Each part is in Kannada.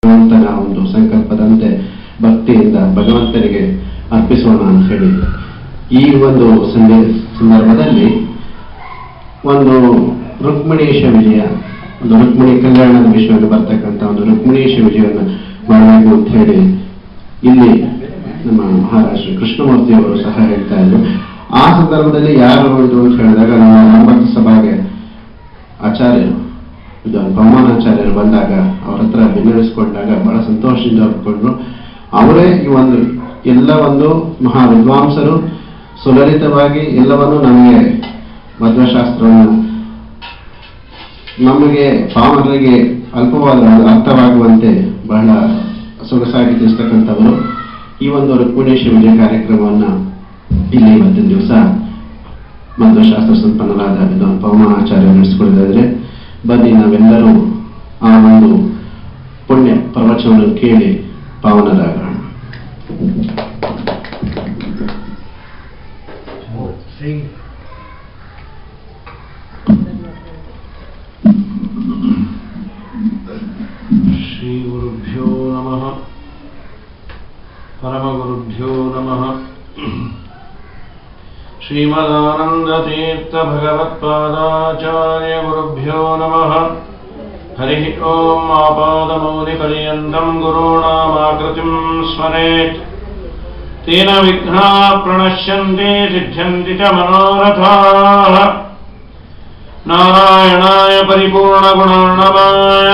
ಭಗವಂತನ ಒಂದು ಸಂಕಲ್ಪದಂತೆ ಭಕ್ತಿಯಿಂದ ಭಗವಂತನಿಗೆ ಅರ್ಪಿಸೋಣ ಅಂತ ಹೇಳಿ ಈ ಒಂದು ಸಂದೇ ಸಂದರ್ಭದಲ್ಲಿ ಒಂದು ರುಕ್ಮಿಣೀಶ ವಿಜಯ ಒಂದು ರುಕ್ಮಿಣಿ ಕಲ್ಯಾಣದ ವಿಷಯವನ್ನು ಬರ್ತಕ್ಕಂಥ ಒಂದು ರುಕ್ಮಿಣೀಶ ವಿಜಯವನ್ನು ಮಾಡಬೇಕು ಅಂತ ಹೇಳಿ ಇಲ್ಲಿ ನಮ್ಮ ಮಹಾರಾಷ್ಟ್ರ ಕೃಷ್ಣಮೂರ್ತಿ ಅವರು ಸಹ ಹೇಳ್ತಾ ಇದ್ರು ಆ ಸಂದರ್ಭದಲ್ಲಿ ಯಾರು ಇದು ಅಂತ ಹೇಳಿದಾಗ ನಮ್ಮ ಒಂಬತ್ತು ಸಭಾಗೆ ಆಚಾರ್ಯರು ಇದು ಪವಮಾನಾಚಾರ್ಯರು ಬಂದಾಗ ಅವ್ರ ಹತ್ರ ವಿನ್ನವಿಸಿಕೊಂಡಾಗ ಬಹಳ ಸಂತೋಷದಿಂದ ಒಪ್ಪಿಕೊಂಡ್ರು ಅವರೇ ಈ ಒಂದು ಎಲ್ಲ ಒಂದು ಮಹಾ ವಿದ್ವಾಂಸರು ಸುಲಲಿತವಾಗಿ ಎಲ್ಲವನ್ನು ನಮಗೆ ಮಧ್ವಶಾಸ್ತ್ರವನ್ನು ನಮಗೆ ಪಾವನರಿಗೆ ಅಲ್ಪವಾದ ಅರ್ಥವಾಗುವಂತೆ ಬಹಳ ಸೊಗಸಾಗಿ ತಿಳಿಸ್ತಕ್ಕಂಥವರು ಈ ಒಂದು ರುಕ್ಮಿಣೇಶ ವಿಜಯ ಕಾರ್ಯಕ್ರಮವನ್ನ ಇಲ್ಲಿ ಇವತ್ತಿನ ದಿವಸ ಮಧ್ವಶಾಸ್ತ್ರ ಸಂಪನ್ನರಾದ ವಿದ್ವಾನ್ ಪವಮಾನಾಚಾರ್ಯ ನಡೆಸಿಕೊಡಿದ್ರೆ ಬನ್ನಿ ನಾವೆಲ್ಲರೂ ಆ ಒಂದು ಪುಣ್ಯ ಪ್ರವಚನವನ್ನು ಕೇಳಿ ಪಾವನರಾಗೋಣ श्रीगुरुभ्यो नमः परमगुरुभ्यो नमः श्रीमदानन्दतीर्थभगवत्पादाचार्यगुरुभ्यो नमः हरिः ॐ आपादमौलिपर्यन्तम् गुरूणामाकृतिम् स्मरेत् तेन विघ्नाः प्रणश्यन्ति सिद्ध्यन्ति च मनोरथाः नारायणाय परिपूर्णगुणार्णवाय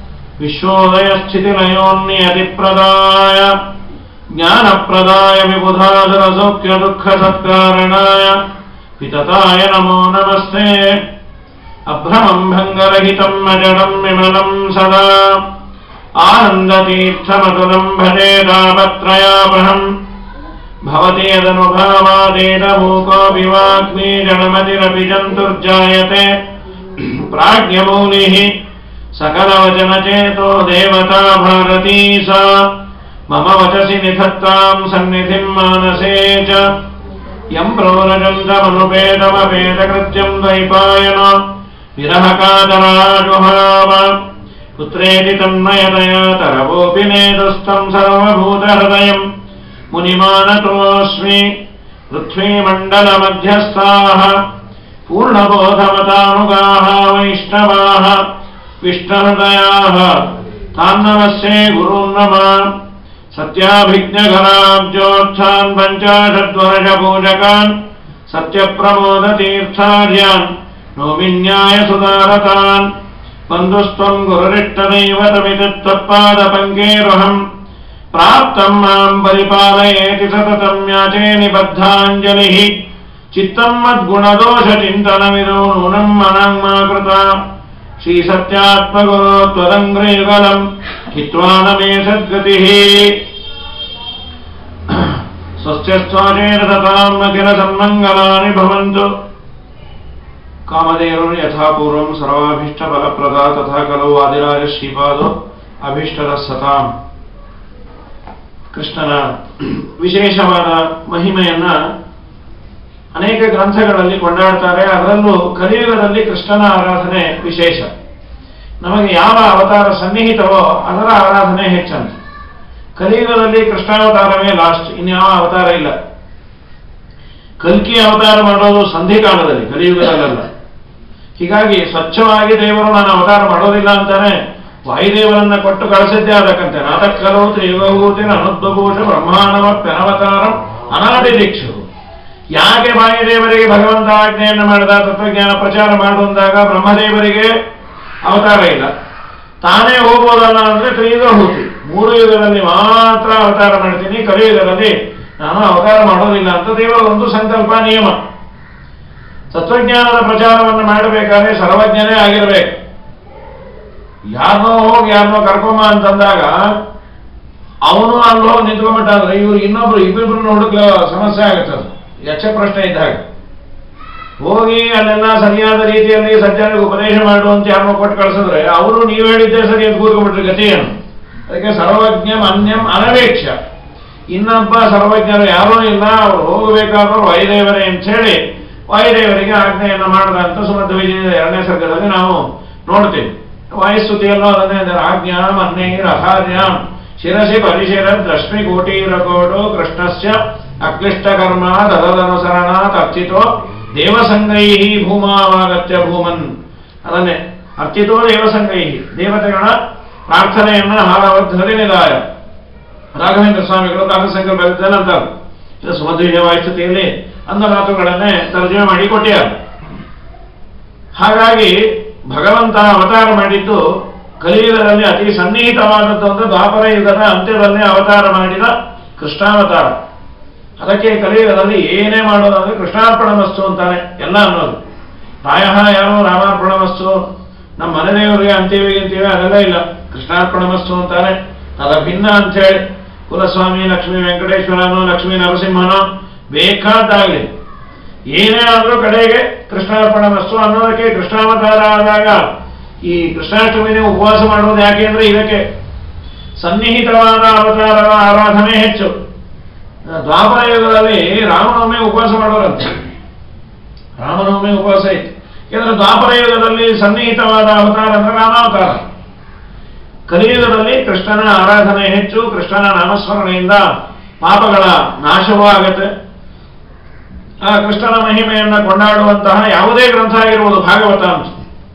विश्वोदयस्थितिलयोन्नियतिप्रदाय ज्ञानप्रदाय विबुधासुरसौख्यदुःखसत्कारणाय वितताय नमो नमस्ते अभ्रमम् भङ्गरहितम् अजडम् विमलम् सदा आनन्दतीर्थमतुलम् भजे तापत्रयापहम् भवति यदनुभावादेतमूकोऽपि वाग्मी जडमतिरपि जन्तुर्जायते प्राज्ञमौलिः सकलवचनचेतो देवता भारती सा मम वचसि निधत्ताम् सन्निधिम् मानसे च यम् प्रवरजन्तमनुपेदमपेदकृत्यम् द्वैपायन विरहकातराजुहाव पुत्रेति तन्मयतया तरवोऽपि नेदुस्तम् सर्वभूतहृदयम् मुनिमानतोऽस्मि पृथ्वीमण्डलमध्यस्थाः पूर्णबोधमतानुगाः वैष्णवाः विष्णहृदयाः तान्नमस्ये गुरून् नम सत्याभिज्ञघराब्जोत्थान् पञ्चाशद्वर्षपूजकान् सत्यप्रमोदतीर्थार्यान् नौमिन्यायसुदारतान् बन्धुस्त्वम् गुरुरिष्टदैवतमिति त्वत्पादपङ्केरुहम् प्राप्तम् माम् परिपालयेति सततम् याचे निबद्धाञ्जलिः चित्तम् मद्गुणदोषचिन्तनमिदो नूनम् मनाङ्मा कृता श्रीसत्यात्मगुरो त्वदङ्ग्रयुगलम् हित्वा न मे सद्गतिः ಸ್ವಸ್ತ್ಯಸ್ವಾಚೇನ ತಥಾಂ ಅಖಿಲ ಸನ್ಮಂಗಲಾನಿ ಭವಂತು ಕಾಮಧೇನುರ್ ಯಥಾಪೂರ್ವಂ ಸರ್ವಾಭೀಷ್ಟ ಫಲಪ್ರದ ತಥಾ ಕಲವು ಆದಿರಾಜ ಶ್ರೀಪಾದೋ ಅಭೀಷ್ಟದ ಸತಾಂ ಕೃಷ್ಣನ ವಿಶೇಷವಾದ ಮಹಿಮೆಯನ್ನ ಅನೇಕ ಗ್ರಂಥಗಳಲ್ಲಿ ಕೊಂಡಾಡ್ತಾರೆ ಅದರಲ್ಲೂ ಕಲಿಯುಗದಲ್ಲಿ ಕೃಷ್ಣನ ಆರಾಧನೆ ವಿಶೇಷ ನಮಗೆ ಯಾವ ಅವತಾರ ಸನ್ನಿಹಿತವೋ ಅದರ ಆರಾಧನೆ ಹೆಚ್ಚಂತ ಕಲಿಯುಗದಲ್ಲಿ ಕೃಷ್ಣಾವತಾರವೇ ಲಾಸ್ಟ್ ಇನ್ಯಾವ ಅವತಾರ ಇಲ್ಲ ಕಲ್ಕಿ ಅವತಾರ ಮಾಡೋದು ಸಂಧಿಕಾಲದಲ್ಲಿ ಕಲಿಯುಗದಲ್ಲ ಹೀಗಾಗಿ ಸ್ವಚ್ಛವಾಗಿ ದೇವರು ನಾನು ಅವತಾರ ಮಾಡೋದಿಲ್ಲ ಅಂತಾನೆ ವಾಯುದೇವರನ್ನ ಕೊಟ್ಟು ಕಳಿಸಿದ್ದೇ ಅದಕ್ಕಂತೆ ನಾಟಕಲೋ ತ್ರಿಯುಗಭೂತಿನ ಅನುದ್ಭಭೂಷ ಬ್ರಹ್ಮಾಂಡವ ಪ್ರಣವತಾರಂ ಅನಾದಿ ದೀಕ್ಷರು ಯಾಕೆ ವಾಯುದೇವರಿಗೆ ಭಗವಂತ ಆಜ್ಞೆಯನ್ನು ಮಾಡಿದ ತತ್ವಜ್ಞಾನ ಪ್ರಚಾರ ಮಾಡುವಂದಾಗ ಬ್ರಹ್ಮದೇವರಿಗೆ ಅವತಾರ ಇಲ್ಲ ತಾನೇ ಹೋಗ್ಬೋದಲ್ಲ ಅಂದ್ರೆ ತ್ರಿಯುಗ ಹೂತಿ ಮೂರು ಯುಗದಲ್ಲಿ ಮಾತ್ರ ಅವತಾರ ಮಾಡ್ತೀನಿ ಕಲಿಯುಗದಲ್ಲಿ ನಾನು ಅವತಾರ ಮಾಡೋದಿಲ್ಲ ಅಂತ ದೇವರ ಒಂದು ಸಂಕಲ್ಪ ನಿಯಮ ತತ್ವಜ್ಞಾನದ ಪ್ರಚಾರವನ್ನು ಮಾಡಬೇಕಾದ್ರೆ ಸರ್ವಜ್ಞನೇ ಆಗಿರಬೇಕು ಯಾರನ್ನೋ ಹೋಗಿ ಯಾರನ್ನೋ ಕರ್ಕೊಂಬ ಅಂತಂದಾಗ ಅವನು ಅಲ್ಲಿ ಹೋಗಿ ನಿಂತ್ಕೊಂಡ್ಬಿಟ್ಟ ಅಂದ್ರೆ ಇವ್ರು ಇನ್ನೊಬ್ರು ಇಬ್ಬಿಬ್ರನ್ನ ಹುಡುಕ್ಲ ಸಮಸ್ಯೆ ಆಗುತ್ತೆ ಅದು ಯಕ್ಷ ಪ್ರಶ್ನೆ ಇದ್ದಾಗ ಹೋಗಿ ಅಲ್ಲೆಲ್ಲ ಸರಿಯಾದ ರೀತಿಯಲ್ಲಿ ಸಜ್ಜನಿಗೆ ಉಪದೇಶ ಮಾಡುವಂತ ಯಾರನ್ನೋ ಕೊಟ್ಟು ಕಳಿಸಿದ್ರೆ ಅವರು ನೀವು ಹೇಳಿದ್ದೆ ಸರಿ ಅಂತ ಕೂತ್ಕೊಂಡ್ಬಿಟ್ರೆ ಗತಿ ಏನು ಅದಕ್ಕೆ ಸರ್ವಜ್ಞಂ ಅನ್ಯಂ ಅನವೇಕ್ಷ ಇನ್ನೊಬ್ಬ ಸರ್ವಜ್ಞರು ಯಾರೂ ಇಲ್ಲ ಅವರು ಹೋಗಬೇಕಾದವರು ವಾಯುದೇವರೇ ಅಂತ ಹೇಳಿ ವಾಯುದೇವರಿಗೆ ಆಜ್ಞೆಯನ್ನು ಮಾಡದ ಅಂತ ಸುಮಧ್ವ ವಿಜಯದ ಎರಡನೇ ಸರ್ಗದಲ್ಲಿ ನಾವು ನೋಡ್ತೀವಿ ವಾಯುಸ್ತುತಿಯಲ್ಲೂ ಅದನ್ನೇ ಅಂದರೆ ಆಜ್ಞಾಂ ಅನ್ನೈರ್ ಅಹಾರ್ಯಾಂ ಶಿರಸಿ ಪರಿಶಿರ ರಶ್ಮಿ ಕೋಟೀರಕೋಟು ಕೃಷ್ಣಸ್ಯ ಅಕ್ಲಿಷ್ಟ ಕರ್ಮ ತದನುಸರಣಾತ್ ಅರ್ಚಿತೋ ದೇವಸಂಗೈ ಭೂಮಾವಾಗತ್ಯ ಭೂಮನ್ ಅದನ್ನೇ ಅರ್ಚಿತೋ ದೇವಸಂಗೈ ದೇವತೆಗಳ ಪ್ರಾರ್ಥನೆಯನ್ನ ಹಾರವರ್ಧನೆ ನಿಲಾಯ ರಾಘವೇಂದ್ರ ಸ್ವಾಮಿಗಳು ಕಾಕಸಂಖ್ಯೆ ಬರೆದಿದ್ದಾರೆ ಅಂತಾರೆ ಇದು ಸುಮಧ್ವೀಯ ವಾಯುಸ್ತುತಿಯಲ್ಲಿ ಅಂದ ಮಾತುಗಳನ್ನೇ ತರ್ಜಮೆ ಮಾಡಿ ಕೊಟ್ಟಿದ್ದಾರೆ ಹಾಗಾಗಿ ಭಗವಂತ ಅವತಾರ ಮಾಡಿದ್ದು ಕಲಿಯುಗದಲ್ಲಿ ಅತಿ ಸನ್ನಿಹಿತವಾದದ್ದು ಅಂದ್ರೆ ದ್ವಾಪರ ಯುಗದ ಅಂತ್ಯದಲ್ಲಿ ಅವತಾರ ಮಾಡಿದ ಕೃಷ್ಣಾವತಾರ ಅದಕ್ಕೆ ಕಲಿಯುಗದಲ್ಲಿ ಏನೇ ಮಾಡೋದಾದ್ರೆ ಕೃಷ್ಣಾರ್ಪಣ ವಸ್ತು ಅಂತಾನೆ ಎಲ್ಲ ಅನ್ನೋದು ಪ್ರಾಯ ಯಾರೋ ರಾಮಾರ್ಪಣ ವಸ್ತು ನಮ್ಮ ಮನೆ ದೇವರಿಗೆ ಅಂತೀವಿ ಅಂತೀವಿ ಅದೆಲ್ಲ ಇಲ್ಲ ಕೃಷ್ಣಾರ್ಪಣ ವಸ್ತು ಅಂತಾನೆ ಅದ ಭಿನ್ನ ಅಂತೇಳಿ ಕುಲಸ್ವಾಮಿ ಲಕ್ಷ್ಮೀ ವೆಂಕಟೇಶ್ವರನೋ ಲಕ್ಷ್ಮೀ ನರಸಿಂಹನೋ ಬೇಕಾದಾಗಲಿ ಏನೇ ಆದ್ರೂ ಕಡೆಗೆ ಕೃಷ್ಣಾರ್ಪಣ ವಸ್ತು ಅನ್ನೋದಕ್ಕೆ ಕೃಷ್ಣಾವತಾರ ಆದಾಗ ಈ ಕೃಷ್ಣಾಷ್ಟಮಿನೇ ಉಪವಾಸ ಮಾಡೋದು ಯಾಕೆ ಅಂದ್ರೆ ಇದಕ್ಕೆ ಸನ್ನಿಹಿತವಾದ ಅವತಾರಗಳ ಆರಾಧನೆ ಹೆಚ್ಚು ದ್ವಾಪರ ಯುಗದಲ್ಲಿ ರಾಮನವಮಿ ಉಪವಾಸ ಮಾಡೋರಂತೆ ರಾಮನವಮಿ ಉಪವಾಸ ಇತ್ತು ಯಾಕಂದ್ರೆ ದ್ವಾಪರ ಯುಗದಲ್ಲಿ ಸನ್ನಿಹಿತವಾದ ಅವತಾರ ಅಂದ್ರೆ ರಾಮಾವತಾರ ಕಲಿಯುಗದಲ್ಲಿ ಕೃಷ್ಣನ ಆರಾಧನೆ ಹೆಚ್ಚು ಕೃಷ್ಣನ ನಾಮಸ್ಮರಣೆಯಿಂದ ಪಾಪಗಳ ನಾಶವೂ ಆಗತ್ತೆ ಆ ಕೃಷ್ಣನ ಮಹಿಮೆಯನ್ನ ಕೊಂಡಾಡುವಂತಹ ಯಾವುದೇ ಗ್ರಂಥ ಆಗಿರುವುದು ಭಾಗವತ ಅಂತ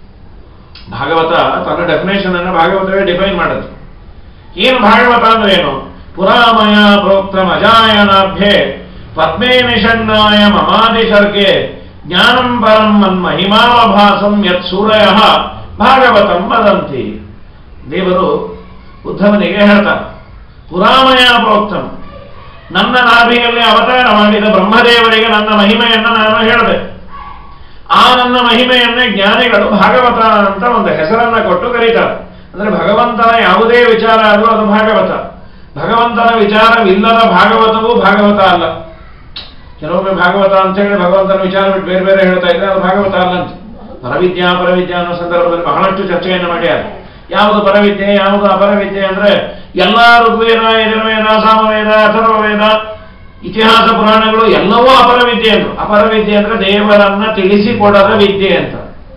ಭಾಗವತ ತನ್ನ ಡೆಫಿನೇಷನ್ ಅನ್ನು ಭಾಗವತವೇ ಡಿಫೈನ್ ಮಾಡುತ್ತೆ ಏನು ಭಾಗವತ ಅಂದ್ರೆ ಏನು ಪುರಾಮಯ ಪ್ರೋಕ್ತ ಅಜಾಯನಾಭ್ಯೆ ಪದ್ಮೇ ನಿಷಣ್ಣಾಯ ಮಮಾದಿ ಸರ್ಗೆ ಜ್ಞಾನಂ ಪರಂ ಮನ್ಮಹಿಮಾವಭಾಸಂ ಯತ್ ಸೂರಯ ಭಾಗವತಂ ವದಂತಿ ದೇವರು ಉದ್ಧವನಿಗೆ ಹೇಳ್ತಾರೆ ಪುರಾಮಯ ಪ್ರೋಕ್ತಂ ನನ್ನ ನಾಭಿಯಲ್ಲಿ ಅವತಾರ ಮಾಡಿದ ಬ್ರಹ್ಮದೇವರಿಗೆ ನನ್ನ ಮಹಿಮೆಯನ್ನು ನಾನು ಹೇಳಿದೆ ಆ ನನ್ನ ಮಹಿಮೆಯನ್ನೇ ಜ್ಞಾನಿಗಳು ಭಾಗವತ ಅಂತ ಒಂದು ಹೆಸರನ್ನ ಕೊಟ್ಟು ಕರೀತಾರೆ ಅಂದ್ರೆ ಭಗವಂತನ ಯಾವುದೇ ವಿಚಾರ ಆದರೂ ಅದು ಭಾಗವತ ಭಗವಂತನ ವಿಚಾರವಿಲ್ಲದ ಭಾಗವತವೂ ಭಾಗವತ ಅಲ್ಲ ಕೆಲವೊಮ್ಮೆ ಭಾಗವತ ಅಂತ ಹೇಳಿ ಭಗವಂತನ ವಿಚಾರ ಬಿಟ್ಟು ಬೇರೆ ಬೇರೆ ಹೇಳ್ತಾ ಇದ್ರೆ ಅದು ಭಾಗವತ ಅಲ್ಲ ಅಂತ ಪರವಿದ್ಯಾ ಅಪರವಿದ್ಯಾ ಅನ್ನೋ ಸಂದರ್ಭದಲ್ಲಿ ಬಹಳಷ್ಟು ಚರ್ಚೆಯನ್ನು ಮಾಡ್ಯಾರ ಯಾವುದು ಪರವಿದ್ಯೆ ಯಾವುದು ಅಪರವಿದ್ಯೆ ಅಂದ್ರೆ ಎಲ್ಲಾ ಋಗ್ವೇದ ಯಜುರ್ವೇದ ಸಾಮವೇದ ಅಥರ್ವವೇದ ಇತಿಹಾಸ ಪುರಾಣಗಳು ಎಲ್ಲವೂ ಅಪರವಿದ್ಯೆ ಅಂದ್ರು ಅಪರವಿದ್ಯೆ ಅಂದ್ರೆ ದೇವರನ್ನ ತಿಳಿಸಿಕೊಡದ ವಿದ್ಯೆ ಅಂತ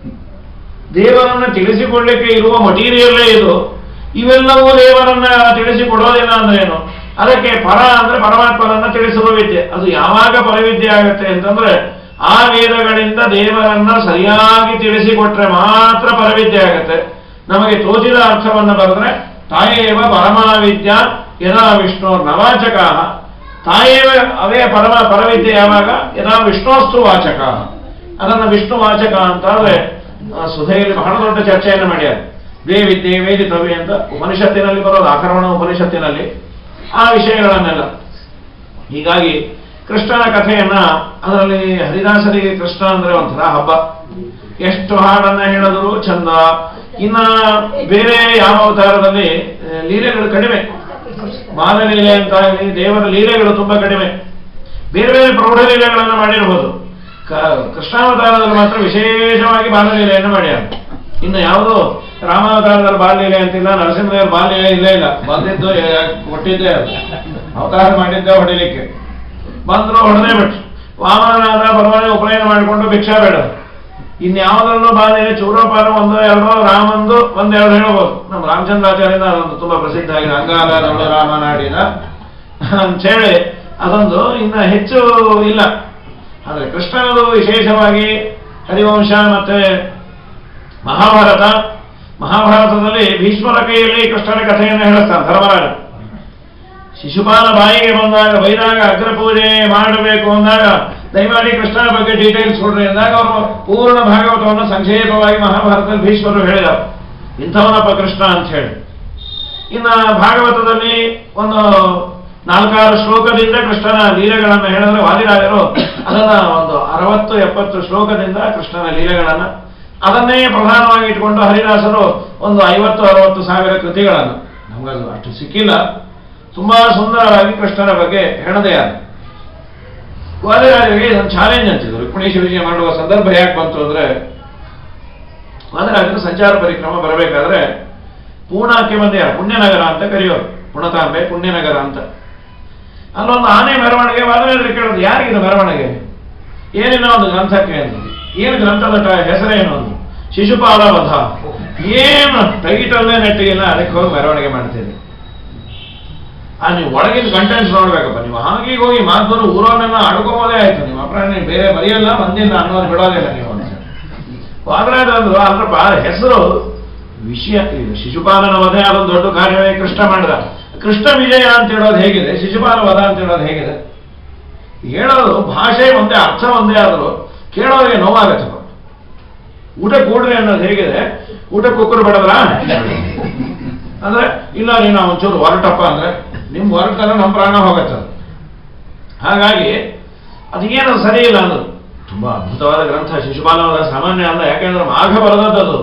ದೇವರನ್ನ ತಿಳಿಸಿಕೊಡ್ಲಿಕ್ಕೆ ಇರುವ ಮಟೀರಿಯಲ್ಲೇ ಇದು ಇವೆಲ್ಲವೂ ದೇವರನ್ನ ತಿಳಿಸಿಕೊಡೋದಿಲ್ಲ ಅಂದ್ರೆ ಏನು ಅದಕ್ಕೆ ಪರ ಅಂದ್ರೆ ಪರಮಾತ್ಮನನ್ನ ತಿಳಿಸುವ ವಿದ್ಯೆ ಅದು ಯಾವಾಗ ಪರವಿದ್ಯೆ ಆಗುತ್ತೆ ಅಂತಂದ್ರೆ ಆ ವೇದಗಳಿಂದ ದೇವರನ್ನ ಸರಿಯಾಗಿ ತಿಳಿಸಿಕೊಟ್ರೆ ಮಾತ್ರ ಪರವಿದ್ಯೆ ಆಗುತ್ತೆ ನಮಗೆ ತೋಚಿದ ಅರ್ಥವನ್ನು ಬರೆದ್ರೆ ತಾಯೇವ ಪರಮಾವಿದ್ಯಾ ಯದಾ ವಿಷ್ಣು ನವಾಚಕ ತಾಯೇವ ಅವೇ ಪರಮ ಪರವಿದ್ಯೆ ಯಾವಾಗ ಯದಾ ವಿಷ್ಣೋಸ್ತು ವಾಚಕ ಅದನ್ನ ವಿಷ್ಣು ವಾಚಕ ಅಂತ ಆದ್ರೆ ಆ, ಸುಧೆಯಲ್ಲಿ ಬಹಳ ದೊಡ್ಡ ಚರ್ಚೆಯನ್ನು ಮಾಡ್ಯಾರ ದ್ವೇ ವಿದ್ಯೆ ವೇದಿತವ್ಯ ಅಂತ ಉಪನಿಷತ್ತಿನಲ್ಲಿ ಬರೋದು ಆಕರ್ಮಣ ಉಪನಿಷತ್ತಿನಲ್ಲಿ ಆ ವಿಷಯಗಳನ್ನೆಲ್ಲ ಹೀಗಾಗಿ ಕೃಷ್ಣನ ಕಥೆಯನ್ನ ಅದರಲ್ಲಿ ಹರಿದಾಸರಿಗೆ ಕೃಷ್ಣ ಅಂದ್ರೆ ಒಂಥರ ಹಬ್ಬ ಎಷ್ಟು ಹಾಡನ್ನ ಹೇಳಿದ್ರು ಚಂದ ಇನ್ನ ಬೇರೆ ಯಾವ ಅವತಾರದಲ್ಲಿ ಆ, ಲೀಲೆಗಳು ಕಡಿಮೆ ಬಾಲಲೀಲೆ ಅಂತ ಆಗಲಿ ದೇವರ ಲೀಲೆಗಳು ತುಂಬಾ ಕಡಿಮೆ ಬೇರೆ ಬೇರೆ ಪ್ರೌಢ ಲೀಲೆಗಳನ್ನು ಮಾಡಿರಬಹುದು ಕ- ಕೃಷ್ಣಾವತಾರದಲ್ಲಿ ಮಾತ್ರ ವಿಶೇಷವಾಗಿ ಬಾಲಲೀಲೆಯನ್ನು ಮಾಡ್ಯಾರ ಇನ್ನು ಯಾವುದು ರಾಮಾವತಾರದಲ್ಲಿ ಬಾಲ್ಯಲೀಲೆ ಅಂತಿಲ್ಲ ನರಸಿಂಹದೇವರ ಬಾಲ್ಯಲೀಲೆ ಇಲ್ಲೇ ಇಲ್ಲ ಬಂದಿದ್ದು ಯಾ- ಕೊಟ್ಟಿದ್ದೇ ಅದು. ಅವತಾರ ಮಾಡಿದ್ದೆ ಹೊಡಿಲಿಕ್ಕೆ ಬಂದ್ರು ಹೊಡೆದೇ ಬಿಟ್ರು ವಾಮನನಾದ ಬರುವಾನೆ ಉಪನಯನ ಮಾಡಿಕೊಂಡು ಭಿಕ್ಷಾ ಬೇಡ ಇನ್ಯಾವುದರಲ್ಲೂ ಬಾಲ್ಯಲೀಲೆ ಚೂರೋಪಾರ ಒಂದೋ ಎರಡೋ ರಾಮಂದು ಒಂದೆರಡು ಹೇಳ್ಬೋದು ನಮ್ಮ ರಾಮಚಂದ್ರಾಚಾರ್ಯದ ಅದೊಂದು ತುಂಬಾ ಪ್ರಸಿದ್ಧ ಆಗಿದೆ ಅಂಗಾಲ ನಡು ರಾಮನಾಡಿದ ಅಂಥೇಳಿ ಅದೊಂದು ಇನ್ನ ಹೆಚ್ಚು ಇಲ್ಲ ಆದರೆ ಕೃಷ್ಣನದು ವಿಶೇಷವಾಗಿ ಹರಿವಂಶ ಮತ್ತೆ ಮಹಾಭಾರತ ಮಹಾಭಾರತದಲ್ಲಿ ಭೀಷ್ಮರ ಕೈಯಲ್ಲಿ ಕೃಷ್ಣನ ಕಥೆಯನ್ನು ಹೇಳುತ್ತಾನೆ ಧರ್ಮರಾಜ ಶಿಶುಪಾಲ ಬಾಯಿಗೆ ಬಂದಾಗ ಬೈದಾಗ ಅಗ್ರಪೂಜೆ ಮಾಡಬೇಕು ಅಂದಾಗ ದಯಮಾಡಿ ಕೃಷ್ಣನ ಬಗ್ಗೆ ಡೀಟೇಲ್ಸ್ ಕೊಡ್ರಿ ಅಂದಾಗ ಅವರು ಪೂರ್ಣ ಭಾಗವತವನ್ನು ಸಂಕ್ಷೇಪವಾಗಿ ಮಹಾಭಾರತದಲ್ಲಿ ಭೀಷ್ಮರು ಹೇಳಿದರು ಇಂಥವನಪ್ಪ ಕೃಷ್ಣ ಅಂತ ಹೇಳಿ ಇನ್ನ ಭಾಗವತದಲ್ಲಿ ಒಂದು ನಾಲ್ಕಾರು ಶ್ಲೋಕದಿಂದ ಕೃಷ್ಣನ ಲೀಲೆಗಳನ್ನು ಹೇಳಿದ್ರೆ ವಾದಿರಾಜರು ಅದನ್ನ ಒಂದು ಅರವತ್ತು ಎಪ್ಪತ್ತು ಶ್ಲೋಕದಿಂದ ಕೃಷ್ಣನ ಲೀಲೆಗಳನ್ನ ಅದನ್ನೇ ಪ್ರಧಾನವಾಗಿ ಇಟ್ಕೊಂಡು ಹರಿದಾಸರು ಒಂದು ಐವತ್ತು ಅರವತ್ತು ಸಾವಿರ ಕೃತಿಗಳನ್ನು ನಮಗದು ಅಷ್ಟು ಸಿಕ್ಕಿಲ್ಲ ತುಂಬಾ ಸುಂದರವಾಗಿ ಕೃಷ್ಣನ ಬಗ್ಗೆ ಹೇಳದೇ ಯಾರು ವಾದಿರಾಜರಿಗೆ ಇದೊಂದು ಚಾಲೆಂಜ್ ಅಂತಿದ್ರು ರುಕ್ಮಿಣೀಶ ವಿಜಯ ಮಾಡುವ ಸಂದರ್ಭ ಯಾಕೆ ಬಂತು ಅಂದ್ರೆ ವಾದಿರಾಜರು ಸಂಚಾರ ಪರಿಕ್ರಮ ಬರಬೇಕಾದ್ರೆ ಪೂರ್ಣಕ್ಕೆ ಬಂದೆ ಪುಣ್ಯನಗರ ಅಂತ ಕರೆಯೋರು ಪುಣತಾಂಬೆ ಪುಣ್ಯನಗರ ಅಂತ ಅಲ್ಲೊಂದು ಆನೆ ಮೆರವಣಿಗೆ ವಾದಿರಾಜರು ಕೇಳೋದು ಯಾರಿಗಿದು ಮೆರವಣಿಗೆ ಏನಿಲ್ಲ ಒಂದು ಗ್ರಂಥಕ್ಕೆ ಅಂತ ಏನು ಗ್ರಂಥದ ಟ- ಹೆಸರೇನು ಒಂದು ಶಿಶುಪಾಲ ವಧ ಏನು ಟೈಟಲ್ಲೇ ನೆಟ್ಟಿಗಿಲ್ಲ ಅದಕ್ಕೆ ಹೋಗಿ ಮೆರವಣಿಗೆ ಮಾಡ್ತೀರಿ ಆ ನೀವು ಒಳಗಿನ ಕಂಟೆಂಟ್ಸ್ ನೋಡ್ಬೇಕಪ್ಪ ನೀವು ಹಾಗೆ ಹೋಗಿ ಮಾತನ್ನು ಊರವನ್ನೆಲ್ಲ ಅಡ್ಕೋಬೋದೇ ಆಯ್ತು ನಿಮ್ಮ ಅಪ್ರಾಣಿ ಬೇರೆ ಬರೆಯಲ್ಲ ಬಂದಿಲ್ಲ ಅನ್ನೋದು ಬಿಡೋದಿಲ್ಲ ನೀವು ಅಂತ ವಾದರಾಜ ಅಂದ್ರು ಅಲ್ರಪ್ಪ ಹೆಸರು ವಿಷಯ ಇದು ಶಿಶುಪಾಲನ ವಧೆ ಅದೊಂದು ದೊಡ್ಡ ಕಾರ್ಯವೇ ಕೃಷ್ಣ ಮಾಡಿದ ಕೃಷ್ಣ ವಿಜಯ ಅಂತ ಹೇಳೋದು ಹೇಗಿದೆ ಶಿಶುಪಾಲ ವಧ ಅಂತ ಹೇಳೋದು ಹೇಗಿದೆ ಹೇಳೋದು ಭಾಷೆ ಒಂದೇ ಅರ್ಥ ಒಂದೇ ಆದರೂ ಕೇಳೋರಿಗೆ ನೋವಾಗತ್ತಪ್ಪ ಊಟ ಕೂಡ್ರಿ ಅನ್ನೋದು ಹೇಗಿದೆ ಊಟ ಕುಕ್ಕರು ಬೇಡದ್ರ ಅಂದ್ರೆ ಇಲ್ಲ ನೀನು ಒಂಚೂರು ಹೊರಟಪ್ಪ ಅಂದ್ರೆ ನಿಮ್ ಹೊರಟನ ನಮ್ಮ ಪ್ರಾಣ ಹೋಗತ್ತೆ ಅದು. ಹಾಗಾಗಿ ಅದೇನು ಸರಿ ಇಲ್ಲ ಅನ್ನೋದು ತುಂಬಾ ಅದ್ಭುತವಾದ ಗ್ರಂಥ ಶಿಶುಪಾಲನದ ಸಾಮಾನ್ಯ ಅಲ್ಲ ಯಾಕೆಂದ್ರೆ ಮಾಘ ಬರೆದದ್ದು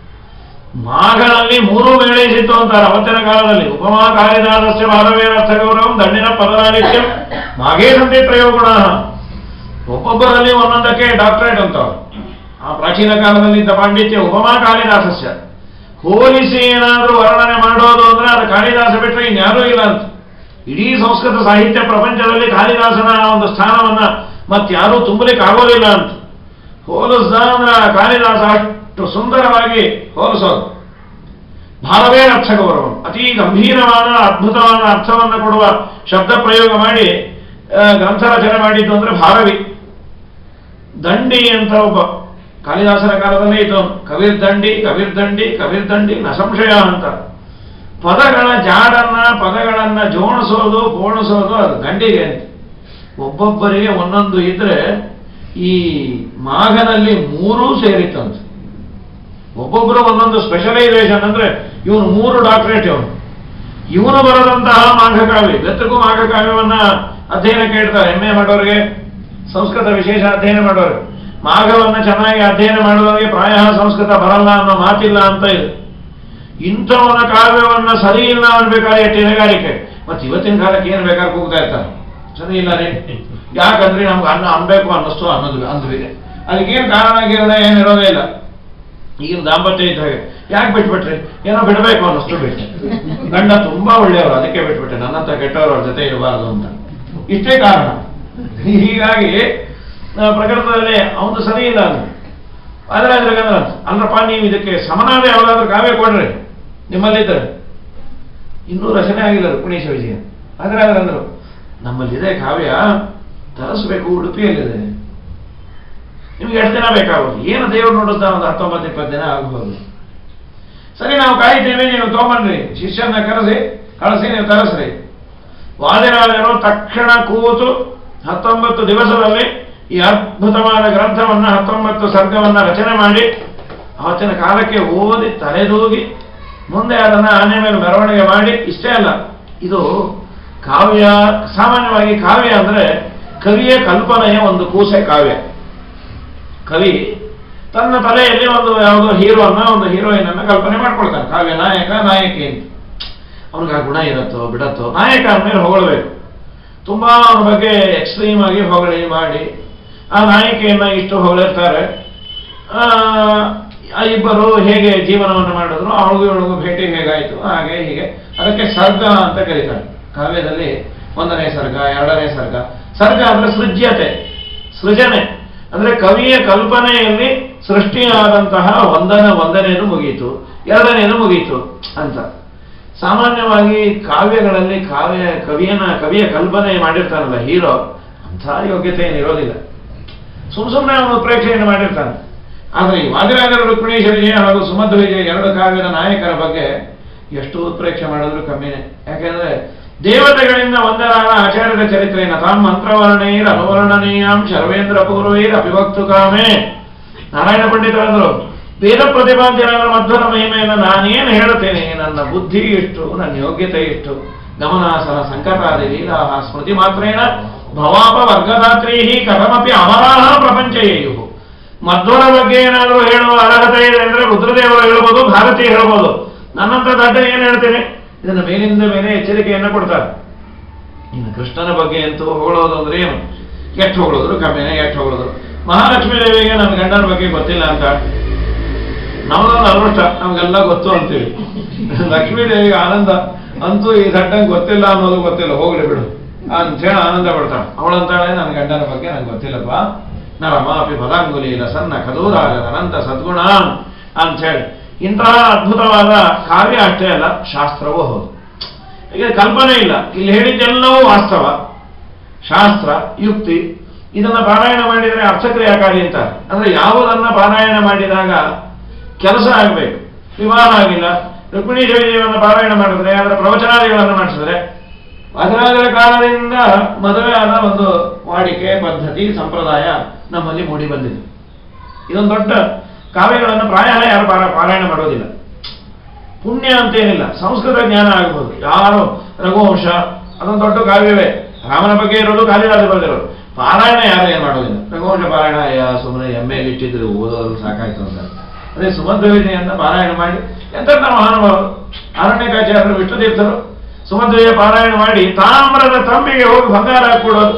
ಮಾಘನಲ್ಲಿ ಮೂರು ಮೇಳೈಸಿತ್ತು ಅಂತಾರೆ ಅವತ್ತಿನ ಕಾಲದಲ್ಲಿ ಉಪಮಾ ಕಾಳಿದಾಸಸ್ಯ ಭಾರವೇರರ್ಥ ಗೌರವಂ ದಂಡಿನ ಪದರಾಲಿತ್ಯಂ ಮಾಘೇ ಸಂತಿ ಪ್ರಯೋಗುಣ ಒಬ್ಬೊಬ್ಬರಲ್ಲಿ ಒಂದೊಂದಕ್ಕೆ ಡಾಕ್ಟರೇಟ್ ಅಂತವ್ರು ಆ ಪ್ರಾಚೀನ ಕಾಲದಲ್ಲಿದ್ದ ಪಾಂಡಿತ್ಯ ಉಪಮಾ ಕಾಳಿದಾಸಸ್ಯ ಹೋಲಿಸಿ ಏನಾದರೂ ವರ್ಣನೆ ಮಾಡೋದು ಅಂದ್ರೆ ಅದು ಕಾಳಿದಾಸ ಬಿಟ್ಟರೆ ಇನ್ಯಾರೂ ಇಲ್ಲ ಅಂತ ಇಡೀ ಸಂಸ್ಕೃತ ಸಾಹಿತ್ಯ ಪ್ರಪಂಚದಲ್ಲಿ ಕಾಳಿದಾಸನ ಒಂದು ಸ್ಥಾನವನ್ನ ಮತ್ತಾರೂ ತುಂಬಲಿಕ್ಕೆ ಆಗೋದಿಲ್ಲ ಅಂತ ಹೋಲಿಸ್ದ ಅಂದ್ರೆ ಆ ಕಾಳಿದಾಸ ಅಷ್ಟು ಸುಂದರವಾಗಿ ಹೋಲಿಸೋದು ಭಾರವೇ ಅರ್ಥ ಗೌರವ ಅತಿ ಗಂಭೀರವಾದ ಅದ್ಭುತವಾದ ಅರ್ಥವನ್ನು ಕೊಡುವ ಶಬ್ದ ಪ್ರಯೋಗ ಮಾಡಿ ಆ, ಗ್ರಂಥ ರಚನೆ ಮಾಡಿದ್ದು ಅಂದ್ರೆ ಭಾರವಿ ದಂಡಿ ಅಂತ ಒಬ್ಬ ಕಾಳಿದಾಸನ ಕಾಲದಲ್ಲೇ ಇತ್ತು ಕವಿರ್ ದಂಡಿ ಕವಿರ್ ದಂಡಿ ಕವಿರ್ ದಂಡಿ ನ ಸಂಶಯ ಅಂತ ಪದಗಳ ಜಾಡನ್ನ ಪದಗಳನ್ನ ಜೋಡಿಸೋದು ಪೋಣಿಸೋದು ಅದು ದಂಡಿಗೆ ಅಂತ ಒಬ್ಬೊಬ್ಬರಿಗೆ ಒಂದೊಂದು ಇದ್ರೆ ಈ ಮಾಘನಲ್ಲಿ ಮೂರೂ ಸೇರಿತ್ತಂತೆ ಒಬ್ಬೊಬ್ಬರು ಒಂದೊಂದು ಸ್ಪೆಷಲೈಸೇಷನ್ ಅಂದ್ರೆ ಇವನು ಮೂರು ಡಾಕ್ಟರೇಟ್ ಇವನು ಇವನು ಬರೆದಂತಹ ಮಾಘಕಾವ್ಯ ಬೆತ್ತಗೂ ಮಾಘಕಾವ್ಯವನ್ನ ಅಧ್ಯಯನಕ್ಕೆ ಇಡ್ತಾರೆ ಎಂ ಎ ಮಾಡೋರಿಗೆ ಸಂಸ್ಕೃತ ವಿಶೇಷ ಅಧ್ಯಯನ ಮಾಡೋರು ಮಾಘವನ್ನ ಚೆನ್ನಾಗಿ ಅಧ್ಯಯನ ಮಾಡುವವರಿಗೆ ಪ್ರಾಯ ಸಂಸ್ಕೃತ ಬರಲ್ಲ ಅನ್ನೋ ಮಾತಿಲ್ಲ ಅಂತ ಇದೆ ಇಂಥವನ ಕಾವ್ಯವನ್ನ ಸರಿ ಇಲ್ಲ ಅನ್ಬೇಕಾದ್ರೆ ಟೆನೆಗಾರಿಕೆ ಮತ್ತೆ ಇವತ್ತಿನ ಕಾಲಕ್ಕೆ ಏನ್ ಬೇಕಾದ್ರೆ ಕೂಗ್ತಾ ಇರ್ತಾರೆ ಸರಿ ಇಲ್ಲ ರೀ ಯಾಕಂದ್ರೆ ನಮ್ಗೆ ಅನ್ನ ಅನ್ಬೇಕು ಅನ್ನಿಸ್ತು ಅನ್ನೋದು ಅಂದ್ವಿ ಅದಕ್ಕೇನು ಕಾರಣ ಆಗಿರೋದೇ ಏನಿರೋದೇ ಇಲ್ಲ ಈಗಿನ ದಾಂಪತ್ಯ ಇದ್ದ ಹಾಗೆ ಯಾಕೆ ಬಿಟ್ಬಿಟ್ರಿ ಏನೋ ಬಿಡಬೇಕು ಅನ್ನಿಸ್ತು ಬಿಟ್ಟೆ ಗಂಡ ತುಂಬಾ ಒಳ್ಳೆಯವರು ಅದಕ್ಕೆ ಬಿಟ್ಬಿಟ್ಟೆ ನನ್ನಂತ ಕೆಟ್ಟವರು ಅವ್ರ ಜೊತೆ ಇರಬಾರ್ದು ಅಂತ ಇಷ್ಟೇ ಕಾರಣ ಹೀಗಾಗಿ ಆ, ಪ್ರಕೃತದಲ್ಲಿ ಅವನು ಸರಿ ಇಲ್ಲ ಅದು ಆದ್ರೆ ಅದ್ರಾಗ ಅಲ್ಲಪ್ಪ ನೀವು ಇದಕ್ಕೆ ಸಮನಾದ ಯಾವ್ದಾದ್ರು ಕಾವ್ಯ ಕೊಡ್ರಿ ನಿಮ್ಮಲ್ಲಿದ್ದರೆ ಇನ್ನೂ ರಚನೆ ಆಗಿಲ್ಲ ರುಕ್ಮಿಣೀಶ ವಿಜಯ ಆದ್ರೆ ಅಂದ್ರು ನಮ್ಮಲ್ಲಿದೆ ಕಾವ್ಯ ತರಿಸ್ಬೇಕು ಉಡುಪಿಯಲ್ಲಿದೆ ನಿಮ್ಗೆ ಎಷ್ಟು ದಿನ ಬೇಕಾಗೋದು ಏನು ದೇವರು ನೋಡುತ್ತಾ ಒಂದು ಹತ್ತೊಂಬತ್ತು ಇಪ್ಪತ್ತು ದಿನ ಆಗ್ಬೋದು ಸರಿ ನಾವು ಕಾಯ್ತೇವೆ ನೀವು ತಗೊಂಬನ್ರಿ ಶಿಷ್ಯನ ಕರೆಸಿ ಕಳಿಸಿ ನೀವು ತರಿಸ್ರಿ ವಾದಿರಾಜರು ತಕ್ಷಣ ಕೂತು ಹತ್ತೊಂಬತ್ತು ದಿವಸದಲ್ಲಿ ಈ ಅದ್ಭುತವಾದ ಗ್ರಂಥವನ್ನ ಹತ್ತೊಂಬತ್ತು ಸರ್ಗವನ್ನ ರಚನೆ ಮಾಡಿ ಅವತ್ತಿನ ಕಾಲಕ್ಕೆ ಓದಿ ತಲೆದೂಗಿ ಮುಂದೆ ಅದನ್ನ ಆನೆ ಮೇಲೆ ಮೆರವಣಿಗೆ ಮಾಡಿ ಇಷ್ಟೇ ಅಲ್ಲ ಇದು ಕಾವ್ಯ ಸಾಮಾನ್ಯವಾಗಿ ಕಾವ್ಯ ಅಂದ್ರೆ ಕವಿಯ ಕಲ್ಪನೆಯ ಒಂದು ಕೂಸೆ ಕಾವ್ಯ ಕವಿ ತನ್ನ ತಲೆಯಲ್ಲಿ ಒಂದು ಯಾವುದೋ ಹೀರೋನ ಒಂದು ಹೀರೋಯಿನ್ ಅನ್ನ ಕಲ್ಪನೆ ಮಾಡ್ಕೊಳ್ತಾನೆ ಕಾವ್ಯ ನಾಯಕ ನಾಯಕಿ ಅಂತ ಅವ್ನಿಗೆ ಆ ಗುಣ ಇರುತ್ತೋ ಬಿಡತ್ತೋ ನಾಯಕ ಅಂದ್ಮೇಲೆ ಹೊಗಳಬೇಕು ತುಂಬಾ ಅವನ ಬಗ್ಗೆ ಎಕ್ಸ್ಟ್ರೀಮ್ ಆಗಿ ಹೊಗಳಿ ಮಾಡಿ ಆ ನಾಯಕಿಯನ್ನ ಇಷ್ಟು ಹೊಗಳಿರ್ತಾರೆ ಆ, ಆ ಇಬ್ಬರು ಹೇಗೆ ಜೀವನವನ್ನು ಮಾಡಿದ್ರು ಅವಳಿಗೂ ಇವಳಿಗೂ ಭೇಟಿ ಹೇಗಾಯ್ತು ಹಾಗೆ ಹೀಗೆ ಅದಕ್ಕೆ ಸರ್ಗ ಅಂತ ಕರೀತಾರೆ ಕಾವ್ಯದಲ್ಲಿ ಒಂದನೇ ಸರ್ಗ ಎರಡನೇ ಸರ್ಗ ಸರ್ಗ ಅಂದ್ರೆ ಸೃಜ್ಯತೆ ಸೃಜನೆ ಅಂದ್ರೆ ಕವಿಯ ಕಲ್ಪನೆಯಲ್ಲಿ ಸೃಷ್ಟಿಯಾದಂತಹ ಒಂದನ ಒಂದನೇದು ಮುಗೀತು ಎರಡನೇದು ಮುಗೀತು ಅಂತ ಸಾಮಾನ್ಯವಾಗಿ ಕಾವ್ಯಗಳಲ್ಲಿ ಕಾವ್ಯ ಕವಿಯನ ಕವಿಯ ಕಲ್ಪನೆ ಮಾಡಿರ್ತಾನಲ್ಲ ಹೀರೋ ಅಂಥ ಯೋಗ್ಯತೆ ಏನಿರೋದಿಲ್ಲ ಸುಮ್ ಸುಮ್ಮನೆ ಅವನು ಉತ್ಪ್ರೇಕ್ಷೆಯನ್ನು ಮಾಡಿರ್ತಾನೆ ಆದರೆ ಈ ವಾದಿರಾಜರ ರುಕ್ಮಿಣೀಶ ವಿಜಯ ಹಾಗೂ ಸುಮಧ್ವ ವಿಜಯ ಎರಡು ಕಾವ್ಯದ ನಾಯಕರ ಬಗ್ಗೆ ಎಷ್ಟು ಉತ್ಪ್ರೇಕ್ಷೆ ಮಾಡಿದ್ರು ಕಮ್ಮಿನೇ ಯಾಕೆಂದ್ರೆ ದೇವತೆಗಳಿಂದ ಒಂದರಾದ ಆಚಾರ್ಯರ ಚರಿತ್ರೆಯನ್ನು ತಾಮ್ ಮಂತ್ರವರ್ಣೈರ್ ಅನುವರ್ಣನೀಯಾಂ ಶರ್ವೇಂದ್ರ ಪೂರ್ವೈರ್ ಅಭಿವಕ್ತು ಕಾಮೆ ನಾರಾಯಣ ಪಂಡಿತರಂದ್ರು ವೇದ ಪ್ರತಿಪಾದ್ಯರಾದ ಮಧ್ವನ ಮಹಿಮೆಯನ್ನು ನಾನೇನು ಹೇಳುತ್ತೇನೆ ನನ್ನ ಬುದ್ಧಿ ಇಷ್ಟು ನನ್ನ ಯೋಗ್ಯತೆ ಇಷ್ಟು ಗಮನಾಸನ ಸಂಕಟಾದಿ ಲೀಲಾ ಸ್ಮೃತಿ ಮಾತ್ರೇಣ ಭವಾಪ ವರ್ಗದಾತ್ರೀ ಕಥಮಪಿ ಅಮರಾಹ ಪ್ರಪಂಚಯೇಯು ಮಧ್ವರ ಬಗ್ಗೆ ಏನಾದರೂ ಹೇಳುವ ಅರ್ಹತೆ ಇದೆ ಅಂದ್ರೆ ರುದ್ರದೇವರು ಹೇಳ್ಬೋದು ಭಾರತೀಯ ಹೇಳ್ಬೋದು ನನ್ನಂತ ದಡ್ಡ ಏನು ಹೇಳ್ತೇನೆ ಇದನ್ನು ಮೇಲಿಂದ ಮೇಲೆ ಎಚ್ಚರಿಕೆಯನ್ನು ಕೊಡ್ತಾರೆ ಇನ್ನು ಕೃಷ್ಣನ ಬಗ್ಗೆ ಅಂತೂ ಹೊಗಳೋದು ಅಂದ್ರೆ ಏನು ಎಷ್ಟು ಹೊಗಳೋದ್ರು ಕಮ್ಮಿನೇ ಎಷ್ಟು ಹೊಗಳೋದ್ರು ಮಹಾಲಕ್ಷ್ಮೀ ದೇವಿಗೆ ನನ್ನ ಗಂಡನ ಬಗ್ಗೆ ಗೊತ್ತಿಲ್ಲ ಅಂತ ನಮಗೊಂದು ಅದೃಷ್ಟ ನಮಗೆಲ್ಲ ಗೊತ್ತು ಅಂತೀವಿ ಲಕ್ಷ್ಮೀ ದೇವಿಗೆ ಆನಂದ ಅಂತೂ ಈ ದಡ್ಡಂಗೆ ಗೊತ್ತಿಲ್ಲ ಅನ್ನೋದು ಗೊತ್ತಿಲ್ಲ ಹೋಗ್ಲಿ ಬಿಡು ಅಂತೇಳಿ ಆನಂದ ಪಡ್ತಾಳೆ ಅವಳಂತಾಳೆ ನನ್ನ ಗಂಡನ ಬಗ್ಗೆ ನಂಗೆ ಗೊತ್ತಿಲ್ಲಪ್ಪ ನರಮಾಪಿ ಪದಾಂಗುಲಿ ಸಣ್ಣ ಕದೂರಾಗ ಅನಂತ ಸದ್ಗುಣ ಅಂಥೇಳಿ ಇಂತಹ ಅದ್ಭುತವಾದ ಕಾವ್ಯ ಅಷ್ಟೇ ಅಲ್ಲ ಶಾಸ್ತ್ರವೂ ಹೌದು ಈಗ ಕಲ್ಪನೆ ಇಲ್ಲ ಇಲ್ಲಿ ಹೇಳಿದ್ದೆಲ್ಲವೂ ವಾಸ್ತವ ಶಾಸ್ತ್ರ ಯುಕ್ತಿ ಇದನ್ನ ಪಾರಾಯಣ ಮಾಡಿದರೆ ಅರ್ಥಕ್ರಿಯಾಕಾರಿ ಅಂತಾರೆ ಅಂದ್ರೆ ಯಾವುದನ್ನ ಪಾರಾಯಣ ಮಾಡಿದಾಗ ಕೆಲಸ ಆಗಬೇಕು ವಿವಾಹ ಆಗಿಲ್ಲ ರುಕ್ಮಿಣಿ ದೇವಿಯನ್ನು ಪಾರಾಯಣ ಮಾಡಿದ್ರೆ ಅದರ ಪ್ರವಚನಾದಿಗಳನ್ನು ಮಾಡಿಸಿದ್ರೆ ವಾದರಾಜರ ಕಾಲದಿಂದ ಮದುವೆ ಆದ ಒಂದು ವಾಡಿಕೆ ಪದ್ಧತಿ ಸಂಪ್ರದಾಯ ನಮ್ಮಲ್ಲಿ ಮೂಡಿ ಬಂದಿದೆ ಇದೊಂದು ದೊಡ್ಡ ಕಾವ್ಯಗಳನ್ನು ಪ್ರಾಯ ಯಾರು ಪಾರ ಪಾರಾಯಣ ಮಾಡೋದಿಲ್ಲ ಪುಣ್ಯ ಅಂತೇನಿಲ್ಲ ಸಂಸ್ಕೃತ ಜ್ಞಾನ ಆಗ್ಬೋದು ಯಾರು ರಘುವಂಶ ಅದೊಂದು ದೊಡ್ಡ ಕಾವ್ಯವೇ ರಾಮನ ಬಗ್ಗೆ ಇರೋದು ಕಾಳಿದಾಸ ಬರೆದಿರೋದು ಪಾರಾಯಣ ಯಾರು ಏನು ಮಾಡೋದಿಲ್ಲ ರಘುವಂಶ ಪಾರಾಯಣ ಯಾ ಸುಮ್ಮನೆ ಎಮ್ಮೆಯಲ್ಲಿ ಇಟ್ಟಿದ್ರು ಓದೋದು ಸಾಕಾಯ್ತು ಅಂತ ಅದೇ ಸುಮಧ್ವ ವಿಜಯನ್ನ ಪಾರಾಯಣ ಮಾಡಿ ಎಂತೆಂಥ ಮಹಾನುಭಾವರು ಅರಣ್ಯಕಾಚಾರ್ಯರು ವಿಷ್ಣುತೀರ್ಥರು ಸುಮಧ್ವಯ ಪಾರಾಯಣ ಮಾಡಿ ತಾಮ್ರದ ತಂಬಿಗೆ ಹೋಗಿ ಬಂಗಾರ ಹಾಕೊಡೋದು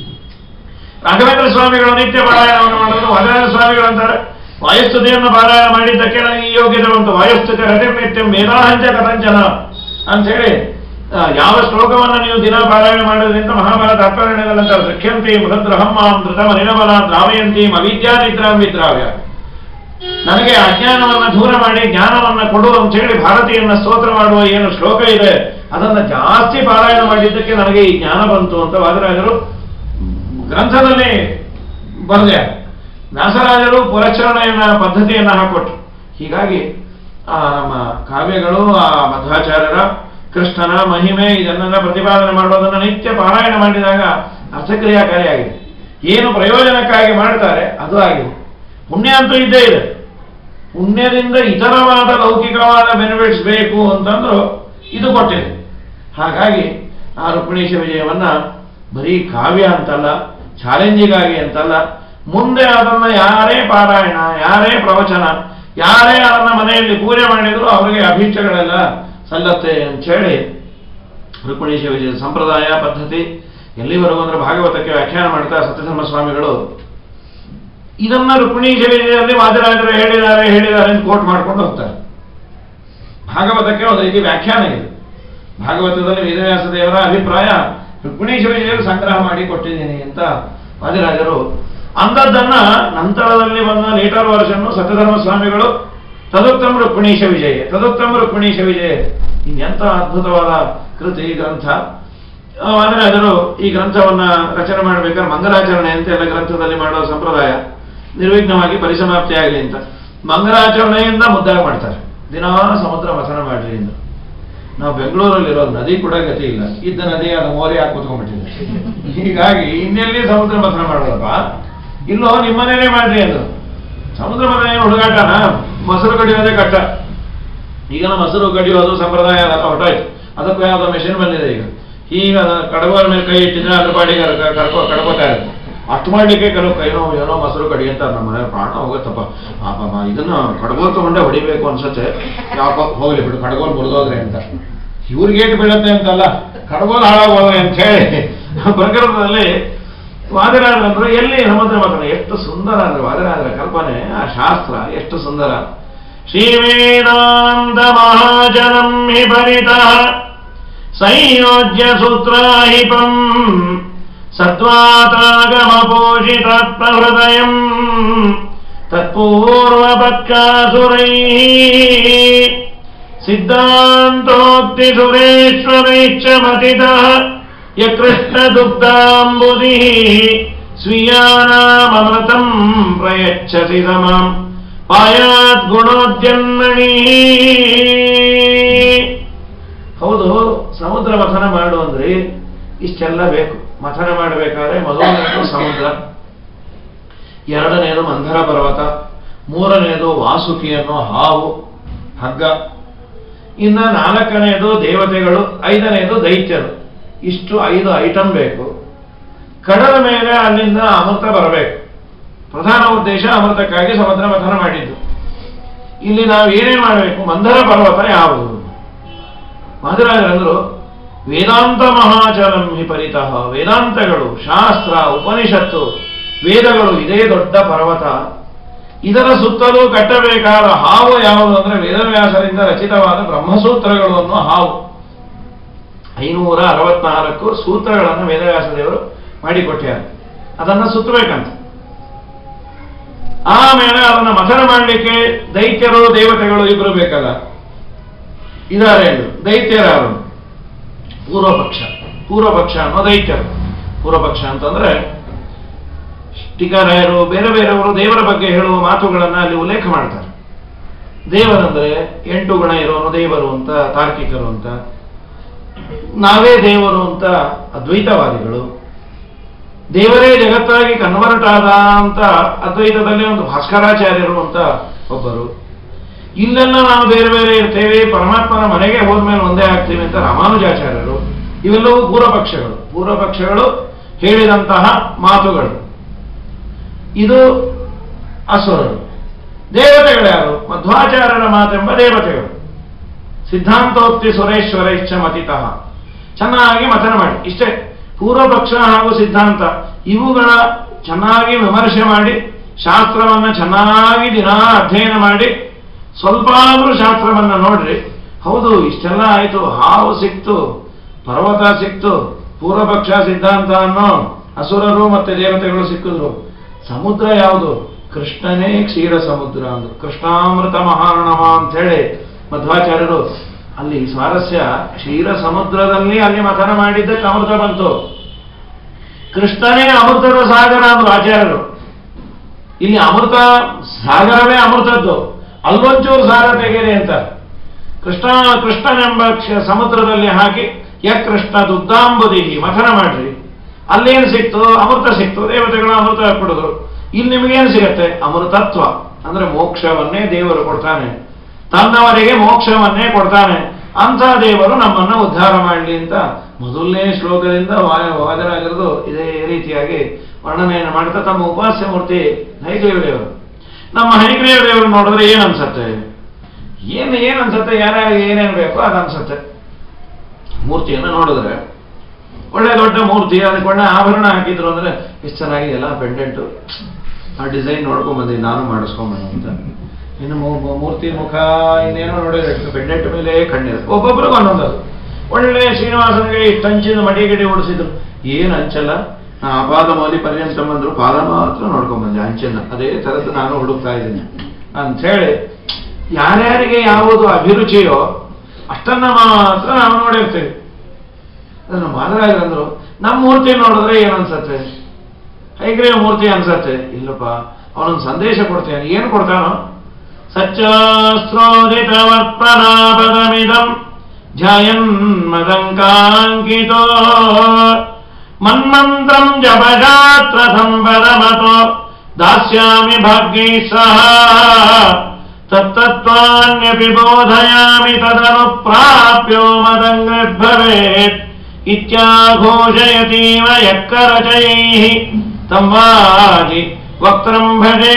ರಾಘವೇಂದ್ರ ಸ್ವಾಮಿಗಳು ನಿತ್ಯ ಪಾರಾಯಣವನ್ನು ಮಾಡೋದು ವರದಾನ ಸ್ವಾಮಿಗಳು ಅಂತಾರೆ ವಾಯುಸ್ತುತಿಯನ್ನು ಪಾರಾಯಣ ಮಾಡಿದ್ದಕ್ಕೆ ನನಗೆ ಈ ಯೋಗ್ಯತೆ ಬಂತು ವಾಯುಸ್ತುತಿ ರತಿ ನಿತ್ಯ ಮೇಧಾಹಂಚ ಕಥಂಚನ ಅಂತೇಳಿ ಆ, ಯಾವ ಶ್ಲೋಕವನ್ನು ನೀವು ದಿನ ಪಾರಾಯಣ ಮಾಡೋದ್ರಿಂದ ಮಹಾಭಾರತ ಅರ್ಥರಣೆಗಳಂತ ದೃಕ್ಷ್ಯಂತಿ ಮೃದ್ರಹಮ್ಮಾಂ ಧೃತಮ ನಿರಬಲ ದ್ರಾವಯಂತಿ ಅವಿದ್ಯಾ ನಿದ್ರಾಂ ವಿದ್ರಾವ್ಯ ನನಗೆ ಅಜ್ಞಾನವನ್ನ ದೂರ ಮಾಡಿ ಜ್ಞಾನವನ್ನ ಕೊಡು ಅಂತ ಹೇಳಿ ಭಾರತೀಯನ್ನ ಸ್ತೋತ್ರ ಮಾಡುವ ಏನು ಶ್ಲೋಕ ಇದೆ ಅದನ್ನ ಜಾಸ್ತಿ ಪಾರಾಯಣ ಮಾಡಿದ್ದಕ್ಕೆ ನನಗೆ ಈ ಜ್ಞಾನ ಬಂತು ಅಂತ ವಾದರಾಜರು ಗ್ರಂಥದಲ್ಲಿ ಬರೆದೆ ವ್ಯಾಸರಾಜರು ಪುರಚರಣೆಯನ್ನ ಪದ್ಧತಿಯನ್ನ ಹಾಕೊಟ್ರು ಹೀಗಾಗಿ ಆ ನಮ್ಮ ಕಾವ್ಯಗಳು ಆ ಮಧ್ವಾಚಾರ್ಯರ ಕೃಷ್ಣನ ಮಹಿಮೆ ಇದನ್ನೆಲ್ಲ ಪ್ರತಿಪಾದನೆ ಮಾಡೋದನ್ನ ನಿತ್ಯ ಪಾರಾಯಣ ಮಾಡಿದಾಗ ಅರ್ಥಕ್ರಿಯಾಕಾರಿಯಾಗಿದೆ ಏನು ಪ್ರಯೋಜನಕ್ಕಾಗಿ ಮಾಡ್ತಾರೆ ಅದು ಆಗಿದೆ ಪುಣ್ಯ ಅಂತೂ ಇದ್ದೇ ಇದೆ ಪುಣ್ಯದಿಂದ ಇತರವಾದ ಲೌಕಿಕವಾದ ಬೆನಿಫಿಟ್ಸ್ ಬೇಕು ಅಂತಂದ್ರು ಇದು ಕೊಟ್ಟಿದೆ ಹಾಗಾಗಿ ಆ ರುಕ್ಮಿಣೀಶ ವಿಜಯವನ್ನ ಬರೀ ಕಾವ್ಯ ಅಂತಲ್ಲ ಚಾಲೆಂಜಿಗಾಗಿ ಅಂತಲ್ಲ ಮುಂದೆ ಅದನ್ನ ಯಾರೇ ಪಾರಾಯಣ ಯಾರೇ ಪ್ರವಚನ ಯಾರೇ ಅದನ್ನ ಮನೆಯಲ್ಲಿ ಪೂಜೆ ಮಾಡಿದ್ರು ಅವರಿಗೆ ಅಭೀಷ್ಟಗಳೆಲ್ಲ ಸಲ್ಲತ್ತೆ ಅಂತೇಳಿ ರುಕ್ಮಿಣೀಶ ವಿಜಯ ಸಂಪ್ರದಾಯ ಪದ್ಧತಿ ಎಲ್ಲಿವರೆಗೂ ಅಂದ್ರೆ ಭಾಗವತಕ್ಕೆ ವ್ಯಾಖ್ಯಾನ ಮಾಡ್ತಾ ಸತ್ಯಧರ್ಮ ಸ್ವಾಮಿಗಳು ಇದನ್ನ ರುಕ್ಮಿಣೀಶ ವಿಜಯದಲ್ಲಿ ವಾದಿರಾಜರು ಹೇಳಿದ್ದಾರೆ ಹೇಳಿದ್ದಾರೆ ಅಂತ ಕೋಟ್ ಮಾಡ್ಕೊಂಡು ಹೋಗ್ತಾರೆ ಭಾಗವತಕ್ಕೆ ಒಂದು ರೀತಿ ವ್ಯಾಖ್ಯಾನ ಇದೆ ಭಾಗವತದಲ್ಲಿ ವೇದವ್ಯಾಸ ದೇವರ ಅಭಿಪ್ರಾಯ ರುಕ್ಮಿಣೀಶ ವಿಜಯರು ಸಂಗ್ರಹ ಮಾಡಿ ಕೊಟ್ಟಿದ್ದೀನಿ ಅಂತ ವಾದಿರಾಜರು ಅಂದದ್ದನ್ನ ನಂತರದಲ್ಲಿ ಬಂದ ಲೇಟರ್ ವರ್ಷನ್ ಸತ್ಯಧರ್ಮ ಸ್ವಾಮಿಗಳು ತದುತ್ತಮ ರುಕ್ಮಿಣೀಶ ವಿಜಯ ತದುತ್ತಮ ರುಕ್ಮಿಣೀಶ ವಿಜಯ ಇನ್ನೆಂಥ ಅದ್ಭುತವಾದ ಕೃತಿ ಗ್ರಂಥ ಆ, ವಾದಿರಾಜರು ಈ ಗ್ರಂಥವನ್ನ ರಚನೆ ಮಾಡಬೇಕಾದ್ರೆ ಮಂಗಲಾಚರಣೆ ಅಂತ ಎಲ್ಲ ಗ್ರಂಥದಲ್ಲಿ ಮಾಡೋ ಸಂಪ್ರದಾಯ ನಿರ್ವಿಘ್ನವಾಗಿ ಪರಿಸಮಾಪ್ತಿ ಆಗಲಿ ಅಂತ ಮಂಗಲಾಚರಣೆಯಿಂದ ಮುದ್ದಾಗ ಮಾಡ್ತಾರೆ ದಿನಾ ಸಮುದ್ರ ಮಥನ ಮಾಡ್ರಿ ಅಂತ ನಾವು ಬೆಂಗಳೂರಲ್ಲಿರೋ ನದಿ ಕೂಡ ಗತಿ ಇಲ್ಲ ಇದ್ದ ನದಿ ಅದು ಮೋರಿ ಹಾಕಿ ಕೂತ್ಕೊಂಡ್ಬಿಟ್ಟಿದೆ ಹೀಗಾಗಿ ಇನ್ನೆಲ್ಲಿ ಸಮುದ್ರ ಮಥನ ಮಾಡೋದಪ್ಪ ಇಲ್ಲೋ ನಿಮ್ಮನೇನೆ ಮಾಡ್ರಿ ಅದು ಸಮುದ್ರ ಮಥನ ಏನು ಹುಡುಗಾಟನ ಮೊಸರು ಕಡಿಯೋದೇ ಕಷ್ಟ ಈಗ ನಮ್ಮ ಮೊಸರು ಕಡಿಯೋದು ಸಂಪ್ರದಾಯ ಅದೆಲ್ಲ ಹೊರಟಾಯ್ತು ಅದಕ್ಕೂ ಯಾವುದೋ ಮೆಷಿನ್ ಬಂದಿದೆ ಈಗ ಈಗ ಕಡಗೋರ ಮೇಲೆ ಕೈ ಇಟ್ಟಿದ್ರೆ ಅದ್ರ ಪಾಡಿಗೆ ಅದು ಕ- ಕರ್ಕೊ ಕಡ್ಕೋತಾ ಇರುತ್ತೆ ಅಷ್ಟು ಮಾಡ್ಲಿಕ್ಕೆ ಕೆಲವು ಕೈನೋ ಏನೋ ಮೊಸರು ಕಡಿ ಅಂತ ನಮ್ಮ ಮನೆ ಪ್ರಾಣ ಹೋಗುತ್ತಪ್ಪ ಪಾಪ ಇದನ್ನ ಕಡ್ಗೋಲ್ ತಗೊಂಡೆ ಹೊಡಿಬೇಕು ಅನ್ಸತ್ತೆ ಯಾಕೋ ಹೋಗ್ಲಿ ಬಿಡು ಕಡ್ಗೋಲ್ ಮುರಿದೋದ್ರೆ ಅಂತ ಇವ್ರಿಗೆ ಏಟು ಬೀಳತ್ತೆ ಅಂತಲ್ಲ ಕಡ್ಗೋಲ್ ಹಾಳಾಗೋದ್ರೆ ಅಂತ ಹೇಳಿ ಪ್ರಕರಣದಲ್ಲಿ ವಾದಿರಾಜರಂದ್ರು ಎಲ್ಲಿ ಸಮುದ್ರ ಮಥನ ಎಷ್ಟು ಸುಂದರ ಅಂದ್ರೆ ವಾದಿರಾಜರ ಕಲ್ಪನೆ ಆ ಶಾಸ್ತ್ರ ಎಷ್ಟು ಸುಂದರ ಶ್ರೀವೇದಾಂತ ಮಹಾಜನಂ ಹಿ ಪರಿತಃ ಸಂಯೋಜ್ಯ ಸೂತ್ರಾಹಿಪಂ ಸತ್ವಾತಾಗಮಪೋಷಿತಾತ್ಮಹೃದಯಂ ತತ್ಪೂರ್ವಪಕ್ಷಾಸುರೈ ಸಿದ್ಧಾಂತೋಕ್ತಿ ಸುರೇಶ್ವರೈಶ್ಚ ಮತಿತಃ ಯಕೃಷ್ಣದುಗ್ಧಾಂಬುಧಿ ಸ್ವೀಯಾನಾಮೃತಂ ಪ್ರಯಚ್ಛಸಿ ಸಮಂ ಪಾಯಾತ್ ಗುಣೋದ್ಯನ್ಮಣಿ ಹೌದು ಸಮುದ್ರ ಮಥನ ಮಾಡು ಅಂದ್ರೆ ಇಷ್ಟೆಲ್ಲ ಬೇಕು ಮಥನ ಮಾಡಬೇಕಾದ್ರೆ ಮೊದಲನೇದು ಸಮುದ್ರ ಎರಡನೇದು ಮಂಧರ ಪರ್ವತ ಮೂರನೆಯದು ವಾಸುಕಿ ಅನ್ನೋ ಹಾವು ಹಗ್ಗ ಇನ್ನ ನಾಲ್ಕನೆಯದು ದೇವತೆಗಳು ಐದನೆಯದು ದೈತ್ಯರು ಇಷ್ಟು ಐದು ಐಟಮ್ ಬೇಕು ಕಡಲ ಮೇಲೆ ಅಲ್ಲಿಂದ ಅಮೃತ ಬರಬೇಕು ಪ್ರಧಾನ ಉದ್ದೇಶ ಅಮೃತಕ್ಕಾಗಿ ಸಮುದ್ರ ಮಥನ ಮಾಡಿದ್ದು ಇಲ್ಲಿ ನಾವು ಏನೇನು ಮಾಡಬೇಕು ಮಂಧರ ಪರ್ವತ ಯಾವುದು ಮಧುರಾಜರಂದ್ರು ವೇದಾಂತ ಮಹಾಚರಂ ಹಿ ಪರಿತಃ ವೇದಾಂತಗಳು ಶಾಸ್ತ್ರ ಉಪನಿಷತ್ತು ವೇದಗಳು ಇದೇ ದೊಡ್ಡ ಪರ್ವತ ಇದರ ಸುತ್ತಲೂ ಕಟ್ಟಬೇಕಾದ ಹಾವು ಯಾವುದು ಅಂದ್ರೆ ವೇದವ್ಯಾಸರಿಂದ ರಚಿತವಾದ ಬ್ರಹ್ಮಸೂತ್ರಗಳು ಅನ್ನೋ ಹಾವು ಐನೂರ ಅರವತ್ನಾಲ್ಕು ಸೂತ್ರಗಳನ್ನು ವೇದವ್ಯಾಸ ದೇವರು ಮಾಡಿಕೊಟ್ಟಾರೆ ಅದನ್ನು ಸುತ್ತಬೇಕಂತ ಆಮೇಲೆ ಅದನ್ನ ಮಥನ ಮಾಡಲಿಕ್ಕೆ ದೈತ್ಯರು ದೇವತೆಗಳು ಇಬ್ರು ಬೇಕಲ್ಲ ಇದಾರೆ ಇದು. ದೈತ್ಯರಾರು ಪೂರ್ವಪಕ್ಷ ಪೂರ್ವಪಕ್ಷ ಅನ್ನೋ ದೈತ್ಯರು ಪೂರ್ವಪಕ್ಷ ಅಂತಂದ್ರೆ ಟೀಕಾರಾಯರು ಬೇರೆ ಬೇರೆಯವರು ದೇವರ ಬಗ್ಗೆ ಹೇಳುವ ಮಾತುಗಳನ್ನ ಅಲ್ಲಿ ಉಲ್ಲೇಖ ಮಾಡ್ತಾರೆ ದೇವರಂದ್ರೆ ಎಂಟು ಗುಣ ಇರೋನು ದೇವರು ಅಂತ ತಾರ್ಕಿಕರು ಅಂತ ನಾವೇ ದೇವರು ಅಂತ ಅದ್ವೈತವಾದಿಗಳು ದೇವರೇ ಜಗತ್ತಾಗಿ ಕನ್ವರ್ಟ್ ಆದ ಅಂತ ಅದ್ವೈತದಲ್ಲಿ ಒಂದು ಭಾಸ್ಕರಾಚಾರ್ಯರು ಅಂತ ಒಬ್ಬರು ಇಲ್ಲೆಲ್ಲ ನಾವು ಬೇರೆ ಬೇರೆ ಇರ್ತೇವೆ ಪರಮಾತ್ಮನ ಮನೆಗೆ ಹೋದ್ಮೇಲೆ ಒಂದೇ ಆಗ್ತೀವಿ ಅಂತ ರಾಮಾನುಜಾಚಾರ್ಯರು ಇವೆಲ್ಲವೂ ಪೂರ್ವಪಕ್ಷಗಳು ಪೂರ್ವಪಕ್ಷಗಳು ಹೇಳಿದಂತಹ ಮಾತುಗಳು ಇದು ಅಸುರರು ದೇವತೆಗಳು ಯಾರು ಮಧ್ವಾಚಾರ್ಯರ ಮಾತೆಂಬ ದೇವತೆಗಳು ಸಿದ್ಧಾಂತೋಕ್ತಿ ಸುರೇಶ್ವರ ಇಚ್ಛ ಮತಿತಃ ಚೆನ್ನಾಗಿ ಮಥನ ಮಾಡಿ ಇಷ್ಟೇ ಪೂರ್ವಪಕ್ಷ ಹಾಗೂ ಸಿದ್ಧಾಂತ ಇವುಗಳ ಚೆನ್ನಾಗಿ ವಿಮರ್ಶೆ ಮಾಡಿ ಶಾಸ್ತ್ರವನ್ನ ಚೆನ್ನಾಗಿ ದಿನ ಅಧ್ಯಯನ ಮಾಡಿ ಸ್ವಲ್ಪ ಆದ್ರೂ ಶಾಸ್ತ್ರವನ್ನ ನೋಡ್ರಿ ಹೌದು ಇಷ್ಟೆಲ್ಲ ಆಯ್ತು ಹಾವು ಸಿಕ್ತು ಪರ್ವತ ಸಿಕ್ತು ಪೂರ್ವಪಕ್ಷ ಸಿದ್ಧಾಂತ ಅನ್ನೋ ಅಸುರರು ಮತ್ತೆ ದೇವತೆಗಳು ಸಿಕ್ಕಿದ್ರು ಸಮುದ್ರ ಯಾವುದು ಕೃಷ್ಣನೇ ಕ್ಷೀರ ಸಮುದ್ರ ಅಂದ್ರು ಕೃಷ್ಣಾಮೃತ ಮಹಾರಣಮ ಅಂತ ಹೇಳಿ ಮಧ್ವಾಚಾರ್ಯರು ಅಲ್ಲಿ ಸ್ವಾರಸ್ಯ ಕ್ಷೀರ ಸಮುದ್ರದಲ್ಲಿ ಅಲ್ಲಿ ಮಥನ ಮಾಡಿದ್ದಕ್ಕೆ ಅಮೃತ ಬಂತು ಕೃಷ್ಣನೇ ಅಮೃತದ ಸಾಗರ ಅಂದ್ರು ಆಚಾರ್ಯರು ಇಲ್ಲಿ ಅಮೃತ ಸಾಗರವೇ ಅಮೃತದ್ದು ಅಲ್ಲೊಂಚೂರು ಸಾರ ತೆಗೆರಿ ಅಂತ ಕೃಷ್ಣ ಕೃಷ್ಣನೆಂಬ ಕ್ಷ- ಸಮುದ್ರದಲ್ಲಿ ಹಾಕಿ ಯ ಕೃಷ್ಣ ದುದ್ದಾಂಬುದಿ ಮಥನ ಮಾಡ್ರಿ ಅಲ್ಲೇನು ಸಿಕ್ತು ಅಮೃತ ಸಿಕ್ತು ದೇವತೆಗಳು ಅಮೃತ ಕೊಡಿದ್ರು ಇಲ್ಲಿ ನಿಮಗೇನು ಸಿಗತ್ತೆ ಅಮೃತತ್ವ ಅಂದ್ರೆ ಮೋಕ್ಷವನ್ನೇ ದೇವರು ಕೊಡ್ತಾನೆ ತನ್ನವರಿಗೆ ಮೋಕ್ಷವನ್ನೇ ಕೊಡ್ತಾನೆ ಅಂಥ ದೇವರು ನಮ್ಮನ್ನ ಉದ್ಧಾರ ಮಾಡಲಿ ಅಂತ ಮೊದಲನೇ ಶ್ಲೋಕದಿಂದ ವಾ- ವಾದರಾಜರದು ಇದೇ ರೀತಿಯಾಗಿ ವರ್ಣನೆಯನ್ನು ಮಾಡ್ತಾ ತಮ್ಮ ಉಪಾಸ್ಯ ಮೂರ್ತಿ ಹೈಗ್ರೀವ ದೇವರು ನಮ್ಮ ಹೈಗ್ರೀವ ದೇವರು ನೋಡಿದ್ರೆ ಏನ್ ಅನ್ಸತ್ತೆ ಏನು ಏನ್ ಅನ್ಸತ್ತೆ ಯಾರ್ಯಾರಿಗೆ ಏನೇನು ಬೇಕೋ ಅದು ಅನ್ಸತ್ತೆ ಮೂರ್ತಿಯನ್ನು ನೋಡಿದ್ರೆ ಒಳ್ಳೆ ದೊಡ್ಡ ಮೂರ್ತಿ ಅದಕ್ಕೆ ಒಳ್ಳೆ ಆಭರಣ ಹಾಕಿದ್ರು ಅಂದ್ರೆ ಎಷ್ಟು ಚೆನ್ನಾಗಿದೆಯಲ್ಲ ಪೆಂಡೆಂಟು ಆ ಡಿಸೈನ್ ನೋಡ್ಕೊಂಡ್ ಬಂದಿದ್ದೀನಿ ನಾನು ಮಾಡಿಸ್ಕೊಂಬಂದು ಅಂತ ಇನ್ನು ಮೂ- ಮೂ- ಮೂರ್ತಿ ಮುಖ ಇನ್ನೇನೋ ನೋಡಿದ್ರೆ ಪೆಂಡೆಂಟ್ ಮೇಲೆ ಕಣ್ಣಿದೆ ಒಬ್ಬೊಬ್ರಿಗೆ ಒಂದೊಂದು ಅದು. ಒಳ್ಳೆ ಶ್ರೀನಿವಾಸನಿಗೆ ಇಷ್ಟು ಅಂಚಿನ ಮಡಿ ಗಿಡಿ ಓಡಿಸಿದ್ರು ಏನು ಅಂಚಲ್ಲ ನಾ ಅಪಾದ ಮೌಲಿ ಪರ್ಯಂತ ಬಂದ್ರು ಪಾದ ಮಾತ್ರ ನೋಡ್ಕೊಂಡ್ ಬಂದೆ ಅಂಚನ್ನ ಅದೇ ತರದ್ದು ನಾನು ಹುಡುಕ್ತಾ ಇದ್ದೀನಿ ಅಂತ ಹೇಳಿ ಯಾರ್ಯಾರಿಗೆ ಯಾವುದು ಅಭಿರುಚಿಯೋ ಅಷ್ಟನ್ನ ಮಾತ್ರ ನಾವು ನೋಡಿರ್ತೀವಿ ಅದನ್ನು ಮಾದರಾಜರಂದ್ರು ನಮ್ಮ ಮೂರ್ತಿ ನೋಡಿದ್ರೆ ಏನ್ ಅನ್ಸತ್ತೆ ಹೈಗ್ರೀವ ಮೂರ್ತಿ ಅನ್ಸತ್ತೆ ಇಲ್ಲಪ್ಪ ಅವನೊಂದು ಸಂದೇಶ ಕೊಡ್ತೇನೆ ಏನು ಕೊಡ್ತಾನೋ ಸಚ್ಚಾಸ್ತ್ರೋದಿತ ವರ್ಪನಾಪದಮಿದಂ ಧ್ಯಾಯನ್ ಮದಂಕಾಂಕಿತೋ ಮನ್ಮಂತ್ರಂ ಜಪಗಾತ್ರ ಸಂಪದಮತೋ ದಾಸ್ಯಾಮಿ ಭಾಗ್ಯೈ ಸಹ ತತ್ತತ್ವಾನ್ಯಪಿ ಬೋಧಯಾಮಿ ತದನು ಪ್ರಾಪ್ಯೋ ಮದಂಗ್ರಿರ್ಭವೇತ್ ಇತ್ಯಾಘೋಷಯತೀವ ಯಕ್ಕರಚಯೈಃ ತಮ್ವಾದಿ ವಕ್ತ್ರಂ ಭಜೇ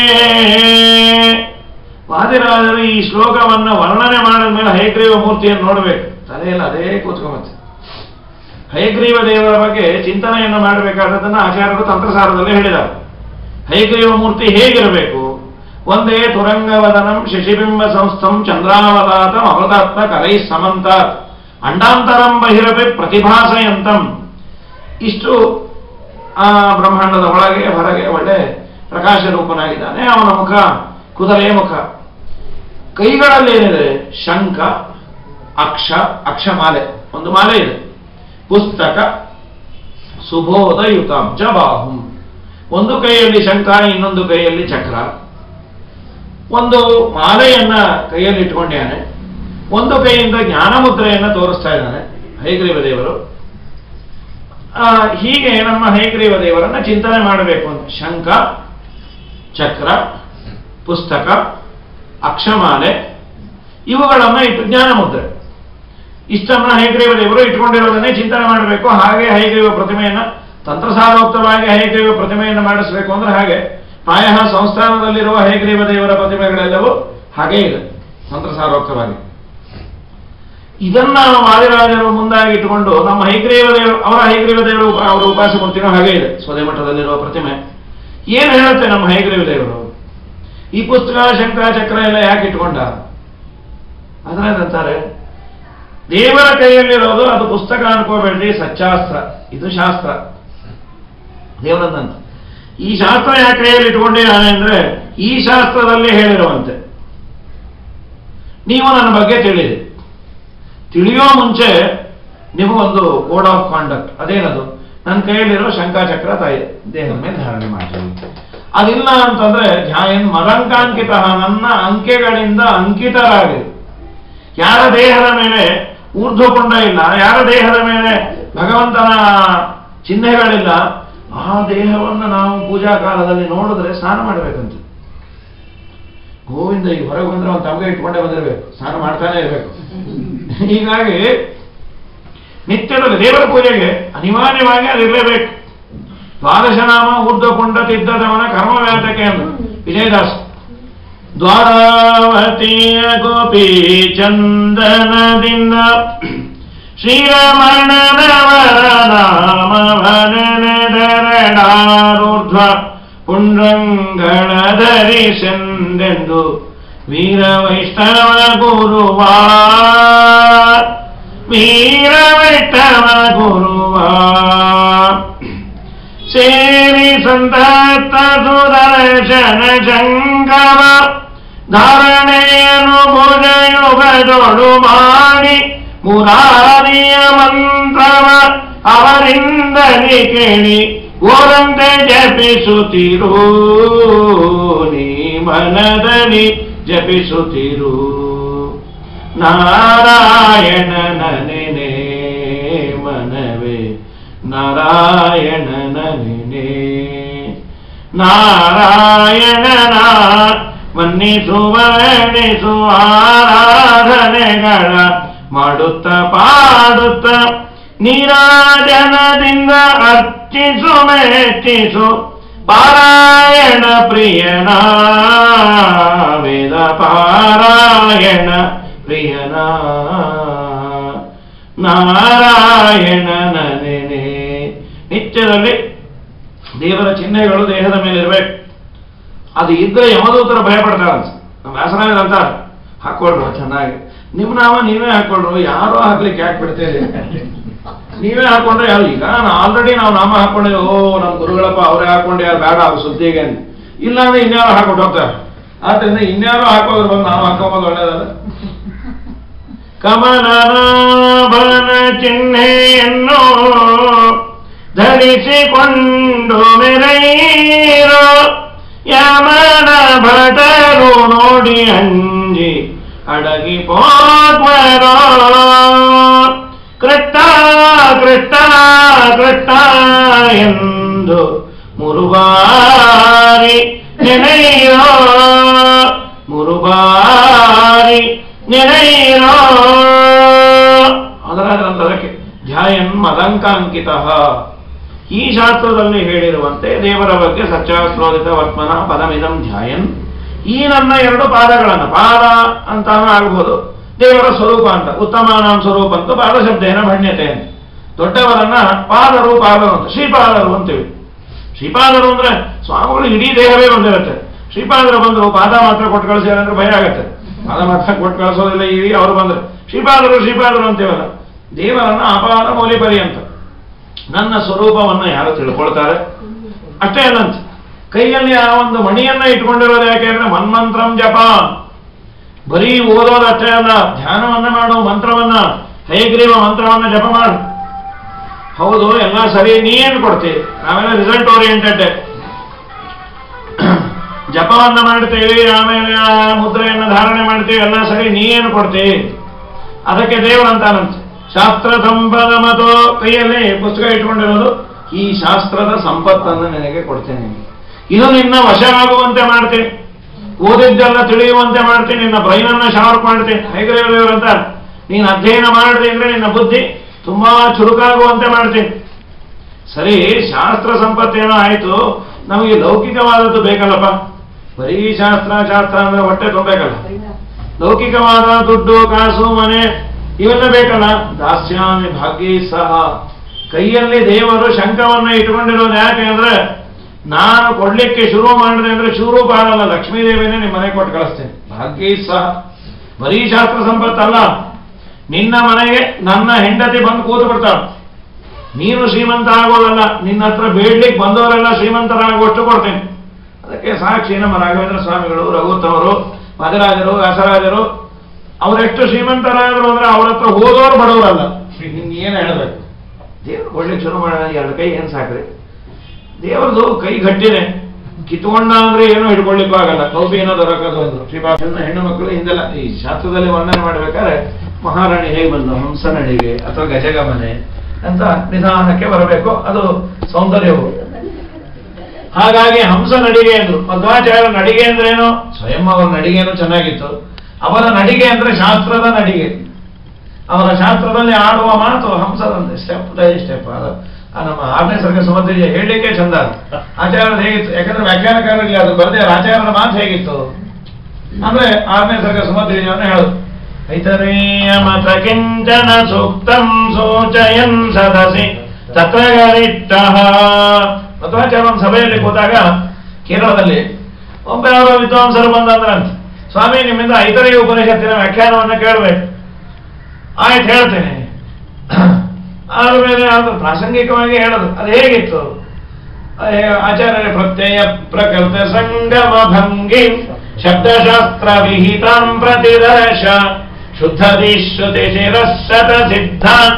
ವಾದಿರಾಜರು ಈ ಶ್ಲೋಕವನ್ನ ವರ್ಣನೆ ಮಾಡಿದ ಮೇಲೆ ಹೈಗ್ರೀವ ಮೂರ್ತಿಯನ್ನು ನೋಡಬೇಕು ತಲೆಯಲ್ಲಿ ಅದೇ ಕೂತ್ಕೊಂಬತ್ತೆ ಹೈಗ್ರೀವ ದೇವರ ಬಗ್ಗೆ ಚಿಂತನೆಯನ್ನು ಮಾಡಬೇಕಾದದನ್ನ ಆಚಾರ್ಯರು ತಂತ್ರಸಾರದಲ್ಲಿ ಹೇಳಿದ್ದಾರೆ ಹೈಗ್ರೀವ ಮೂರ್ತಿ ಹೇಗಿರಬೇಕು ಒಂದೇ ತುರಂಗವದನಂ ಶಶಿಬಿಂಬ ಸಂಸ್ಥಂ ಚಂದ್ರಾವತಾತಂ ಅಮೃತಾತ್ಮ ಕಲೈ ಸಮಂತಾತ್ ಅಂಡಾಂತರಂ ಬಹಿರಪಿ ಪ್ರತಿಭಾಸಯಂತಂ ಇಷ್ಟು ಆ ಬ್ರಹ್ಮಾಂಡದ ಒಳಗೆ ಹೊರಗೆ ಒಳ್ಳೆ ಪ್ರಕಾಶ ರೂಪನಾಗಿದ್ದಾನೆ ಅವನ ಮುಖ ಕುದುರೆ ಮುಖ ಕೈಗಳಲ್ಲಿ ಏನಿದೆ ಶಂಖ ಅಕ್ಷ ಅಕ್ಷಮಾಲೆ ಒಂದು ಮಾಲೆ ಇದೆ ಪುಸ್ತಕ ಸುಬೋಧಯುತಾಬ್ಜ ಬಾಹುಂ ಒಂದು ಕೈಯಲ್ಲಿ ಶಂಖ ಇನ್ನೊಂದು ಕೈಯಲ್ಲಿ ಚಕ್ರ ಒಂದು ಮಾಲೆಯನ್ನ ಕೈಯಲ್ಲಿ ಇಟ್ಕೊಂಡಿದ್ದಾನೆ ಒಂದು ಕೈಯಿಂದ ಜ್ಞಾನ ಮುದ್ರೆಯನ್ನ ತೋರಿಸ್ತಾ ಇದ್ದಾನೆ ಹೈಗ್ರೀವ ದೇವರು ಆ, ಹೀಗೆ ನಮ್ಮ ಹೈಗ್ರೀವ ದೇವರನ್ನ ಚಿಂತನೆ ಮಾಡಬೇಕು ಅಂತ ಶಂಖ ಚಕ್ರ ಪುಸ್ತಕ ಅಕ್ಷಮಾಲೆ ಇವುಗಳನ್ನ ಇಟ್ಟು ಜ್ಞಾನ ಮುದ್ರೆ ಇಷ್ಟನ್ನ ಹೈಗ್ರೀವ ದೇವರು ಇಟ್ಕೊಂಡಿರೋದನ್ನೇ ಚಿಂತನೆ ಮಾಡಬೇಕು ಹಾಗೆ ಹೈಗ್ರೀವ ಪ್ರತಿಮೆಯನ್ನ ತಂತ್ರಸಾರೋಕ್ತವಾಗಿ ಹೈಗ್ರೀವ ಪ್ರತಿಮೆಯನ್ನು ಮಾಡಿಸಬೇಕು ಅಂದ್ರೆ ಹಾಗೆ ಪ್ರಾಯ ಸಂಸ್ಥಾನದಲ್ಲಿರುವ ಹೈಗ್ರೀವ ದೇವರ ಪ್ರತಿಮೆಗಳೆಲ್ಲವೂ ಹಾಗೇ ಇದೆ ತಂತ್ರಸಾರೋಕ್ತವಾಗಿ ಇದನ್ನ ವಾದಿರಾಜರು ಮುಂದಾಗಿ ಇಟ್ಟುಕೊಂಡು ನಮ್ಮ ಹೈಗ್ರೀವ ದೇವರು ಅವರ ಹೈಗ್ರೀವ ದೇವರು ಉಪ- ಅವರ ಉಪಾಸ ಮೂರ್ತಿನೂ ಹಾಗೆ ಇದೆ ಸ್ವದೇ ಮಠದಲ್ಲಿರುವ ಪ್ರತಿಮೆ ಏನು ಹೇಳುತ್ತೆ ನಮ್ಮ ಹೈಗ್ರೀವ ದೇವರು ಈ ಪುಸ್ತಕ ಶಂಕ ಚಕ್ರ ಎಲ್ಲ ಯಾಕೆ ಇಟ್ಕೊಂಡ ಅದನ್ನೇನಂತಾರೆ ದೇವರ ಕೈಯಲ್ಲಿರೋದು ಅದು ಪುಸ್ತಕ ಅನ್ಕೋಬೇಡ್ರಿ ಸಚ್ಚಾಸ್ತ್ರ ಇದು ಶಾಸ್ತ್ರ ದೇವರನ್ನಂತ ಈ ಶಾಸ್ತ್ರ ಯಾಕೆ ಕೈಯಲ್ಲಿ ಇಟ್ಕೊಂಡಿದ್ದಾನೆ ಅಂದ್ರೆ ಈ ಶಾಸ್ತ್ರದಲ್ಲಿ ಹೇಳಿರುವಂತೆ ನೀವು ನನ್ನ ಬಗ್ಗೆ ತಿಳಿದೆ ತಿಳಿಯೋ ಮುಂಚೆ ನಿಮಗೊಂದು ಕೋಡ್ ಆಫ್ ಕಾಂಡಕ್ಟ್ ಅದೇನದು ನನ್ನ ಕೈಯಲ್ಲಿರೋ ಶಂಕಾಚಕ್ರ ತಾಯಿ ದೇಹದ ಮೇಲೆ ಧಾರಣೆ ಮಾಡಿ ಅದಿಲ್ಲ ಅಂತಂದ್ರೆ ಧ್ಯಾಯನ್ ಮದಂಕಾಂಕಿತ ನನ್ನ ಅಂಕೆಗಳಿಂದ ಅಂಕಿತರಾಗಿ ಯಾರ ದೇಹದ ಮೇಲೆ ಊರ್ಧ್ವಪುಂಡ ಇಲ್ಲ ಯಾರ ದೇಹದ ಮೇಲೆ ಭಗವಂತನ ಚಿಹ್ನೆಗಳಿಲ್ಲ ಆ ದೇಹವನ್ನು ನಾವು ಪೂಜಾ ಕಾಲದಲ್ಲಿ ನೋಡಿದ್ರೆ ಸ್ನಾನ ಮಾಡಬೇಕಂತೆ ಗೋವಿಂದ ಈ ಹೊರಗೆ ಬಂದ್ರೆ ಒಂದು ತಮಗೆ ಇಟ್ಕೊಂಡೇ ಬಂದಿರಬೇಕು ಸ್ನಾನ ಮಾಡ್ತಾನೆ ಇರಬೇಕು ಹೀಗಾಗಿ ನಿತ್ಯದಲ್ಲಿ ದೇವರ ಪೂಜೆಗೆ ಅನಿವಾರ್ಯವಾಗಿ ಅದಿರಲೇಬೇಕು ದ್ವಾದಶನಾಮ ಊರ್ಧ್ವಪುಂಡ ತಿದ್ದದವನ ಕರ್ಮವ್ಯಾತಕ್ಕೆ ಎಂದು ವಿಜಯದಾಸ್ ದ್ವಾರಾವತಿಯ ಗೋಪಿ ಚಂದನದಿಂದ ಶ್ರೀರಮಣನವರ ನಾಮವನೆದರಡಾರೂರ್ಧ್ವ ಪುಂಡ್ರಂಗಳ ಧರಿಸೆಂದೆಂದು ವೀರ ವೈಷ್ಣವ ಗುರುವ ವೀರ ವೈಷ್ಣವ ಗುರುವ ಸೇರಿ ಸಂತತ್ತ ಸುದರ್ಶನ ಜಂಗಮ ಧಾರಣೆಯನ್ನು ಭುಜಯುಗದೊಳು ಮಾಡಿ ಮುರಾರಿಯ ಮಂತ್ರವ ಅವರಿಂದಲೇ ಕೇಳಿ ಓರಂತೆ ಜಪಿಸುತ್ತಿರು ನೀ ಮನದಲ್ಲಿ ಜಪಿಸುತ್ತಿರು ನಾರಾಯಣನ ನೆನೆ ಮನವೇ ನಾರಾಯಣನ ನೆನೆ ನಾರಾಯಣನ ಮನ್ನಿಸುವ ಎಣಿಸುವ ಆರಾಧನೆಗಳ ಮಾಡುತ್ತ ಪಾಡುತ್ತ ನೀರಾಜನದಿಂದ ಅರ್ಚಿಸು ಮೆಚ್ಚಿಸು ಪಾರಾಯಣ ಪ್ರಿಯನ ವೇದ ಪಾರಾಯಣ ಪ್ರಿಯನ ನಾರಾಯಣನ ನೆನೆ ನಿತ್ಯದಲ್ಲಿ ದೇವರ ಚಿಹ್ನೆಗಳು ದೇಹದ ಮೇಲೆ ಇರಬೇಕು ಅದು ಇದ್ರೆ ಯಮದೂತರ ಭಯ ಪಡ್ತಾರಂತ ನಮ್ಮ ವ್ಯಾಸನಾಗ ಅಂತ ಹಾಕೊಳ್ರು ಚೆನ್ನಾಗಿ ನಿಮ್ಮ ನಾಮ ನೀವೇ ಹಾಕೊಳ್ರು ಯಾರೋ ಹಾಕ್ಲಿಕ್ಕೆ ಯಾಕೆ ಬಿಡ್ತೇವೆ ನೀವೇ ಹಾಕೊಂಡ್ರೆ ಯಾರು ಈಗ ಆಲ್ರೆಡಿ ನಾವು ನಾಮ ಹಾಕೊಂಡೆ ಓ ನಮ್ಮ ಗುರುಗಳಪ್ಪ ಅವರೇ ಹಾಕೊಂಡೆ ಯಾರು ಬೇಡ ಅವ್ರ ಸುದ್ದಿಗೆ ಅಂತ. ಇಲ್ಲ ಅಂದ್ರೆ ಇನ್ಯಾರೋ ಹಾಕೊಂಡು ಹೋಗ್ತಾರೆ ಆದ್ರಿಂದ ಇನ್ಯಾರೋ ಹಾಕೋದ್ರ ಬಂದು ನಾವು ಹಾಕೋಬೋದು ಒಳ್ಳೇದಲ್ಲ ಕಮಲನಾಭನ ಚಿಹ್ನೆಯನ್ನು ಧರಿಸಿಕೊಂಡು ಮೆರೆಯಿರೋ ಯಮನ ಭಟರು ನೋಡಿ ಅಂಜಿ ಅಡಗಿ ಪೋದ್ವರೋ ಕೃಷ್ಣ ಕೃಷ್ಣ ಕೃಷ್ಣ ಎಂದು ಮುರುಬಾರಿ ನೆನೆಯೋ ಮುರುಬಾರಿ ನೆನೆಯಿರೋ ಅದರ ಗ್ರಂಥದಕ್ಕೆ ಧ್ಯಾಯನ್ ಮದಂಕಾಂಕಿತ ಈ ಶಾಸ್ತ್ರದಲ್ಲಿ ಹೇಳಿರುವಂತೆ ದೇವರ ಬಗ್ಗೆ ಸಚ್ಚಾಸ್ತ್ರೋದಿತ ವರ್ತ್ಮನ ಪದಮಿದಂ ಧ್ಯಾಯನ್ ಈ ನನ್ನ ಎರಡು ಪಾದಗಳನ್ನು ಪಾದ ಅಂತಾನು ಆಗ್ಬೋದು ದೇವರ ಸ್ವರೂಪ ಅಂತ ಉತ್ತಮಾನಾಂ ಸ್ವರೂಪ ಅಂತ ಪಾದ ಶಬ್ದೇನ ಭಣ್ಯತೆ ಅಂತ ದೊಡ್ಡವರನ್ನ ಪಾದರು ಪಾದರು ಅಂತ ಶ್ರೀಪಾದರು ಅಂತೀವಿ ಶ್ರೀಪಾದರು ಅಂದ್ರೆ ಸ್ವಾಮಿಗಳು ಇಡೀ ದೇಹವೇ ಬಂದಿರುತ್ತೆ ಶ್ರೀಪಾದರು ಬಂದ್ರು ಪಾದ ಮಾತ್ರ ಕೊಟ್ಟು ಕಳಿಸ್ಯಾರ ಅಂದ್ರೆ ಭಯ ಆಗತ್ತೆ ಪಾದ ಮಾತ್ರ ಕೊಟ್ಟು ಕಳಿಸೋದಿಲ್ಲ ಇಡೀ ಅವರು ಬಂದ್ರೆ ಶ್ರೀಪಾದರು ಶ್ರೀಪಾದರು ಅಂತೀವಲ್ಲ ದೇವರನ್ನ ಅಪಾದ ಮೌಲಿ ಪರ್ಯಂತ ನನ್ನ ಸ್ವರೂಪವನ್ನ ಯಾರು ತಿಳ್ಕೊಳ್ತಾರೆ ಅಷ್ಟೇ ಅಲ್ಲಂತ ಕೈಯಲ್ಲಿ ಆ ಒಂದು ಮಣಿಯನ್ನ ಇಟ್ಕೊಂಡಿರೋದು ಯಾಕೆ ಅಂದ್ರೆ ಮನ್ಮಂತ್ರಂ ಜಪ ಬರೀ ಓದೋದು ಅಷ್ಟೇ ಅಲ್ಲ ಧ್ಯಾನವನ್ನ ಮಾಡು ಮಂತ್ರವನ್ನ ಹೈಗ್ರೀವ ಮಂತ್ರವನ್ನ ಜಪ ಮಾಡು ಹೌದು ಎಲ್ಲ ಸರಿ ನೀ ಏನ್ ಕೊಡ್ತಿ ನಾವೆಲ್ಲ ರಿಸಲ್ಟ್ ಓರಿಯೆಂಟೆಡ್ ಜಪವನ್ನ ಮಾಡ್ತೇವೆ ಆಮೇಲೆ ಆ ಮುದ್ರೆಯನ್ನ ಧಾರಣೆ ಮಾಡ್ತೇವೆ ಎಲ್ಲ ಸರಿ ನೀ ಏನು ಕೊಡ್ತಿ ಅದಕ್ಕೆ ದೇವರಂತಾನಂತೆ ಶಾಸ್ತ್ರ ಸಂಪದ ಮತ್ತು ಕೈಯಲ್ಲಿ ಪುಸ್ತಕ ಇಟ್ಕೊಂಡಿರೋದು ಈ ಶಾಸ್ತ್ರದ ಸಂಪತ್ತನ್ನು ನಿನಗೆ ಕೊಡ್ತೇನೆ ಇದು ನಿನ್ನ ವಶವಾಗುವಂತೆ ಮಾಡ್ತೀನಿ ಓದಿದ್ದೆಲ್ಲ ತಿಳಿಯುವಂತೆ ಮಾಡ್ತೀನಿ ನಿನ್ನ ಬ್ರೈನನ್ನ ಶಾರ್ಪ್ ಮಾಡ್ತೀನಿ ಹೇಗೆ ದೇವರಂತ ನೀನು ಅಧ್ಯಯನ ಮಾಡಿದೆ ಅಂದ್ರೆ ನಿನ್ನ ಬುದ್ಧಿ ತುಂಬಾ ಚುರುಕಾಗುವಂತೆ ಮಾಡ್ತೀನಿ ಸರಿ ಶಾಸ್ತ್ರ ಸಂಪತ್ತೇನೋ ಆಯ್ತು ನಮಗೆ ಲೌಕಿಕವಾದದ್ದು ಬೇಕಲ್ಲಪ್ಪ ಬರೀ ಶಾಸ್ತ್ರ ಶಾಸ್ತ್ರ ಅಂದ್ರೆ ಹೊಟ್ಟೆ ತುಂಬಬೇಕಲ್ಲ ಲೌಕಿಕವಾದ ದುಡ್ಡು ಕಾಸು ಮನೆ ಇವೆಲ್ಲ ಬೇಕಲ್ಲ ದಾಸ್ಯಾಮಿ ಭಾಗ್ಯ ಸಹ ಕೈಯಲ್ಲಿ ದೇವರು ಶಂಕವನ್ನ ಇಟ್ಕೊಂಡಿರೋದು ಯಾಕೆ ಅಂದ್ರೆ ನಾನು ಕೊಡ್ಲಿಕ್ಕೆ ಶುರು ಮಾಡಿದೆ ಅಂದ್ರೆ ಶುರು ಬಾರಲ್ಲ ಲಕ್ಷ್ಮೀದೇವಿನೇ ನಿಮ್ಮ ಮನೆ ಕೊಟ್ಟು ಕಳಿಸ್ತೇನೆ ಭಾಗ್ಯ ಸಹ ಬರೀ ಶಾಸ್ತ್ರ ಸಂಪತ್ತಲ್ಲ ನಿನ್ನ ಮನೆಗೆ ನನ್ನ ಹೆಂಡತಿ ಬಂದು ಕೂತು ಬಿಡ್ತಾಳೆ ನೀನು ಶ್ರೀಮಂತ ಆಗೋದಲ್ಲ ನಿನ್ನ ಹತ್ರ ಬೇಡ್ಲಿಕ್ಕೆ ಬಂದವರೆಲ್ಲ ಶ್ರೀಮಂತರಾಗುವಷ್ಟು ಕೊಡ್ತೇನೆ ಅದಕ್ಕೆ ಅದಕ್ಕೆ ಸಾಕ್ಷಿ ನಮ್ಮ ರಾಘವೇಂದ್ರ ಸ್ವಾಮಿಗಳು ರಘುತ್ತವರು ಮದರಾಜರು ವ್ಯಾಸರಾಜರು ಅವರೆಷ್ಟು ಶ್ರೀಮಂತರಾದರು ಅಂದ್ರೆ ಅವ್ರ ಹತ್ರ ಹೋದವರು ಬಡವರಲ್ಲ ನಿಮ್ಗೆ ಏನು ಹೇಳಬೇಕು ದೇವ್ರು ಕೊಡ್ಲಿಕ್ಕೆ ಶುರು ಮಾಡೋಣ ಎರಡು ಕೈ ಏನು ಸಾಕ್ರಿ ದೇವ್ರದು ಕೈ ಗಟ್ಟಿನೇ ಕಿತ್ಕೊಂಡ ಅಂದ್ರೆ ಏನು ಹಿಡ್ಕೊಳ್ಳಿಕ್ಕೂ ಆಗಲ್ಲ ಕೌಪಿ ಏನೋ ದೊರಕದು ಅಂದ್ರು ಶ್ರೀಪಾಠನ ಹೆಣ್ಣು ಮಕ್ಕಳು ಹಿಂದೆಲ್ಲ ಈ ಶಾಸ್ತ್ರದಲ್ಲಿ ವರ್ಣನೆ ಮಾಡ್ಬೇಕಾದ್ರೆ ಮಹಾರಾಣಿ ಹೇಗೆ ಬಂದು ಹಂಸನಡಿಗೆ ಅಥವಾ ಗಜಗಮನೆ ಅಂತ ನಿಧಾನಕ್ಕೆ ಬರಬೇಕು ಅದು ಸೌಂದರ್ಯವು ಹಾಗಾಗಿ ಹಂಸ ನಡಿಗೆ ಅಂದ್ರು ಮಧ್ವಾಚಾರ್ಯ ನಡಿಗೆ ಅಂದ್ರೇನು ಸ್ವಯಂ ಅವರ ನಡಿಗೆನೂ ಚೆನ್ನಾಗಿತ್ತು ಅವರ ನಡಿಗೆ ಅಂದ್ರೆ ಶಾಸ್ತ್ರದ ನಡಿಗೆ ಅವರ ಶಾಸ್ತ್ರದಲ್ಲಿ ಆಡುವ ಮಾತು ಹಂಸದಂತೆ ಸ್ಟೆಪ್ ಬೈ ಸ್ಟೆಪ್ ಅದು ಆ ನಮ್ಮ ಆರನೇ ಸರ್ಗ ಸುಮತಿಗೆ ಹೇಳಲಿಕ್ಕೆ ಚಂದ ಆಚಾರ್ಯರು ಹೇಗಿತ್ತು ಯಾಕಂದ್ರೆ ವ್ಯಾಖ್ಯಾನಕಾರರಿಗೆ ಅದು ಬರದೆ ಆಚಾರ್ಯರ ಮಾತು ಹೇಗಿತ್ತು ಅಂದ್ರೆ ಆರನೇ ಸರ್ಗ ಸುಮತಿಯನ್ನು ಹೇಳುದು ಐತರೇಯ ಮತ ಕಿಂಚನ ಸೂಕ್ತಂ ಸೂಚಯನ್ ಸದಸಿ ತತ್ರ ಗರಿಷ್ಠ ಮಧ್ವಾಚಾರ್ಯ ಒಂದು ಸಭೆಯಲ್ಲಿ ಕೂತಾಗ ಕೇರಳದಲ್ಲಿ ಒಬ್ಬ ಯಾರೋ ವಿದ್ವಾಂಸರು ಬಂದಂದ್ರಂತೆ ಸ್ವಾಮಿ ನಿಮ್ಮಿಂದ ಐತರೇಯ ಉಪನಿಷತ್ತಿನ ವ್ಯಾಖ್ಯಾನವನ್ನು ಕೇಳಬೇಕು ಆಯ್ತು ಹೇಳ್ತೇನೆ ಆದ್ಮೇಲೆ ಅದು ಪ್ರಾಸಂಗಿಕವಾಗಿ ಹೇಳೋದು ಅದು ಹೇಗಿತ್ತು ಅದೇ ಆಚಾರ್ಯ ಪ್ರತ್ಯಯ ಪ್ರಕೃತ ಸಂಗಮ ಭಂಗಿ ಶಬ್ದಶಾಸ್ತ್ರ ವಿಹಿತಾಂ ಪ್ರತಿದರ್ಶ ಶುದ್ಧದಿ ಶ್ರುತಿ ಶಿರಶತ ಸಿದ್ಧಾನ್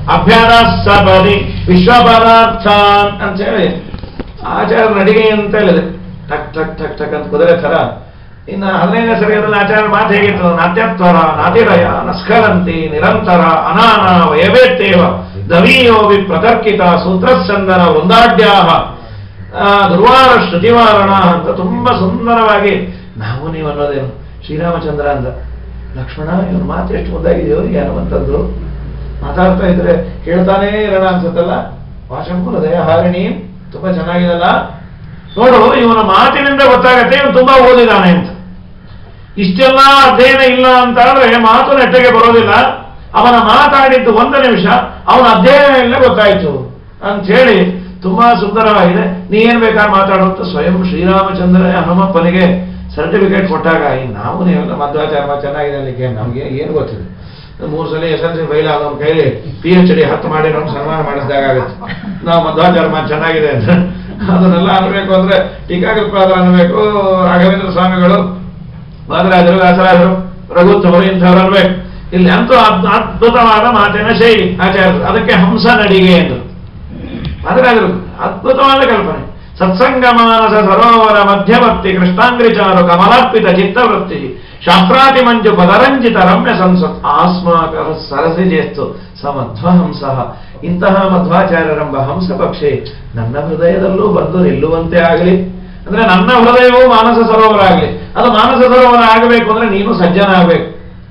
ಅಭ್ಯರಸಪದಿ ವಿಶ್ವಪದಾರ್ಥಾನ್ ಅಂತ ಹೇಳಿ ಆಚಾರ್ಯ ನಡಿಗೆ ಅಂತ ಹೇಳಿದೆ ಟಕ್ ಟಕ್ ಟಕ್ ಟಕ್ ಅಂತ ಕುದುರೆ ಥರ ಇನ್ನು ಹದಿನೈದನೇ ಸರಿಯಾದಲ್ಲಿ ಆಚಾರ್ಯ ಮಾತು ಹೇಗಿತ್ತು ನಾಟ್ಯತ್ವರ ನಾತಿರಯ ನಸ್ಕರಂತಿ ನಿರಂತರ ಅನಾನ ವಯವೇತ್ತೇವ ದವೀಯೋವಿ ಪ್ರತರ್ಕಿತ ಸೂತ್ರಸ್ಸಂದನ ವೃಂದಾಢ್ಯಾಹ ಆ, ದುರ್ವಾರ ಶ್ರುತಿವಾರಣ ಅಂತ ತುಂಬಾ ಸುಂದರವಾಗಿ ನಾವು ನೀವು ಅನ್ನೋದೇನು ಶ್ರೀರಾಮಚಂದ್ರ ಅಂತ ಲಕ್ಷ್ಮಣ ಇವನ ಮಾತು ಎಷ್ಟು ಮುದ್ದಾಗಿದೆಯೋ ಹನುಮಂತದ್ದು ಮಾತಾಡ್ತಾ ಇದ್ರೆ ಕೇಳ್ತಾನೇ ಇರೋಣ ಅನ್ಸುತ್ತಲ್ಲ ವಾಶಂಕುಲ ದಯ ಹಾರಿಣಿ ತುಂಬಾ ಚೆನ್ನಾಗಿದಲ್ಲ ನೋಡು ಇವನ ಮಾತಿನಿಂದ ಗೊತ್ತಾಗತ್ತೆ ಇವನು ತುಂಬಾ ಓದಿದಾನೆ ಅಂತ ಇಷ್ಟೆಲ್ಲ ಅಧ್ಯಯನ ಇಲ್ಲ ಅಂತ ಆದ್ರೆ ಮಾತು ನೆಟ್ಟಗೆ ಬರೋದಿಲ್ಲ ಅವನ ಮಾತಾಡಿದ್ದು ಒಂದು ನಿಮಿಷ ಅವನ ಅಧ್ಯಯನ ಎಲ್ಲ ಗೊತ್ತಾಯ್ತು ಅಂತ ಹೇಳಿ ತುಂಬಾ ಸುಂದರವಾಗಿದೆ ನೀ ಏನ್ ಬೇಕಾದ್ರೆ ಮಾತಾಡು ಅಂತ ಸ್ವಯಂ ಶ್ರೀರಾಮಚಂದ್ರ ಹನುಮಪ್ಪನಿಗೆ ಸರ್ಟಿಫಿಕೇಟ್ ಕೊಟ್ಟಾಗ ಈ ನಾವು ನೀವೆಲ್ಲ ಮಧ್ವಾಚಾರ ಚೆನ್ನಾಗಿದೆ ಅಲ್ಲಿಗೆ ನಮ್ಗೆ ಏನು ಗೊತ್ತಿದೆ ಮೂರು ಸಲ ಎಸ್ ಎಲ್ ಸಿ ಫೈಲ್ ಆದ ಕೈಲಿ ಪಿ ಎಚ್ ಡಿ ಹತ್ತು ಮಾಡಿ ನಮ್ಗೆ ಸನ್ಮಾನ ಮಾಡಿಸಿದಾಗ ಆಗುತ್ತೆ ನಾವು ಮಧ್ವಾಚಾರ ಮಾತು ಚೆನ್ನಾಗಿದೆ ಅಂತ ಅದನ್ನೆಲ್ಲ ಅನ್ಬೇಕು ಅಂದ್ರೆ ಟೀಕಾಕೃಪಾದ ಅನ್ಬೇಕು ರಾಘವೇಂದ್ರ ಸ್ವಾಮಿಗಳು ವಾದರಾಜರು ವ್ಯಾಸರಾಜರು ರಘುತ್ತಮರು ಇಂಥವ್ರು ಅನ್ಬೇಕು ಇಲ್ಲಿ ಅಂತೂ ಅದ್- ಅದ್ಭುತವಾದ ಮಾತಿನ ಶೈಲಿ ಆಚಾರ್ಯರು ಅದಕ್ಕೆ ಹಂಸ ನಡಿಗೆ ಎಂದು ವಾದರಾಜರು ಅದ್ಭುತವಾದ ಕಲ್ಪನೆ ಸತ್ಸಂಗಮಾನಸ ಸರೋವರ ಮಧ್ಯವರ್ತಿ ಕೃಷ್ಣಾಂಗ್ರಿಚಾರು ಕಮಲಾರ್ಪಿತ ಚಿತ್ತವೃತ್ತಿ ಶಾಸ್ತ್ರಾತಿ ಮಂಜು ಪದರಂಜಿತ ರಮ್ಯ ಸಂಸತ್ ಆಸ್ಮಾಕ ಸರಸಿ ಜೇಸ್ತು ಸ ಮಧ್ವಹಂಸ ಇಂತಹ ಮಧ್ವಾಚಾರ್ಯರೆಂಬ ಹಂಸ ಪಕ್ಷಿ ನನ್ನ ಹೃದಯದಲ್ಲೂ ಬಂದು ನಿಲ್ಲುವಂತೆ ಆಗಲಿ ಅಂದ್ರೆ ನನ್ನ ಹೃದಯವು ಮಾನಸ ಸರೋವರ ಆಗಲಿ ಅದು ಮಾನಸ ಸರೋವರ ಆಗಬೇಕು ಅಂದ್ರೆ ನೀನು ಸಜ್ಜನ ಆಗಬೇಕು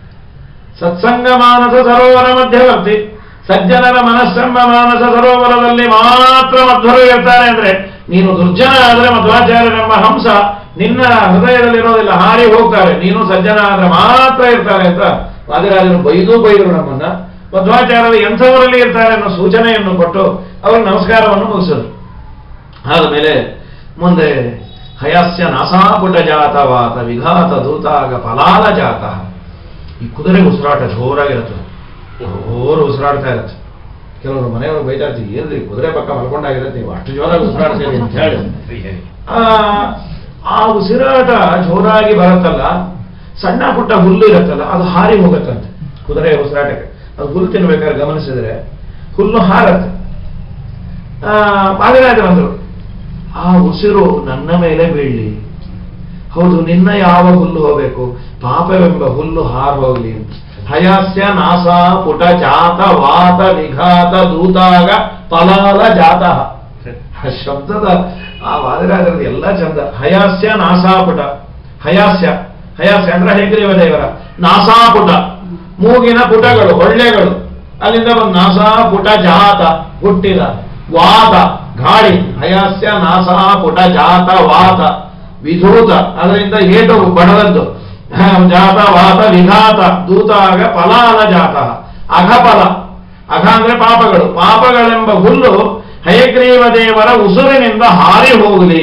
ಸತ್ಸಂಗ ಮಾನಸ ಸರೋವರ ಮಧ್ಯವರ್ತಿ ಸಜ್ಜನರ ಮನಸ್ಸೆಂಬ ಮಾನಸ ಸರೋವರದಲ್ಲಿ ಮಾತ್ರ ಮಧ್ವರು ಇರ್ತಾರೆ ಅಂದ್ರೆ ನೀನು ದುರ್ಜನ ಆದ್ರೆ ಮಧ್ವಾಚಾರ್ಯರೆಂಬ ಹಂಸ ನಿನ್ನ ಹೃದಯದಲ್ಲಿರೋದಿಲ್ಲ ಹಾರಿ ಹೋಗ್ತಾರೆ ನೀನು ಸಜ್ಜನ ಆದ್ರೆ ಮಾತ್ರ ಇರ್ತಾರೆ ಅಂತ ವಾದಿರಾಜರು ಬೈದು ಬೈದರು ನಮ್ಮನ್ನ ಮಧ್ವಾಚಾರ್ಯರು ಎಂಥವರಲ್ಲಿ ಇರ್ತಾರೆ ಅನ್ನೋ ಸೂಚನೆಯನ್ನು ಕೊಟ್ಟು ಅವರಿಗೆ ನಮಸ್ಕಾರವನ್ನು ಮುಗಿಸಿದ್ರು ಆದಮೇಲೆ ಮುಂದೆ ಹಯಾಸ್ಯ ನಾಸಾಪುಟ ಜಾತವಾತ ವಿಘಾತ ದೂತಾಗ ಫಲಾಲ ಜಾತ ಈ ಕುದುರೆ ಉಸಿರಾಟ ಜೋರಾಗಿರುತ್ತೆ ಜೋರು ಉಸಿರಾಡ್ತಾ ಇರುತ್ತೆ ಕೆಲವರು ಮನೆಯವರು ಬೈತಾ ಇರ್ತೀವಿ ಏನ್ರಿ ಕುದುರೆ ಪಕ್ಕ ಮಲ್ಕೊಂಡಾಗಿರುತ್ತೆ ನೀವು ಅಷ್ಟು ಜೋರಾಗಿ ಉಸಿರಾಡ್ತೀರಿ ಅಂತ ಹೇಳಿ ಆ, ಆ ಉಸಿರಾಟ ಜೋರಾಗಿ ಬರುತ್ತಲ್ಲ ಸಣ್ಣ ಪುಟ್ಟ ಹುಲ್ಲು ಇರುತ್ತಲ್ಲ ಅದು ಹಾರಿ ಹೋಗುತ್ತಂತೆ ಕುದುರೆ ಉಸಿರಾಟಕ್ಕೆ ಅದು ಹುಲ್ಲು ತಿನ್ಬೇಕಾದ್ರೆ ಗಮನಿಸಿದ್ರೆ ಹುಲ್ಲು ಹಾರತ್ತೆ ಆ, ಪಾದರಾಜರಂದ್ರು ಆ ಉಸಿರು ನನ್ನ ಮೇಲೆ ಬೀಳಲಿ ಹೌದು ನಿನ್ನ ಯಾವ ಹುಲ್ಲು ಹೋಗಬೇಕು ಪಾಪವೆಂಬ ಹುಲ್ಲು ಹಾರ್ ಹೋಗ್ಲಿ ಹಯಾಸ್ಯ ನಾಸ ಪುಟ ಜಾತ ವಾತ ವಿಘಾತ ದೂತಾಗ ಫಲಾಲ ಜಾತ ಆ ಶಬ್ದದ ಆ ವಾದಿರಾಜರದ ಎಲ್ಲ ಚಂದ ಹಯಾಸ್ಯ ನಾಸಾಪುಟ ಹಯಾಸ್ಯ ಹಯಾಸ್ಯ ಅಂದ್ರೆ ಹೇಗ್ರೀವ ದೇವರ ನಾಸಾಪುಟ ಮೂಗಿನ ಪುಟಗಳು ಹೊಳ್ಳೆಗಳು ಅಲ್ಲಿಂದ ಒಂದು ನಾಸಾಪುಟ ಜಾತ ಹುಟ್ಟಿದ ವಾತ ಗಾಳಿ ಹಯಾಸ್ಯ ನಾಸಾಪುಟ ಜಾತ ವಾತ ವಿಧೂತ ಅದರಿಂದ ಏಟು ಬಡದದ್ದು ಜಾತ ವಾತ ವಿಘಾತ ದೂತಾಗ ಫಲಾಲ ಜಾತ ಅಘಫಲ ಅಘ ಅಂದ್ರೆ ಪಾಪಗಳು ಪಾಪಗಳೆಂಬ ಹುಲ್ಲು ಹಯಗ್ರೀವ ದೇವರ ಉಸುರಿನಿಂದ ಹಾರಿ ಹೋಗಲಿ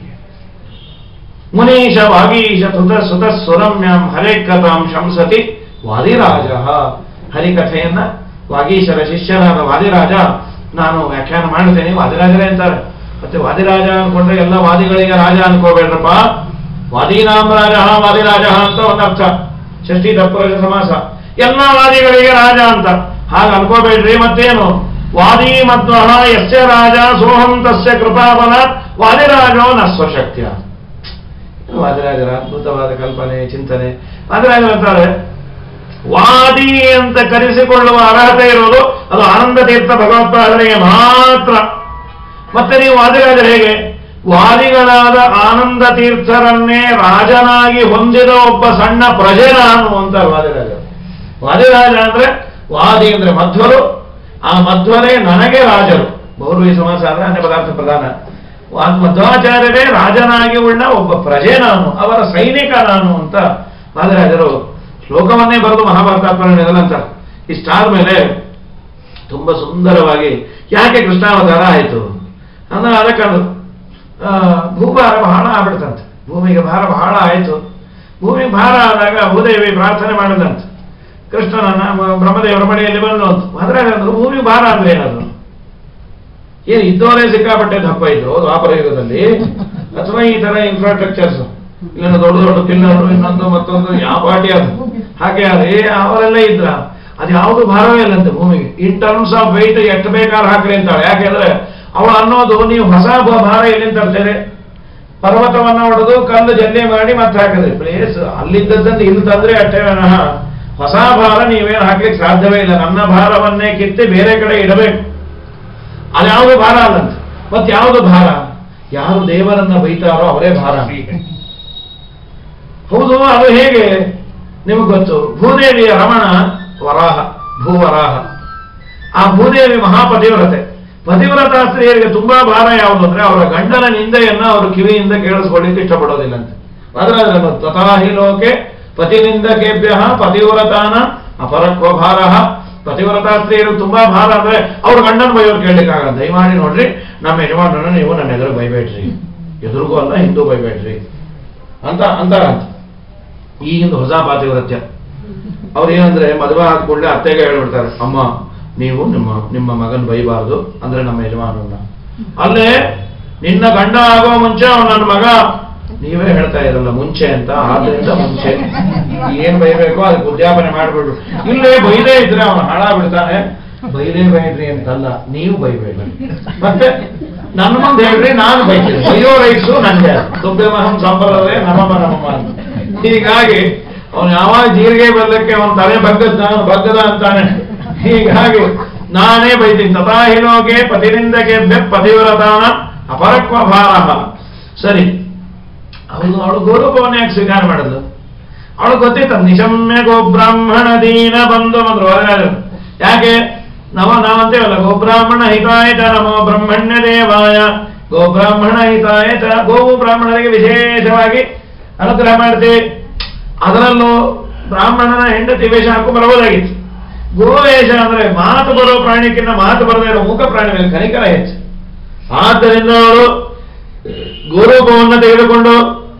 ಮುನೀಶ ವಾಗೀಶ ಸುತ ಸುತ ಸುರಮ್ಯಂ ಹರೇಕತಾಂ ಶಂಸತಿ ವಾದಿರಾಜ ಹರಿಕಥೆಯನ್ನ ವಾಗೀಶರ ಶಿಷ್ಯನಾದ ವಾದಿರಾಜ ನಾನು ವ್ಯಾಖ್ಯಾನ ಮಾಡ್ತೇನೆ ವಾದಿರಾಜರೇ ಅಂತಾರೆ ಮತ್ತೆ ವಾದಿರಾಜ ಅನ್ಕೊಂಡ್ರೆ ಎಲ್ಲ ವಾದಿಗಳಿಗೆ ರಾಜ ಅನ್ಕೋಬೇಡ್ರಪ್ಪ ವಾದೀನಾಂ ರಾಜ ವಾದಿರಾಜ ಅಂತ ಒಂದು ಅರ್ಥ ಷಷ್ಠಿ ತತ್ಪುರುಷ ಸಮಾಸ ಎಲ್ಲ ವಾದಿಗಳಿಗೆ ರಾಜ ಅಂತ ಹಾಗೆ ಅನ್ಕೋಬೇಡ್ರಿ ಮತ್ತೇನು ವಾದಿ ಮತ್ತು ಯಸ್ಯ ರಾಜ ಸೋಹಂ ತಸ್ಯ ಕೃಪಾಬಲ ವಾದಿರಾಜೋ ನ ಸ್ವಶಕ್ತಿಯ ವಾದಿರಾಜರ ಅದ್ಭುತವಾದ ಕಲ್ಪನೆ ಚಿಂತನೆ ವಾದಿರಾಜರು ಅಂತಾರೆ ವಾದಿ ಅಂತ ಕರೆಸಿಕೊಳ್ಳುವ ಅರ್ಹತೆ ಇರುವುದು ಅದು ಆನಂದ ತೀರ್ಥ ಭಗವತ್ಪಾದರಿಗೆ ಮಾತ್ರ ಮತ್ತೆ ನೀವು ವಾದಿರಾಜರು ಹೇಗೆ ವಾದಿಗಳಾದ ಆನಂದ ತೀರ್ಥರನ್ನೇ ರಾಜನಾಗಿ ಹೊಂದಿದ ಒಬ್ಬ ಸಣ್ಣ ಪ್ರಜೆ ನಾನು ಅಂತ ವಾದಿರಾಜರು ವಾದಿರಾಜ ಅಂದ್ರೆ ವಾದಿ ಅಂದ್ರೆ ಮಧ್ವರು ಆ ಮಧ್ವರೇ ನನಗೆ ರಾಜರು ಬಹುರ್ವಿ ಸಮಾಸ ಅಂದ್ರೆ ಅನ್ಯ ಪದಾರ್ಥ ಪ್ರಧಾನ ವಾ- ಮಧ್ವಾಚಾರ್ಯರೇ ರಾಜನಾಗಿ ಉಳ್ಳ ಒಬ್ಬ ಪ್ರಜೆ ನಾನು ಅವರ ಸೈನಿಕ ನಾನು ಅಂತ ವಾದಿರಾಜರು ಶ್ಲೋಕವನ್ನೇ ಬರೆದು ಮಹಾಭಾರತಾತ್ಮನೆಲ್ಲ ಅಂತ ಇಷ್ಟಾದ ಮೇಲೆ ತುಂಬಾ ಸುಂದರವಾಗಿ ಯಾಕೆ ಕೃಷ್ಣಾವತಾರ ಆಯಿತು ಅಂದ್ರೆ ಅದಕ್ಕೆ ಅದು, ಆ, ಭೂಭಾರ ಬಹಳ ಆಗ್ಬಿಡ್ತಂತೆ ಭೂಮಿಗೆ ಭಾರ ಬಹಳ ಆಯಿತು ಭೂಮಿಗೆ ಭಾರ ಆದಾಗ ಭೂದೇವಿ ಪ್ರಾರ್ಥನೆ ಮಾಡಿದಂತೆ ಕೃಷ್ಣನನ್ನ ಮ- ಬ್ರಹ್ಮದೇವರ ಮನೆಯಲ್ಲಿ ಬಂದು ಅಂತ ಅಂದ್ರೆ ಅದು ಭೂಮಿ ಭಾರ ಅಂದ್ರೆ ಏನದು ಏನು ಇದ್ದವರೇ ಸಿಕ್ಕಾಪಟ್ಟೆ ದಪ್ಪ ಇದ್ರು ದ್ವಾಪರ ಯುಗದಲ್ಲಿ ಅಥವಾ ಈ ತರ ಇನ್ಫ್ರಾಸ್ಟ್ರಕ್ಚರ್ಸ್ ಇಲ್ಲಿನ ದೊಡ್ಡ ದೊಡ್ಡ ಪಿಲ್ಲರು ಇನ್ನೊಂದು ಮತ್ತೊಂದು ಯಾವ ಪಾರ್ಟಿ ಅದು ಹಾಗೆ ಅದೇ ಅವರೆಲ್ಲ ಇದ್ರ ಅದು ಯಾವುದು ಭಾರವೇ ಇಲ್ಲಂತೆ ಭೂಮಿಗೆ ಇನ್ ಟರ್ಮ್ಸ್ ಆಫ್ ವೆಯ್ಟ್ ಎಷ್ಟು ಬೇಕಾದ್ರೂ ಹಾಕ್ರಿ ಅಂತಾಳೆ ಯಾಕೆಂದ್ರೆ ಅವಳು ಅನ್ನೋದು ನೀವು ಹೊಸ ಬ- ಭಾರ ಎಲ್ಲಿಂದ ತರ್ತೇನೆ ಪರ್ವತವನ್ನ ಹೊಡೆದು ಕಲ್ಲು ಜಲ್ಲೆ ಮಾಡಿ ಮತ್ತೆ ಹಾಕಿದ್ರಿ ಪ್ಲೇಸ್ ಅಲ್ಲಿದ್ದದ್ದನ್ನು ಇಲ್ಲಿ ತಂದ್ರೆ ಅಷ್ಟೇ ವಿನಃ ಹೊಸ ಭಾರ ನೀವೇನು ಹಾಕ್ಲಿಕ್ಕೆ ಸಾಧ್ಯವೇ ಇಲ್ಲ ನನ್ನ ಭಾರವನ್ನೇ ಕಿತ್ತಿ ಬೇರೆ ಕಡೆ ಇಡಬೇಕು ಅದ್ಯಾವುದು ಭಾರ ಅಲ್ಲಂತೆ ಮತ್ತೆ ಯಾವುದು ಭಾರ ಯಾರು ದೇವರನ್ನ ಬೈತಾರೋ ಅವರೇ ಭಾರ ಹೌದು ಅದು ಹೇಗೆ ನಿಮಗೆ ಗೊತ್ತು ಭೂದೇವಿಯ ರಮಣ ವರಾಹ ಭೂವರಾಹ ಆ ಭೂದೇವಿ ಮಹಾಪತಿವ್ರತೆ ಪತಿವ್ರತ ಸ್ತ್ರೀಯರಿಗೆ ತುಂಬಾ ಭಾರ ಯಾವುದು ಅಂದ್ರೆ ಅವರ ಗಂಡನ ನಿಂದೆಯನ್ನ ಅವರು ಕಿವಿಯಿಂದ ಕೇಳಿಸ್ಕೊಳ್ಳಿಕ್ಕೆ ಇಷ್ಟಪಡೋದಿಲ್ಲಂತೆ ಅದರ ತಥಾಹಿ ಲೋಕೆ ಪತಿನಿಂದಕೇಭ್ಯ ಪತಿವ್ರತಾನ ಅಪರಕ್ವ ಭಾರ ಪತಿವ್ರತ ಸ್ತ್ರೀಯರು ತುಂಬಾ ಭಾರ ಅಂದ್ರೆ ಅವ್ರ ಗಂಡನ ಬೈಯೋರು ಕೇಳಲಿಕ್ಕಾಗಲ್ಲ ದಯಮಾಡಿ ನೋಡ್ರಿ ನಮ್ಮ ಯಜಮಾನರನ್ನ ನೀವು ನನ್ನ ಎದುರು ಬೈಬೇಡ್ರಿ ಎದುರಿಗೂ ಅಲ್ಲ ಹಿಂದೂ ಬೈಬೇಡ್ರಿ ಅಂತ ಅಂತಾರ ಈಗಿಂದ ಹೊಸ ಪಾತಿವ್ರತ್ಯ ಅವ್ರು ಏನಂದ್ರೆ ಮದುವೆ ಆದ ಕೂಡಲೇ ಅತ್ತೆಗೆ ಹೇಳ್ಬಿಡ್ತಾರೆ ಅಮ್ಮ ನೀವು ನಿಮ್ಮ ನಿಮ್ಮ ಮಗನ್ ಬೈಬಾರ್ದು ಅಂದ್ರೆ ನಮ್ಮ ಯಜಮಾನನ್ನ ಅಲ್ಲೇ ನಿನ್ನ ಗಂಡ ಆಗೋ ಮುಂಚೆ ಅವ್ನು ನನ್ನ ಮಗ ನೀವೇ ಹೇಳ್ತಾ ಇರಲ್ಲ ಮುಂಚೆ ಅಂತ ಆದ್ರಿಂದ ಮುಂಚೆ ಏನ್ ಬೈಬೇಕೋ ಅದಕ್ಕೆ ಉದ್ಯಾಪನೆ ಮಾಡ್ಬಿಡ್ರು ಇಲ್ಲೇ ಬೈದೇ ಇದ್ರೆ ಅವನು ಹಾಳಾಗ್ಬಿಡ್ತಾನೆ ಬೈದೇ ಬೈದ್ರಿ ಅಂತಲ್ಲ ನೀವು ಬೈಬೇಡ್ರಿ ಮತ್ತೆ ನನ್ನ ಮುಂದೆ ಹೇಳ್ರಿ ನಾನು ಬೈತೀನಿ ಬೈಯೋ ರೈಟ್ಸು ನಂಗೆ ದುಬ್ಬೆ ಮಹಂ ಸಂಬರವೇ ನಮಮ ನಮಮ ಅಂತ. ಹೀಗಾಗಿ ಅವನು ಯಾವಾಗ ಜೀರಿಗೆ ಬರಲಿಕ್ಕೆ ಅವನ ತಲೆ ಬಗ್ಗದ ನಾನು ಬಗ್ಗದ ಅಂತಾನೆ ಹೀಗಾಗಿ ನಾನೇ ಬೈತೀನಿ ತಥಾಹಿನೋಗೆ ಪತಿನಿಂದಕ್ಕೆ ಪತಿವ್ರತಾನ ಅಪರಕ್ವ ಭಾರ ಸರಿ ಅವಳು ಅವಳು ಗೌರವವನ್ನು ಯಾಕೆ ಸ್ವೀಕಾರ ಮಾಡಿದ್ಲು ಅವಳು ಗೊತ್ತಿತ್ತ ನಿಶಮ್ಯ ಗೋಬ್ರಾಹ್ಮಣ ದೀನ ಬಂದು ಬಂದ್ರು ಹೊರಗಾದ್ರು ಯಾಕೆ ನವ ನಾವಂತೇವಲ್ಲ ಗೋಬ್ರಾಹ್ಮಣ ಹಿತಾಯ ಚ ನಮೋ ಬ್ರಹ್ಮಣ್ಯ ದೇವಾಯ ಗೋಬ್ರಾಹ್ಮಣ ಹಿತಾಯ ಚ ಗೋವು ಬ್ರಾಹ್ಮಣರಿಗೆ ವಿಶೇಷವಾಗಿ ಅನುಗ್ರಹ ಮಾಡ್ತೀವಿ ಅದರಲ್ಲೂ ಬ್ರಾಹ್ಮಣನ ಹೆಂಡತಿ ವೇಷ ಹಾಕು ಬರಬಹುದಾಗಿತ್ತು ಗೋವೇಷ ಅಂದ್ರೆ ಮಾತು ಬರೋ ಪ್ರಾಣಿಕ್ಕಿಂತ ಮಾತು ಬರದೇ ಇರೋ ಮೂಕ ಪ್ರಾಣಿ ಮೇಲೆ ಕನಿಕರ ಹೆಚ್ಚು ಆದ್ದರಿಂದ ಅವಳು ಗೋರೂಪವನ್ನು ತೆಗೆದುಕೊಂಡು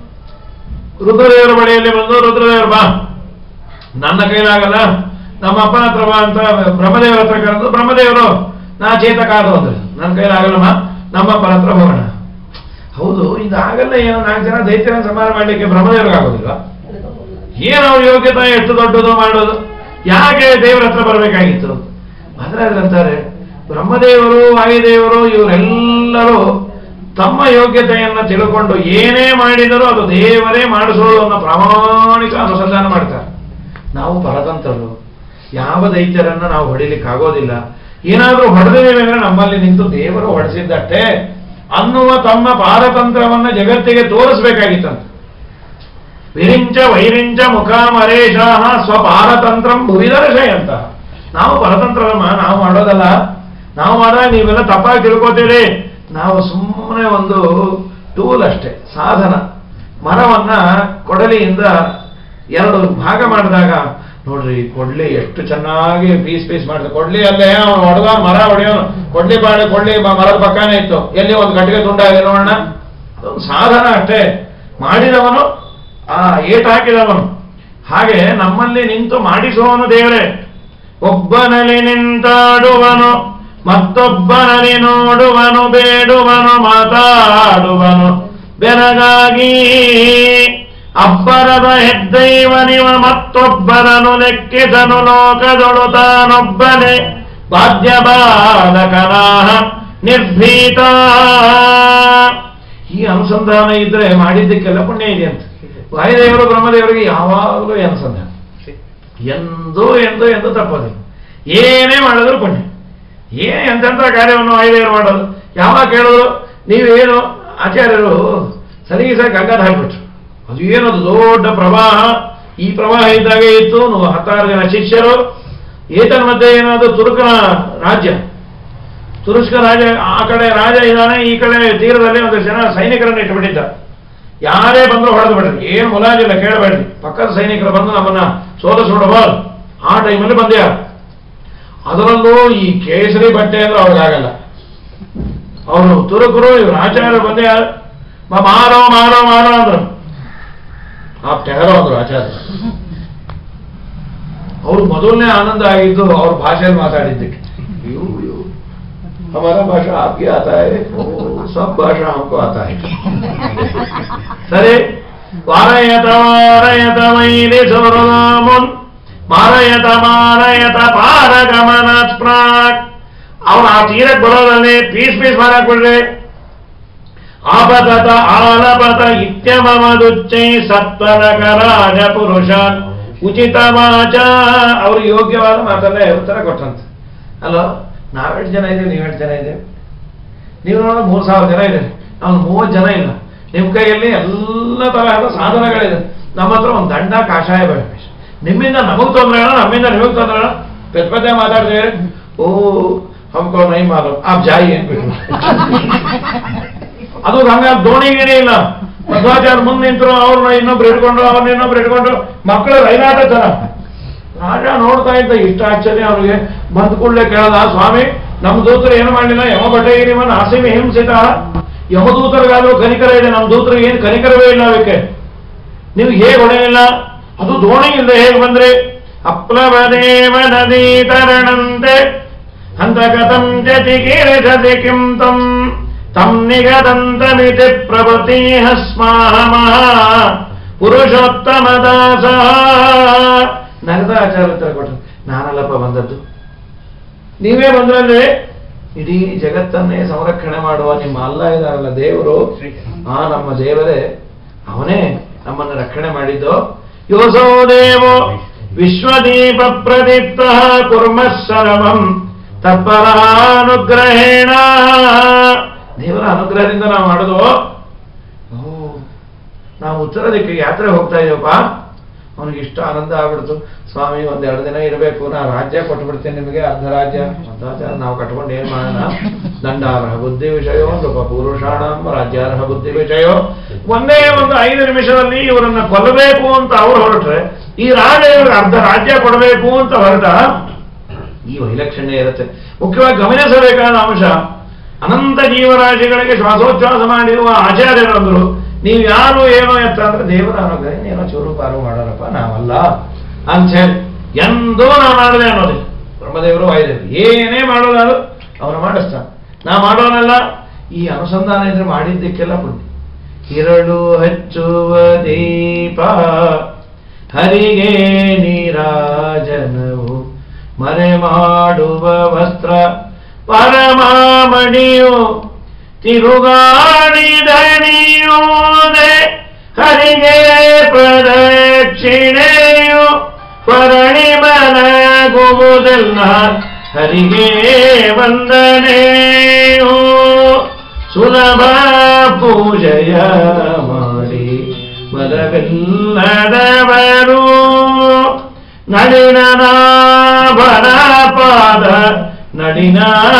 ರುದ್ರದೇವರ ಬಳಿಯಲ್ಲಿ ಬಂದು ರುದ್ರದೇವರು ಬಾ ನನ್ನ ಕೈಲಾಗಲ್ಲ ನಮ್ಮ ಅಪ್ಪನ ಹತ್ರ ಬಾ ಅಂತ ಬ್ರಹ್ಮದೇವರ ಹತ್ರ ಕರೆದು ಬ್ರಹ್ಮದೇವರು ನಾ ಚೇತಕ ಆದ ಅಂದ್ರೆ ನನ್ನ ಕೈಲಾಗಲ್ಲಮ್ಮ ನಮ್ಮ ಅಪ್ಪನ ಹತ್ರ ಹೋಗೋಣ ಹೌದು ಇದಾಗಲ್ಲ ಏನೋ ನಾಲ್ಕು ಜನ ದೈತ್ಯನ ಸಮಾನ ಮಾಡ್ಲಿಕ್ಕೆ ಬ್ರಹ್ಮದೇವ್ರಿಗೆ ಆಗೋದಿಲ್ಲ ಏನು ಅವ್ರ ಯೋಗ್ಯತೆ ಎಷ್ಟು ದೊಡ್ಡದು ಮಾಡೋದು ಯಾಕೆ ದೇವರ ಹತ್ರ ಬರಬೇಕಾಗಿತ್ತು ಅಂತಾರೆ ಬ್ರಹ್ಮದೇವರು ವಾಯುದೇವರು ಇವರೆಲ್ಲರೂ ತಮ್ಮ ಯೋಗ್ಯತೆಯನ್ನ ತಿಳ್ಕೊಂಡು ಏನೇ ಮಾಡಿದರೂ ಅದು ದೇವರೇ ಮಾಡಿಸೋದು ಅನ್ನೋ ಪ್ರಾಮಾಣಿಕ ಅನುಸಂಧಾನ ಮಾಡ್ತಾರೆ ನಾವು ಪರತಂತ್ರರು ಯಾವ ದೈತ್ಯರನ್ನ ನಾವು ಹೊಡಿಲಿಕ್ಕೆ ಆಗೋದಿಲ್ಲ ಏನಾದ್ರೂ ಹೊಡೆದೇವೆ ಅಂದ್ರೆ ನಮ್ಮಲ್ಲಿ ನಿಂತು ದೇವರು ಹೊಡೆಸಿದ್ದಷ್ಟೇ ಅನ್ನುವ ತಮ್ಮ ಪಾರತಂತ್ರವನ್ನ ಜಗತ್ತಿಗೆ ತೋರಿಸ್ಬೇಕಾಗಿತ್ತಂತೆ ವಿರಿಂಚ ವೈರಿಂಚ ಮುಖಾಮರೇಶಾಹ ಸ್ವಪಾರತಂತ್ರಂ ಭುವಿದರ್ಶಯಂತ ನಾವು ಪರತಂತ್ರವಮ್ಮ ನಾವು ಮಾಡೋದಲ್ಲ ನಾವು ಮಾಡಿದಾಗ ನೀವೆಲ್ಲ ತಪ್ಪಾಗಿ ತಿಳ್ಕೊತೀರಿ ನಾವು ಸುಮ್ಮನೆ ಒಂದು ಟೂಲ್ ಅಷ್ಟೇ ಸಾಧನ ಮರವನ್ನ ಕೊಡಲಿಯಿಂದ ಎರಡು ಭಾಗ ಮಾಡಿದಾಗ ನೋಡ್ರಿ ಕೊಡ್ಲಿ ಎಷ್ಟು ಚೆನ್ನಾಗಿ ಪೀಸ್ ಪೀಸ್ ಮಾಡಿದ ಕೊಡ್ಲಿ ಅಲ್ಲೇ ಅವನು ಹೊಡೆದ ಮರ ಹೊಡೆಯೋನು ಕೊಡ್ಲಿ ಬಾಳೆ ಕೊಡ್ಲಿ ಮ- ಮರದ ಪಕ್ಕನೇ ಇತ್ತು ಎಲ್ಲಿ ಒಂದು ಗಟ್ಟಿಗೆ ತುಂಡಾಗಿ ನೋಡೋಣ ಅದೊಂದು ಸಾಧನ ಅಷ್ಟೇ ಮಾಡಿದವನು ಆ ಏಟ್ ಹಾಕಿದವನು ಹಾಗೆ ನಮ್ಮಲ್ಲಿ ನಿಂತು ಮಾಡಿಸುವವನು ದೇವರೇ ಒಬ್ಬನಲ್ಲಿ ನಿಂತಾಡುವನು ಮತ್ತೊಬ್ಬನಲ್ಲಿ ನೋಡುವನು ಬೇಡುವನು ಮಾತ ಮಾತಾಡುವನು ಬೆರಗಾಗಿ ಅಬ್ಬರದ ಹೆದ್ದೈವನಿವ ಮತ್ತೊಬ್ಬರನು ಲೆಕ್ಕಿಸನು ಲೋಕದೊಳು ತಾನೊಬ್ಬನೇ ಬಾಧ್ಯ ಬಾಲಕನಾಹ ನಿರ್ಭೀತ ಈ ಅನುಸಂಧಾನ ಇದ್ರೆ ಮಾಡಿದ್ದಕ್ಕೆಲ್ಲ ಪುಣ್ಯ ಇದೆ ಅಂತ ವಾಯುದೇವರು ಬ್ರಹ್ಮದೇವರಿಗೆ ಯಾವಾಗಲೂ ಈ ಅನುಸಂಧಾನ ಎಂದೂ ಎಂದು ಎಂದು ತಪ್ಪೋದಿಲ್ಲ ಏನೇ ಮಾಡಿದ್ರು ಪುಣ್ಯ ಏನೇ ಎಂತೆಂಥ ಕಾರ್ಯವನ್ನು ವಾಯುದೇವರು ಮಾಡೋದು ಯಾವಾಗ ಕೇಳಿದ್ರು ನೀವೇನು ಆಚಾರ್ಯರು ಸರಿಗೆ ಸರಿ ಗಂಗಾದ ಹಾಕ್ಬಿಟ್ರು ಅದು ಏನದು ದೊಡ್ಡ ಪ್ರವಾಹ ಈ ಪ್ರವಾಹ ಇದ್ದಾಗೆ ಇತ್ತು ನೂ- ಹತ್ತಾರು ಜನ ಶಿಷ್ಯರು ಏತನ ಮಧ್ಯೆ ಏನಾದ್ರು ತುರುಕನ ರಾಜ್ಯ ತುರುಷ್ಕ ರಾಜ ಆ ಕಡೆ ರಾಜ ಇದ್ದಾನೆ ಈ ಕಡೆ ತೀರದಲ್ಲಿ ಒಂದು ಜನ ಸೈನಿಕರನ್ನು ಇಟ್ಟುಬಿಟ್ಟಿದ್ದ ಯಾರೇ ಬಂದ್ರು ಹೊಡೆದು ಬಿಡ್ರಿ ಏನು ಮುಲಾಜಿಲ್ಲ ಕೇಳಬೇಡ್ರಿ ಪಕ್ಕದ ಸೈನಿಕರು ಬಂದು ನಮ್ಮನ್ನ ಸೋಲಿಸ್ಬಿಡಬಾರ್ದು ಆ ಟೈಮಲ್ಲಿ ಬಂದ್ಯ ಅದರಲ್ಲೂ ಈ ಕೇಸರಿ ಬಟ್ಟೆ ಅಂದ್ರೆ ಅವ್ರಿಗಾಗಲ್ಲ ಅವರು ತುರುಕರು ಇವ್ರು ಆಚಾರ್ಯ ಬಂದೆ ಮ- ಮಾರೋ ಮಾರೋ ಮಾರೋ ಅಂದ್ರು ಆ ಟೆಹರೋ ಅಂದ್ರು ಆಚಾರ್ಯ ಅವ್ರು ಮೊದಲನೇ ಆನಂದ ಆಗಿದ್ದು ಅವ್ರ ಭಾಷೆಯಲ್ಲಿ ಮಾತಾಡಿದ್ದಕ್ಕೆ ಇವು ಇವು हमारा भाषा आपके आता है ओ, सब भाषा हमको आता है ಸರಿ ವಾರಯತ ವಾರಯತ ಮೈಲಿ ಸೌರನಾಮುನ್ ಮಾರಯತ ಮಾರಯತ ಪಾರಗಮನಾತ್ ಪ್ರಾಕ್ ಅವನು ಆ ತೀರಕ್ಕೆ ಬರೋದಲ್ಲಿ ಪೀಸ್ ಪೀಸ್ ಮಾರಾಕ್ಬಿಡ್ರಿ ಆಪತತ ಆಲಪತ ಇತ್ಯಮದುಚ್ಚೈ ಸತ್ವನಕರಾಜ ಪುರುಷ ಉಚಿತ ವಾಚ ಅವರು ಯೋಗ್ಯವಾದ ಮಾತಲ್ಲೇ ಉತ್ತರ ಕೊಟ್ಟಂತೆ ಅಲ್ಲ ನಾವೆಷ್ಟು ಜನ ಇದ್ದೇವೆ ನೀವೆಷ್ಟು ಜನ ಇದ್ದೇವೆ ನೀವು ನೋಡಿದ್ರೆ ಮೂರು ಸಾವಿರ ಜನ ಇದೆ ನಾವು ಮೂವತ್ತು ಜನ ಇಲ್ಲ ನಿಮ್ಮ ಕೈಯಲ್ಲಿ ಎಲ್ಲ ತರಹದ ಸಾಧನಗಳಿದೆ ನಮ್ಮ ಹತ್ರ ಒಂದು ದಂಡ ಕಾಷಾಯ ಬೇಡ ನಿಮ್ಮಿಂದ ನಮಗ್ ತೊಂದರೆ ಇಲ್ಲ ನಮ್ಮಿಂದ ನಿಮಗ್ ತೊಂದರೆ ಇಲ್ಲ ಪೆದ್ದ ಪೆದ್ದ ಮಾತಾಡ್ತೀವಿ ಓ ಹಮ್ಕೋ ನೈ ಮಾಲು ಆಪ್ ಜಾಯಿ ಏನ್ಬಿಟ್ಟು ಅದು ಹಂಗ ದೋಣಿಗೇನೇ ಇಲ್ಲ ಮಧ್ವಾಚಾರ್ಯ ಮುಂದೆ ನಿಂತರು ಅವ್ರನ್ನ ಇನ್ನೊಬ್ರು ಹಿಡ್ಕೊಂಡು ಅವ್ರನ್ನ ಇನ್ನೊಬ್ರು ಹಿಡ್ಕೊಂಡು ಮಕ್ಕಳು ರೈಲಾಟ ತರ ರಾಜ ನೋಡ್ತಾ ಇದ್ದ ಇಷ್ಟ ಆಶ್ಚರ್ಯ ಅವನಿಗೆ ಬಂದ ಕೂಡಲೇ ಕೇಳದ ಸ್ವಾಮಿ ನಮ್ಮ ದೂತರು ಏನು ಮಾಡಲಿಲ್ಲ ಯಮ ಭಟಗಿರಿವನ್ ಆಸಿಮಿ ಹಿಂಸಿತ ಯಮದೂತರಿಗಾದ್ರೂ ಕನಿಕರ ಇದೆ ನಮ್ಮ ದೂತರಿಗೆ ಏನು ಕನಿಕರವೇ ಇಲ್ಲ ಅದಕ್ಕೆ ನೀವು ಹೇಗೆ ಹೊಡೆಯಲಿಲ್ಲ ಅದು ದೋಣಿ ಇಲ್ಲದೆ ಹೇಗೆ ಬಂದ್ರಿ ಅಪ್ಲವದೇವ ನದಿ ತರಣಂತೆ ಹಂತ ಕಥಂ ಜತಿ ಕೀರಿಸತಿ ಕಿಂ ತಂ ತಂ ನಿಗದಂತಮಿತಿ ಪ್ರಭೃತೀಹ ಸ್ಮಾಹ ಮಹಾ ಪುರುಷೋತ್ತಮ ದಾಸ ನಗದ ಆಚಾರ ಉತ್ತರ ಕೊಟ್ಟರು ನಾನಲ್ಲಪ್ಪ ಬಂದದ್ದು ನೀವೇ ಬಂದ್ರಲ್ಲಿ ಇಡೀ ಜಗತ್ತನ್ನೇ ಸಂರಕ್ಷಣೆ ಮಾಡುವ ನಿಮ್ಮ ಅಲ್ಲ ಇದಾರಲ್ಲ ದೇವರು ಆ ನಮ್ಮ ದೇವರೇ ಅವನೇ ನಮ್ಮನ್ನು ರಕ್ಷಣೆ ಮಾಡಿದ್ದು ಯೋಸೋ ದೇವೋ ವಿಶ್ವದೀಪ ಪ್ರದೀಪ್ತ ಕುರ್ಮ ಸರ್ವಂ ತತ್ಪರಾನುಗ್ರಹೇಣ ದೇವರ ಅನುಗ್ರಹದಿಂದ ನಾವು ಮಾಡೋದು ಓ ನಾವು ಉತ್ತರ ದಿಕ್ಕಿಗೆ ಯಾತ್ರೆ ಹೋಗ್ತಾ ಇದೀವಪ್ಪ ಅವನಿಗೆ ಇಷ್ಟ ಆನಂದ ಆಗ್ಬಿಡ್ತು ಸ್ವಾಮಿ ಒಂದ್ ಎರಡು ದಿನ ಇರಬೇಕು ನಾ ರಾಜ್ಯ ಕೊಟ್ಬಿಡ್ತೇನೆ ನಿಮಗೆ ಅರ್ಧ ರಾಜ್ಯ ಮಧ್ವಾಚಾರ ನಾವು ಕಟ್ಕೊಂಡು ಏನ್ ಮಾಡೋಣ ದಂಡಾರ್ಹ ಬುದ್ಧಿ ವಿಷಯೋ ನೃಪ ಪುರುಷಾಣಂ ರಾಜ್ಯಾರ್ಹ ಬುದ್ಧಿ ವಿಷಯೋ ಒಂದೇ ಒಂದು ಐದು ನಿಮಿಷದಲ್ಲಿ ಇವರನ್ನ ಕೊಲ್ಲಬೇಕು ಅಂತ ಅವ್ರು ಹೊರಟ್ರೆ ಈ ರಾಜ ಇವ್ರಿಗೆ ಅರ್ಧ ರಾಜ್ಯ ಕೊಡಬೇಕು ಅಂತ ಹೊರಟ ಈ ವೈಲಕ್ಷಣ್ಯ ಇರುತ್ತೆ ಮುಖ್ಯವಾಗಿ ಗಮನಿಸಬೇಕಾದ ಅಂಶ ಅನಂತ ಜೀವರಾಶಿಗಳಿಗೆ ಶ್ವಾಸೋಚ್ಛ್ವಾಸ ಮಾಡಿರುವ ಆಚಾರ್ಯರಂದ್ರು ನೀವು ಯಾರು ಏನೋ ಎತ್ತ ಅಂದ್ರೆ ದೇವರ ಅನುಗ್ರಹ ಏನೋ ಚೂರು ಪಾರು ಮಾಡೋರಪ್ಪ ನಾವಲ್ಲ ಅಂತ ಹೇಳಿ ಎಂದೂ ನಾವು ಮಾಡದೆ ಅನ್ನೋದಿಲ್ಲ ಬ್ರಹ್ಮದೇವರು ವಾಯುದೇವರು ಏನೇ ಮಾಡೋದಾದ್ರು ಅವನು ಮಾಡಿಸ್ತಾನೆ ನಾ ಮಾಡೋನಲ್ಲ ಈ ಅನುಸಂಧಾನ ಇದ್ರೆ ಮಾಡಿದ್ದಕ್ಕೆಲ್ಲ ಪುಣ್ಯ ಇರಳು ಹಚ್ಚುವ ದೀಪ ಹರಿಗೆ ನೀರಾಜನವು ಮರೆ ಮಾಡುವ ವಸ್ತ್ರ ಪರಮಾಮಣಿಯು ತಿರುಗಾಡಿದಣಿಯೋದೆ ಹರಿಗೆ ಪ್ರದಕ್ಷಿಣೆಯು ಪರಣಿ ಮನಗುವುದೆಲ್ಲ ಹರಿಗೆ ವಂದನೆಯು ಸುಲಭ ಪೂಜೆಯ ಮಾಡಿ ಮದವಿಲ್ಲದವರು ನಡಿನ ನಾಭನ ಪಾದ ನಡಿನ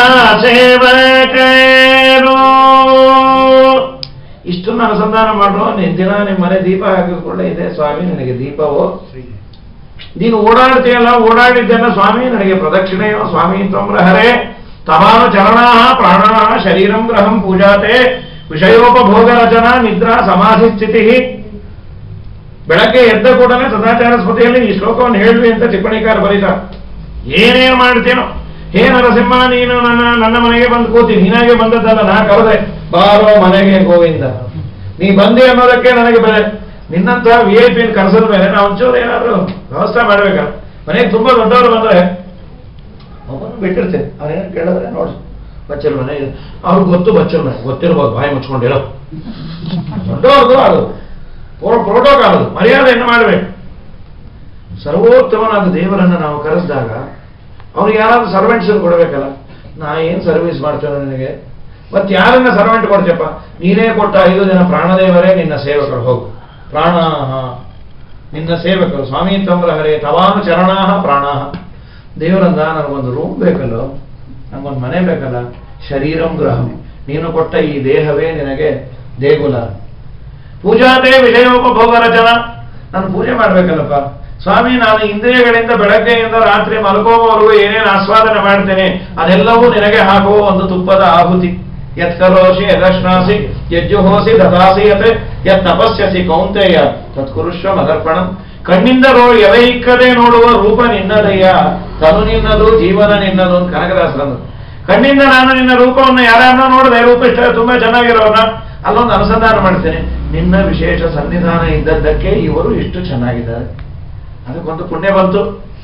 ಸೇವಕರು ಇಷ್ಟನ್ನು ಅನುಸಂಧಾನ ಮಾಡುವ ದಿನ ನಿಮ್ಮ ಮನೆ ದೀಪ ಹಾಕಿಕೊಳ್ಳೆ ಇದೆ ಸ್ವಾಮಿ ನನಗೆ ದೀಪವು ನೀನು ಓಡಾಡ್ತೀಯಲ್ಲ ಓಡಾಡಿದ್ದೆಲ್ಲ ಸ್ವಾಮಿ ನನಗೆ ಪ್ರದಕ್ಷಿಣೆಯೋ ಸ್ವಾಮಿ ತ್ವಮ್ರ ಹರೇ ತಮಾನು ಚರಣಾ ಪ್ರಾಣ ಶರೀರಂ ಗ್ರಹಂ ಪೂಜಾತೆ ವಿಷಯೋಪಭೋಗ ರಚನಾ ನಿದ್ರಾ ಸಮಾಧಿ ಸ್ಥಿತಿ ಬೆಳಗ್ಗೆ ಎದ್ದ ಕೂಡಲೇ ಸದಾಚಾರ ಸ್ಮೃತಿಯಲ್ಲಿ ಈ ಶ್ಲೋಕವನ್ನು ಹೇಳುವಿ ಅಂತ ಟಿಪ್ಪಣಿಕಾರ ಬರೀತಾರೆ ಏನೇನು ಮಾಡ್ತೀನೋ ಹೇ ನರಸಿಂಹ ನೀನು ನನ್ನ ನನ್ನ ಮನೆಗೆ ಬಂದು ಕೂತಿ ನೀನಾಗೆ ಬಂದದ್ದಲ್ಲ ನಾ ಕರೆದೆ ಬಾರೋ ಮನೆಗೆ ಗೋವಿಂದ ನೀ ಬಂದಿ ಅನ್ನೋದಕ್ಕೆ ನನಗೆ ಬೆಲೆ ನಿನ್ನಂತ ವಿ ಐ ಪಿ ಕರೆಸದ ಮೇಲೆ ನಾವು ಒಂಚೂರು ಏನಾದ್ರು ವ್ಯವಸ್ಥೆ ಮಾಡ್ಬೇಕಲ್ಲ ಮನೆಗೆ ತುಂಬಾ ದೊಡ್ಡವರು ಬಂದ್ರೆ ಅವನು ಬಿಟ್ಟಿರ್ತೇನೆ ಅವನೇನು ಕೇಳಿದ್ರೆ ನೋಡಿ ಬಚ್ಚಲ ಮನೆ ಇದೆ ಅವ್ರಿಗೆ ಗೊತ್ತು ಬಚ್ಚಲ ಮನೆ ಗೊತ್ತಿರ್ಬೋದು ಬಾಯಿ ಮುಚ್ಕೊಂಡಿರೋ ದೊಡ್ಡವ್ರದ್ದು ಅದು ಪ್ರೋಟೋಕಾಲ್ ಅದು ಮರ್ಯಾದೆಯನ್ನು ಮಾಡಬೇಕು ಸರ್ವೋತ್ತಮನಾದ ದೇವರನ್ನು ನಾವು ಕರೆಸಿದಾಗ ಅವ್ರಿಗೆ ಯಾರಾದ್ರೂ ಸರ್ವೆಂಟ್ಸ್ ಕೊಡಬೇಕಲ್ಲ ನಾ ಏನ್ ಸರ್ವಿಸ್ ಮಾಡ್ತೇನೆ ನಿನಗೆ ಮತ್ತೆ ಯಾರನ್ನ ಸರ್ವೆಂಟ್ ಕೊಡ್ತೀಯಪ್ಪ ನೀನೇ ಕೊಟ್ಟ ಐದು ದಿನ ಪ್ರಾಣದೇವರೇ ನಿನ್ನ ಸೇವಕರು ಹೋಗು ಪ್ರಾಣ ನಿನ್ನ ಸೇವಕರು ಸ್ವಾಮಿ ತಮ್ರ ಹರೇ ತವಾನು ಚರಣಾಹ ಪ್ರಾಣಾಹ ದೇವರಂದ ನನಗೊಂದು ರೂಮ್ ಬೇಕಲ್ಲೋ ನಂಗೊಂದು ಮನೆ ಬೇಕಲ್ಲ ಶರೀರಂ ಗೃಹಂ ನೀನು ಕೊಟ್ಟ ಈ ದೇಹವೇ ನಿನಗೆ ದೇಗುಲ ಪೂಜಾತೆ ವಿಷಯೋಪಭೋಗ ರಚನ ನಾನು ಪೂಜೆ ಮಾಡ್ಬೇಕಲ್ಲಪ್ಪ ಸ್ವಾಮಿ ನಾನು ಇಂದ್ರಿಯಗಳಿಂದ ಬೆಳಗ್ಗೆಯಿಂದ ರಾತ್ರಿ ಮಲ್ಕೋವರೆಗೂ ಏನೇನು ಆಸ್ವಾದನೆ ಮಾಡ್ತೇನೆ ಅದೆಲ್ಲವೂ ನಿನಗೆ ಹಾಕುವ ಒಂದು ತುಪ್ಪದ ಆಹುತಿ ಯತ್ ಕರೋಷಿ ಯದಶ್ನಾಸಿ ಯಜ್ಜುಹೋಸಿ ದದಾಸಿ ಯತ್ ಯತ್ ತಪಸ್ಯಸಿ ಕೌಂತೆಯ ತತ್ಕುರುಷ್ವ ಮದರ್ಪಣಂ ಕಣ್ಣಿಂದ ರೋ ಎಲೆ ಇಕ್ಕದೆ ನೋಡುವ ರೂಪ ನಿನ್ನದಯ್ಯ ತನು ನಿನ್ನದು ಜೀವನ ನಿನ್ನದು ಅಂತ ಕನಕದಾಸರಂದು ಕಣ್ಣಿಂದ ನಾನು ನಿನ್ನ ರೂಪವನ್ನು ಯಾರನ್ನ ನೋಡಿದೆ ರೂಪ ಇಷ್ಟ ತುಂಬಾ ಚೆನ್ನಾಗಿರೋನ ಅಲ್ಲೊಂದು ಅನುಸಂಧಾನ ಮಾಡ್ತೇನೆ ನಿನ್ನ ವಿಶೇಷ ಸನ್ನಿಧಾನ ಇದ್ದದ್ದಕ್ಕೆ ಇವರು ಇಷ್ಟು ಚೆನ್ನಾಗಿದ್ದಾರೆ ಅದಕ್ಕೊಂದು ಪುಣ್ಯ ಬಂತು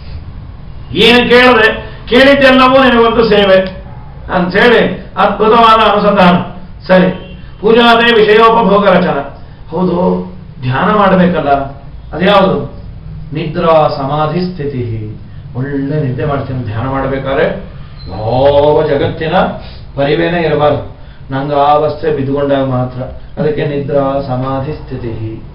ಏನು ಕೇಳಿದೆ ಕೇಳಿದ್ದೆಲ್ಲವೂ ನಿನಗೊಂದು ಸೇವೆ ಅಂತೇಳಿ ಅದ್ಭುತವಾದ ಅನುಸಂಧಾನ ಸರಿ ಪೂಜಾದೇ ವಿಷಯೋಪಭೋಗ ರಚನ ಹೌದು ಧ್ಯಾನ ಮಾಡಬೇಕಲ್ಲ ಅದ್ಯಾವುದು ನಿದ್ರಾ ಸಮಾಧಿ ಸ್ಥಿತಿ ಒಳ್ಳೆ ನಿದ್ದೆ ಮಾಡ್ತೀನಿ ಧ್ಯಾನ ಮಾಡಬೇಕಾದ್ರೆ ಯಾವ ಜಗತ್ತಿನ ಪರಿವೇನೇ ಇರಬಾರ್ದು ನಂಗೆ ಆ ಅವಸ್ಥೆ ಬಿದ್ದುಕೊಂಡಾಗ ಮಾತ್ರ ಅದಕ್ಕೆ ನಿದ್ರಾ ಸಮಾಧಿ ಸ್ಥಿತಿ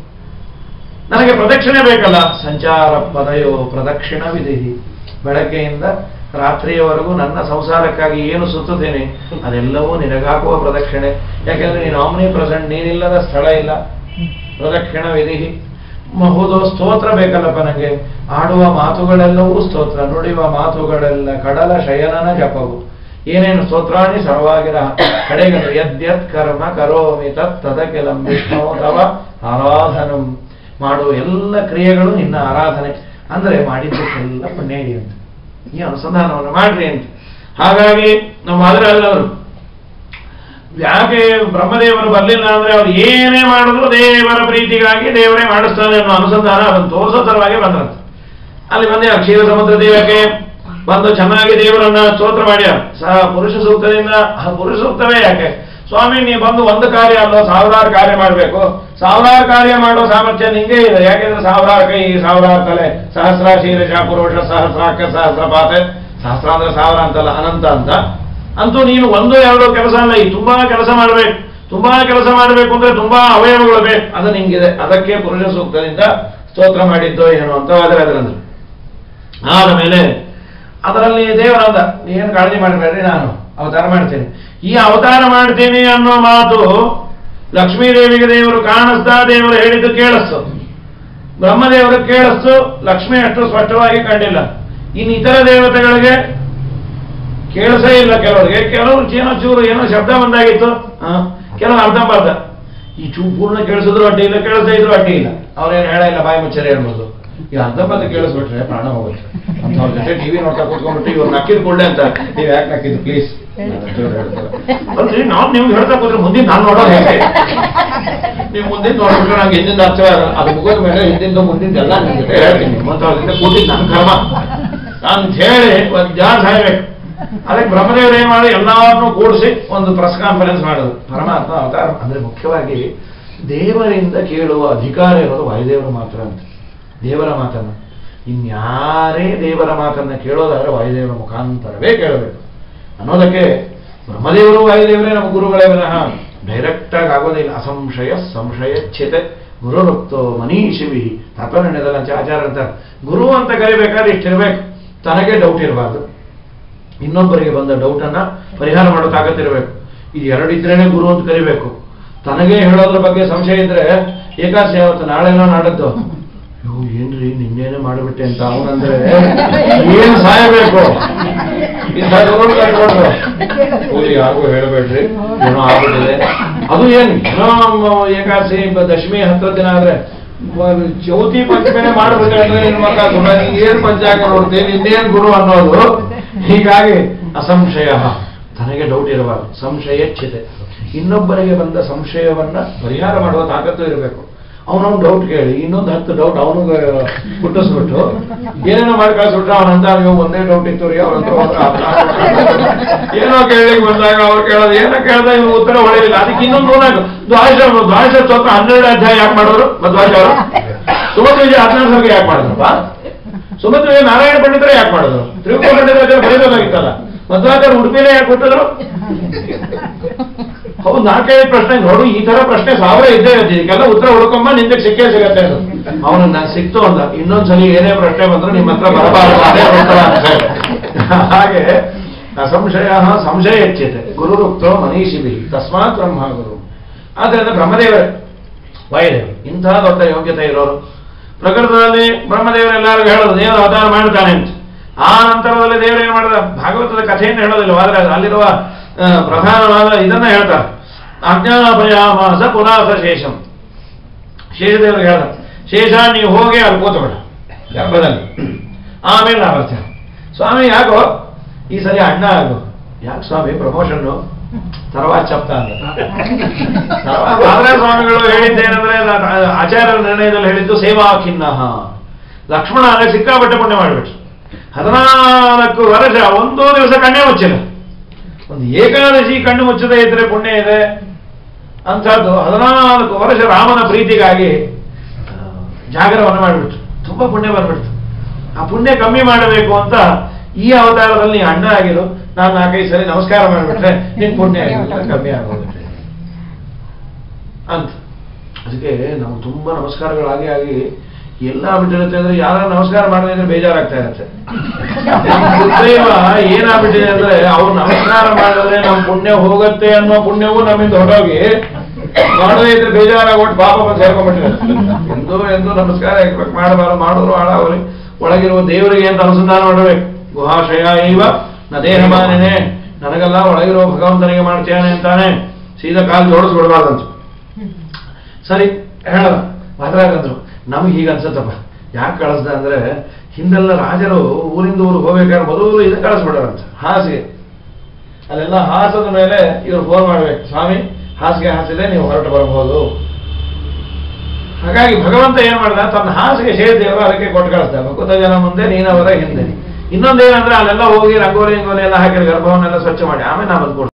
ನನಗೆ ಪ್ರದಕ್ಷಿಣೆ ಬೇಕಲ್ಲ ಸಂಚಾರ ಪದಯೋ ಪ್ರದಕ್ಷಿಣ ವಿಧಿ ಬೆಳಗ್ಗೆಯಿಂದ ರಾತ್ರಿಯವರೆಗೂ ನನ್ನ ಸಂಸಾರಕ್ಕಾಗಿ ಏನು ಸುತ್ತುತ್ತೇನೆ ಅದೆಲ್ಲವೂ ನಿನಗಾಕುವ ಪ್ರದಕ್ಷಿಣೆ ಯಾಕೆಂದ್ರೆ ನೀನು ಆಮ್ನಿ ಪ್ರೆಸೆಂಟ್ ನೀನಿಲ್ಲದ ಸ್ಥಳ ಇಲ್ಲ ಪ್ರದಕ್ಷಿಣ ವಿಧಿ ಮ- ಹೌದು ಸ್ತೋತ್ರ ಬೇಕಲ್ಲಪ್ಪ ನನಗೆ ಆಡುವ ಮಾತುಗಳೆಲ್ಲವೂ ಸ್ತೋತ್ರ ನುಡಿಯುವ ಮಾತುಗಳೆಲ್ಲ ಕಡಲ ಶಯನನ ಜಪವು ಏನೇನು ಸ್ತೋತ್ರಾಣಿ ಸರ್ವಾಗಿರ ಕಡೆಗೆ ಯದ್ಯತ್ ಕರ್ಮ ಕರೋಮಿ ತತ್ ತದಕೆಲಂ ವಿಷ್ಣು ತವ ಆರಾಧನಂ ಮಾಡುವ ಎಲ್ಲ ಕ್ರಿಯೆಗಳು ನಿನ್ನ ಆರಾಧನೆ ಅಂದ್ರೆ ಮಾಡಿದ್ದಕ್ಕೆಲ್ಲ ಪುಣ್ಯ ಇದೆ ಅಂತ ಈ ಅನುಸಂಧಾನವನ್ನು ಮಾಡ್ರಿ ಅಂತ ಹಾಗಾಗಿ ನಮ್ಮ ಅದರಲ್ಲವರು ಯಾಕೆ ಬ್ರಹ್ಮದೇವರು ಬರಲಿಲ್ಲ ಅಂದ್ರೆ ಅವ್ರು ಏನೇ ಮಾಡಿದ್ರು ದೇವರ ಪ್ರೀತಿಗಾಗಿ ದೇವರೇ ಮಾಡಿಸ್ತಾನೆ ಅನ್ನೋ ಅನುಸಂಧಾನ ಅದನ್ನು ತೋರಿಸೋ ಸಲುವಾಗಿ ಬಂದ್ರಂತೆ ಅಲ್ಲಿ ಬಂದೆ ಕ್ಷೀರ ಸಮುದ್ರ ದೇವಕ್ಕೆ ಬಂದು ಚೆನ್ನಾಗಿ ದೇವರನ್ನ ಸ್ತೋತ್ರ ಮಾಡ್ಯಾರ ಸಹ ಪುರುಷ ಸೂಕ್ತದಿಂದ ಆ ಪುರುಷ ಸೂಕ್ತವೇ ಯಾಕೆ ಸ್ವಾಮಿ ನೀ ಬಂದು ಒಂದು ಕಾರ್ಯ ಅಲ್ಲೋ ಸಾವಿರಾರು ಕಾರ್ಯ ಮಾಡಬೇಕು ಸಾವಿರಾರು ಕಾರ್ಯ ಮಾಡೋ ಸಾಮರ್ಥ್ಯ ನಿಂಗೆ ಇದೆ ಯಾಕೆಂದ್ರೆ ಸಾವಿರಾರು ಕೈ ಸಾವಿರಾರು ತಲೆ ಸಹಸ್ರ ಶೀರ್ಷ ಪುರುಷ ಸಹಸ್ರಾಕ ಸಹಸ್ರಪಾತ ಸಹಸ್ರ ಅಂದ್ರೆ ಸಾವಿರ ಅಂತಲ್ಲ ಅನಂತ ಅಂತ ಅಂತೂ ನೀನು ಒಂದು ಎರಡು ಕೆಲಸ ಅಲ್ಲ ಈ ತುಂಬಾ ಕೆಲಸ ಮಾಡಬೇಕು ತುಂಬಾ ಕೆಲಸ ಮಾಡಬೇಕು ಅಂದ್ರೆ ತುಂಬಾ ಅವಯವಗಳು ಬೇಕು ಅದು ನಿಂಗಿದೆ ಅದಕ್ಕೆ ಪುರುಷ ಸೂಕ್ತದಿಂದ ಸ್ತೋತ್ರ ಮಾಡಿದ್ದೋ ಏನೋ ಅಂತ ಆದರೆ ಅದರಂದ್ರೆ ಆದ ಮೇಲೆ ಅದರಲ್ಲಿ ದೇವರಂದ ಏನು ಕಾಳಜಿ ಮಾಡಬೇಡ್ರಿ ನಾನು ಅವತಾರ ಮಾಡ್ತೇನೆ ಈ ಅವತಾರ ಮಾಡ್ತೇನೆ ಅನ್ನೋ ಮಾತು ಲಕ್ಷ್ಮೀ ದೇವಿಗೆ ದೇವರು ಕಾಣಿಸ್ತಾ ದೇವರು ಹೇಳಿದ್ದು ಕೇಳಿಸ್ತು ಬ್ರಹ್ಮದೇವರು ಕೇಳಿಸ್ತು ಲಕ್ಷ್ಮಿ ಅಷ್ಟು ಸ್ಪಷ್ಟವಾಗಿ ಕಂಡಿಲ್ಲ ಇನ್ನು ಇತರ ದೇವತೆಗಳಿಗೆ ಕೇಳಿಸೇ ಇಲ್ಲ ಕೆಲವರಿಗೆ ಕೆಲವರು ಏನೋ ಚೂರು ಏನೋ ಶಬ್ದ ಬಂದಾಗಿತ್ತು ಆ, ಕೆಲವರು ಅರ್ಧಂಬರ್ಧ ಈ ಚೂ ಪೂರ್ಣ ಕೇಳಿಸಿದ್ರು ಅಡ್ಡಿ ಇಲ್ಲ ಕೇಳಿಸ್ತಾ ಇದ್ರು ಅಡ್ಡಿ ಇಲ್ಲ ಅವ್ರೇನು ಹೇಳ ಇಲ್ಲ ಬಾಯಿ ಮುಚ್ಚರೆ ಹೇಳ್ಬೋದು ಈ ಅರ್ಧಂಬರ್ಧ ಕೇಳಿಸ್ಬಿಟ್ರೆ ಪ್ರಾಣ ಹೋಗುತ್ತೆ ಅಂತ ಅವ್ರ ಜೊತೆ ಟಿವಿ ನೋಡ್ತಾ ಕೂತ್ಕೊಂಡ್ಬಿಟ್ಟು ಇವ್ರು ನಕ್ಕಿದ್ ಕೊಡ್ಲೆ ಅಂತ ನೀವು ಯಾಕೆ ನಕ್ಕಿದ್ದು ಪ್ಲೀಸ್ ಅಲ್ರಿ ನಾವು ನಿಮ್ಗೆ ಹೇಳ್ತಾ ಕೂತ್ರೆ ಮುಂದಿನ ನಾನು ನೋಡೋದು ಹೇಗೆ ನೀವು ಮುಂದಿನ ನೋಡ್ಬಿಟ್ರೆ ನಂಗೆ ಹಿಂದಿಂದ ಅರ್ಥವೇ ಆಗಲ್ಲ ಅದು ಮುಗಿದ ಮೇಲೆ ಹಿಂದಿಂದ ಮುಂದಿನ ಎಲ್ಲ ನಿಮ್ ಜೊತೆ ಹೇಳ್ತೀನಿ ಮತ್ತೆ ಅವ್ರ ಜೊತೆ ಕೂತಿದ್ದು ನನ್ನ ಕರ್ಮ ಅಂತ ಹೇಳಿ ಒಂದು ಜಾರ್ ಸಾಯ್ಬೇಕು ಅದಕ್ಕೆ ಬ್ರಹ್ಮದೇವರು ಏನ್ ಮಾಡಿ ಎಲ್ಲಾರನ್ನೂ ಕೂಡಿಸಿ ಒಂದು ಪ್ರೆಸ್ ಕಾನ್ಫರೆನ್ಸ್ ಮಾಡೋದು ಪರಮಾತ್ಮ ಅವತಾರ ಅಂದ್ರೆ ಮುಖ್ಯವಾಗಿ ದೇವರಿಂದ ಕೇಳುವ ಅಧಿಕಾರ ಇರೋದು ವಾಯುದೇವರು ಮಾತ್ರ ಅಂತ ದೇವರ ಮಾತನ್ನ ಇನ್ಯಾರೇ ದೇವರ ಮಾತನ್ನ ಕೇಳೋದಾದ್ರೆ ವಾಯುದೇವರ ಮುಖಾಂತರವೇ ಕೇಳಬೇಕು ಅನ್ನೋದಕ್ಕೆ ಬ್ರಹ್ಮದೇವರು ವಾಯುದೇವರೇ ನಮ್ಮ ಗುರುಗಳೇ ವಿನಃ ಡೈರೆಕ್ಟ್ ಆಗಿ ಆಗೋದಿಲ್ಲ ಅಸಂಶಯ ಸಂಶಯ ಛಿತೆ ಗುರುರುಕ್ತೋ ಮನೀಷಿವಿ ತತ್ವನಿರ್ಣಯದಲ್ಲಿ ಅಂತ ಆಚಾರ ಅಂತಾರೆ ಗುರು ಅಂತ ಕರಿಬೇಕಾದ್ರೆ ಇಷ್ಟಿರ್ಬೇಕು ತನಗೆ ಡೌಟ್ ಇರಬಾರ್ದು ಇನ್ನೊಬ್ಬರಿಗೆ ಬಂದ ಡೌಟ್ ಅನ್ನ ಪರಿಹಾರ ಮಾಡೋ ತಾಕತ್ತಿರಬೇಕು ಇದು ಎರಡಿದ್ರೇನೆ ಗುರು ಅಂತ ಕರಿಬೇಕು ತನಗೆ ಹೇಳೋದ್ರ ಬಗ್ಗೆ ಸಂಶಯ ಇದ್ರೆ ಏಕಾದಶಿ ಅವತ್ತು ನಾಳೆನೋ ನಾಡದ್ದು ಅಯ್ಯೋ ಏನ್ರಿ ನಿನ್ನೇನೆ ಮಾಡಿಬಿಟ್ಟೆ ಅಂತ ಅವನಂದ್ರೆ ಏನ್ ಸಾಯಬೇಕು ಇಂಥ ಗುರುಗಳು ಕಟ್ಕೊಂಡು ಪೂಜೆ ಯಾರಿಗೂ ಹೇಳಬೇಡ್ರಿ ಏನೋ ಆಗ್ಬಿಟ್ಟಿದೆ ಅದು ಏನು ಏನೋ ನಮ್ಮ ಏಕಾದಶಿ ಬ- ದಶಮಿ ಹತ್ತು ದಿನ ಆದ್ರೆ ವ- ಚೌತಿ ಪಂಚಮಿನೇ ಮಾಡ್ಬಿಟ್ಟೆ ಅಂದ್ರೆ ನಿನ್ ಮಕ್ಕ ಗುಣ ಏನ್ ಪಂಚಾಂಗ ನೋಡ್ತೀನಿ ಇನ್ನೇನ್ ಗುರು ಅನ್ನೋದು ಹೀಗಾಗಿ ಅಸಂಶಯ ತನಗೆ ಡೌಟ್ ಇರಬಾರದು ಸಂಶಯ ಚಿತೆ ಇನ್ನೊಬ್ಬರಿಗೆ ಬಂದ ಸಂಶಯವನ್ನ ಪರಿಹಾರ ಮಾಡುವ ತಾಕತ್ತು ಇರಬೇಕು ಅವನವನು ಡೌಟ್ ಕೇಳಿ ಇನ್ನೊಂದು ಹತ್ತು ಡೌಟ್ ಅವನಿಗೆ ಹುಟ್ಟಿಸ್ಬಿಟ್ಟು ಏನೇನೋ ಮಾಡಿ ಕಳಿಸ್ಬಿಟ್ರೆ ಅವನಂತ ನೀವು ಒಂದೇ ಡೌಟ್ ಇತ್ತು ರೀ ಅವ್ರ ಹತ್ರ ಹೋದ್ರೆ ಆ ಥರ ಏನೋ ಕೇಳಿಗೆ ಬಂದಾಗ ಅವ್ರು ಕೇಳೋದು ಏನೋ ಕೇಳಿದಾಗ ಇವ್ನು ಉತ್ತರ ಹೊಳೆಯಲಿಲ್ಲ ಅದಕ್ಕೆ ಇನ್ನೊಂದು ನೋಡಾಕ ದ್ವಾದಶ ದ್ವಾದಶ ಸ್ತೋತ್ರ ಹನ್ನೆರಡು ಅಧ್ಯಾಯ ಯಾಕೆ ಮಾಡಿದ್ರು ಮಧ್ವಾಚಾರ ಸುಮತಿ ವಿಜಯ ಹದಿನಾರು ಸಾವಿರ ಯಾಕೆ ಮಾಡಿದ್ರಪ್ಪ ಸುಮತಿ ವಿಜಯ ನಾರಾಯಣ ಪಂಡಿತರೇ ಯಾಕೆ ಮಾಡಿದ್ರು ತ್ರಿವಿಕ್ರಮ ಪಂಡಿತರ ಬರೀಬೇಕಾಗಿತ್ತಲ್ಲ ಮಧ್ವಾಚಾರ ಉಡುಪಿನೇ ಯಾಕೆ ಕೊಟ್ಟಿದ್ರು ಹೌದು ನಾ ಕೇಳಿದ ಪ್ರಶ್ನೆ ನೋಡು ಈ ತರ ಪ್ರಶ್ನೆ ಸಾವಿರ ಇದ್ದೇ ಇರುತ್ತೆ ಇದಕ್ಕೆಲ್ಲ ಉತ್ತರ ಹುಡುಕೊಂಬ ನಿಂದಕ್ಕೆ ಸಿಕ್ಕೇ ಸಿಗತ್ತೆ ಅದು ಅವನು ನಾನು ಸಿಕ್ತು ಅಂದ ಇನ್ನೊಂದ್ಸಲಿ ಏನೇ ಪ್ರಶ್ನೆ ಬಂದ್ರು ನಿಮ್ಮ ಹತ್ರ ಬರಬಾರದು ಅದೇ ಉತ್ತರ ಅಂತ ಹೇಳಿ. ಹಾಗೆ ಅಸಂಶಯ ಸಂಶಯ ಹೆಚ್ಚಿತೆ ಗುರುರುಕ್ತೋ ಮನೀಷಿಭಿ ತಸ್ಮಾತ್ ಬ್ರಹ್ಮ ಗುರು ಆದ್ದರಿಂದ ಬ್ರಹ್ಮದೇವರೇ ವಾಯುದೇವರು ಇಂತಹ ದೊಡ್ಡ ಯೋಗ್ಯತೆ ಇರೋರು ಪ್ರಕೃತದಲ್ಲಿ ಬ್ರಹ್ಮದೇವರೆಲ್ಲರಿಗೂ ಹೇಳೋದು ದೇವರು ಅವತಾರ ಮಾಡ್ತಾನೆ ಅಂತ ಆ ನಂತರದಲ್ಲಿ ದೇವರು ಏನು ಮಾಡಿದ ಭಾಗವತದ ಕಥೆಯನ್ನು ಹೇಳೋದಿಲ್ಲ ಆದ್ರೆ ಅಲ್ಲಿರುವ ಆ, ಪ್ರಧಾನವಾದ ಇದನ್ನ ಹೇಳ್ತಾರೆ ಅಜ್ಞಾಪಯಾಮಾಸ ಪುರಾಸ ಶೇಷಂ ಶೇಷದೇವರು ಹೇಳ್ದ ಶೇಷ ನೀವು ಹೋಗಿ ಅಲ್ಲಿ ಕೂತ್ಬೇಡ ಗರ್ಭದಲ್ಲಿ ಆಮೇಲೆ ನಾ ಬರ್ತೇನೆ ಸ್ವಾಮಿ ಯಾಕೋ ಈ ಸರಿ ಅಣ್ಣ ಆಗು ಯಾಕೆ ಸ್ವಾಮಿ ಪ್ರಮೋಷನ್ನು ತರವಾ ಚಪ್ತ ಅಂತ ನಾರಾಯಣ ಸ್ವಾಮಿಗಳು ಹೇಳಿದ್ದೇನೆಂದ್ರೆ ನ- ಆಚಾರ್ಯರ ನಿರ್ಣಯದಲ್ಲಿ ಹೇಳಿದ್ದು ಸೇವಾ ಖಿನ್ನಃ ಲಕ್ಷ್ಮಣ ಅಂದ್ರೆ ಸಿಕ್ಕಾಪಟ್ಟೆ ಪುಣ್ಯ ಮಾಡಿಬಿಟ್ರು ಹದಿನಾಲ್ಕು ವರ್ಷ ಒಂದೂ ದಿವಸ ಕಣ್ಣೇ ಮುಚ್ಚಿಲ್ಲ ಒಂದು ಏಕಾದಶಿ ಕಣ್ಣು ಮುಚ್ಚದೇ ಇದ್ರೆ ಪುಣ್ಯ ಇದೆ ಅಂಥದ್ದು ಹದಿನಾಲ್ಕು ವರ್ಷ ರಾಮನ ಪ್ರೀತಿಗಾಗಿ ಆ, ಜಾಗರವನ್ನು ಮಾಡಿಬಿಟ್ರು ತುಂಬಾ ಪುಣ್ಯ ಬಂದ್ಬಿಡ್ತು ಆ ಪುಣ್ಯ ಕಮ್ಮಿ ಮಾಡಬೇಕು ಅಂತ ಈ ಅವತಾರದಲ್ಲಿ ನೀ ಅಣ್ಣ ಆಗಿರು ನಾನು ನಾಲ್ಕೈದು ಸರಿ ನಮಸ್ಕಾರ ಮಾಡಿಬಿಟ್ರೆ ನಿನ್ ಪುಣ್ಯ ಆಗಿರುತ್ತೆ, ಕಮ್ಮಿ ಆಗೋಗುತ್ತೆ ಅಂತ ಅದಕ್ಕೆ ನಾವು ತುಂಬಾ ನಮಸ್ಕಾರಗಳಾಗಿ ಆಗಿ ಎಲ್ಲ ಬಿಟ್ಟಿರುತ್ತೆ ಅಂದ್ರೆ ಯಾರ ನಮಸ್ಕಾರ ಮಾಡದೇ ಇದ್ರೆ ಬೇಜಾರಾಗ್ತಾ ಇರುತ್ತೆ ದುರ್ದೈವ ಏನಾಗ್ಬಿಟ್ಟಿದೆ ಅಂದ್ರೆ ಅವ್ರು ನಮಸ್ಕಾರ ಮಾಡಿದ್ರೆ ನಮ್ಮ ಪುಣ್ಯ ಹೋಗುತ್ತೆ ಅನ್ನೋ ಪುಣ್ಯವೂ ನಮ್ಮಿಂದ ಹೊರಟೋಗಿ ಮಾಡದೇ ಇದ್ರೆ ಬೇಜಾರಾಗ್ಬಿಟ್ಟು ಪಾಪ ಬಂದು ಸೇರ್ಕೊಂಡ್ಬಿಟ್ಟಿದೆ ಎಂದೂ ಎಂದೂ ನಮಸ್ಕಾರ ಯಾಕೆ ಮಾಡಬಾರದು ಮಾಡಿದ್ರು ಹಾಳಾಗಲಿ ಒಳಗಿರುವ ದೇವರಿಗೆ ಅಂತ ಅನುಸಂಧಾನ ಮಾಡಬೇಕು ಗುಹಾಶಯ ಇವ ನ ದೇಹಮಾನೇನೆ ನನಗೆಲ್ಲ ಒಳಗಿರುವ ಭಗವಂತನಿಗೆ ಮಾಡ್ತೇನೆ ಅಂತಾನೆ ಸೀದಾ ಕಾಲು ಜೋಡಿಸ್ಬಿಡ್ಬಾರ್ದಂತ ಸರಿ ಹೇಳ ಮಾತಾಡಂದ್ರು ನಮ್ಗೆ ಹೀಗೆ ಅನ್ಸತ್ತಪ್ಪ ಯಾಕೆ ಕಳಿಸ್ದ ಅಂದ್ರೆ ಹಿಂದೆಲ್ಲ ರಾಜರು ಊರಿಂದ ಊರಿಗೆ ಹೋಗ್ಬೇಕಾದ್ರೆ ಮೊದಲು ಇದು ಕಳಿಸ್ಬಿಡೋರಂತ ಹಾಸಿಗೆ ಅಲ್ಲೆಲ್ಲ ಹಾಸದ ಮೇಲೆ ಇವ್ರು ಫೋನ್ ಮಾಡ್ಬೇಕು ಸ್ವಾಮಿ ಹಾಸಿಗೆ ಹಾಸಿದೆ ನೀವು ಹೊರಟು ಬರಬಹುದು ಹಾಗಾಗಿ ಭಗವಂತ ಏನ್ ಮಾಡ್ದ ತನ್ನ ಹಾಸಿಗೆ ಸೇರಿದೇವರು ಅದಕ್ಕೆ ಕೊಟ್ಟು ಕಳಿಸ್ದ ಭಕುತ ಜನ ಮುಂದೆ ನೀನವರ ಹಿಂದೆ ಇನ್ನೊಂದೇನಂದ್ರೆ ಅಲ್ಲೆಲ್ಲ ಹೋಗಿ ರಂಗೋಲಿ ರಂಗೋಲಿ ಎಲ್ಲ ಹಾಕಿ ಗರ್ಭವನ್ನೆಲ್ಲ ಸ್ವಚ್ಛ ಮಾಡಿ ಆಮೇಲೆ ನಾ ಬಂದ್ಕೊಡ್ತೀನಿ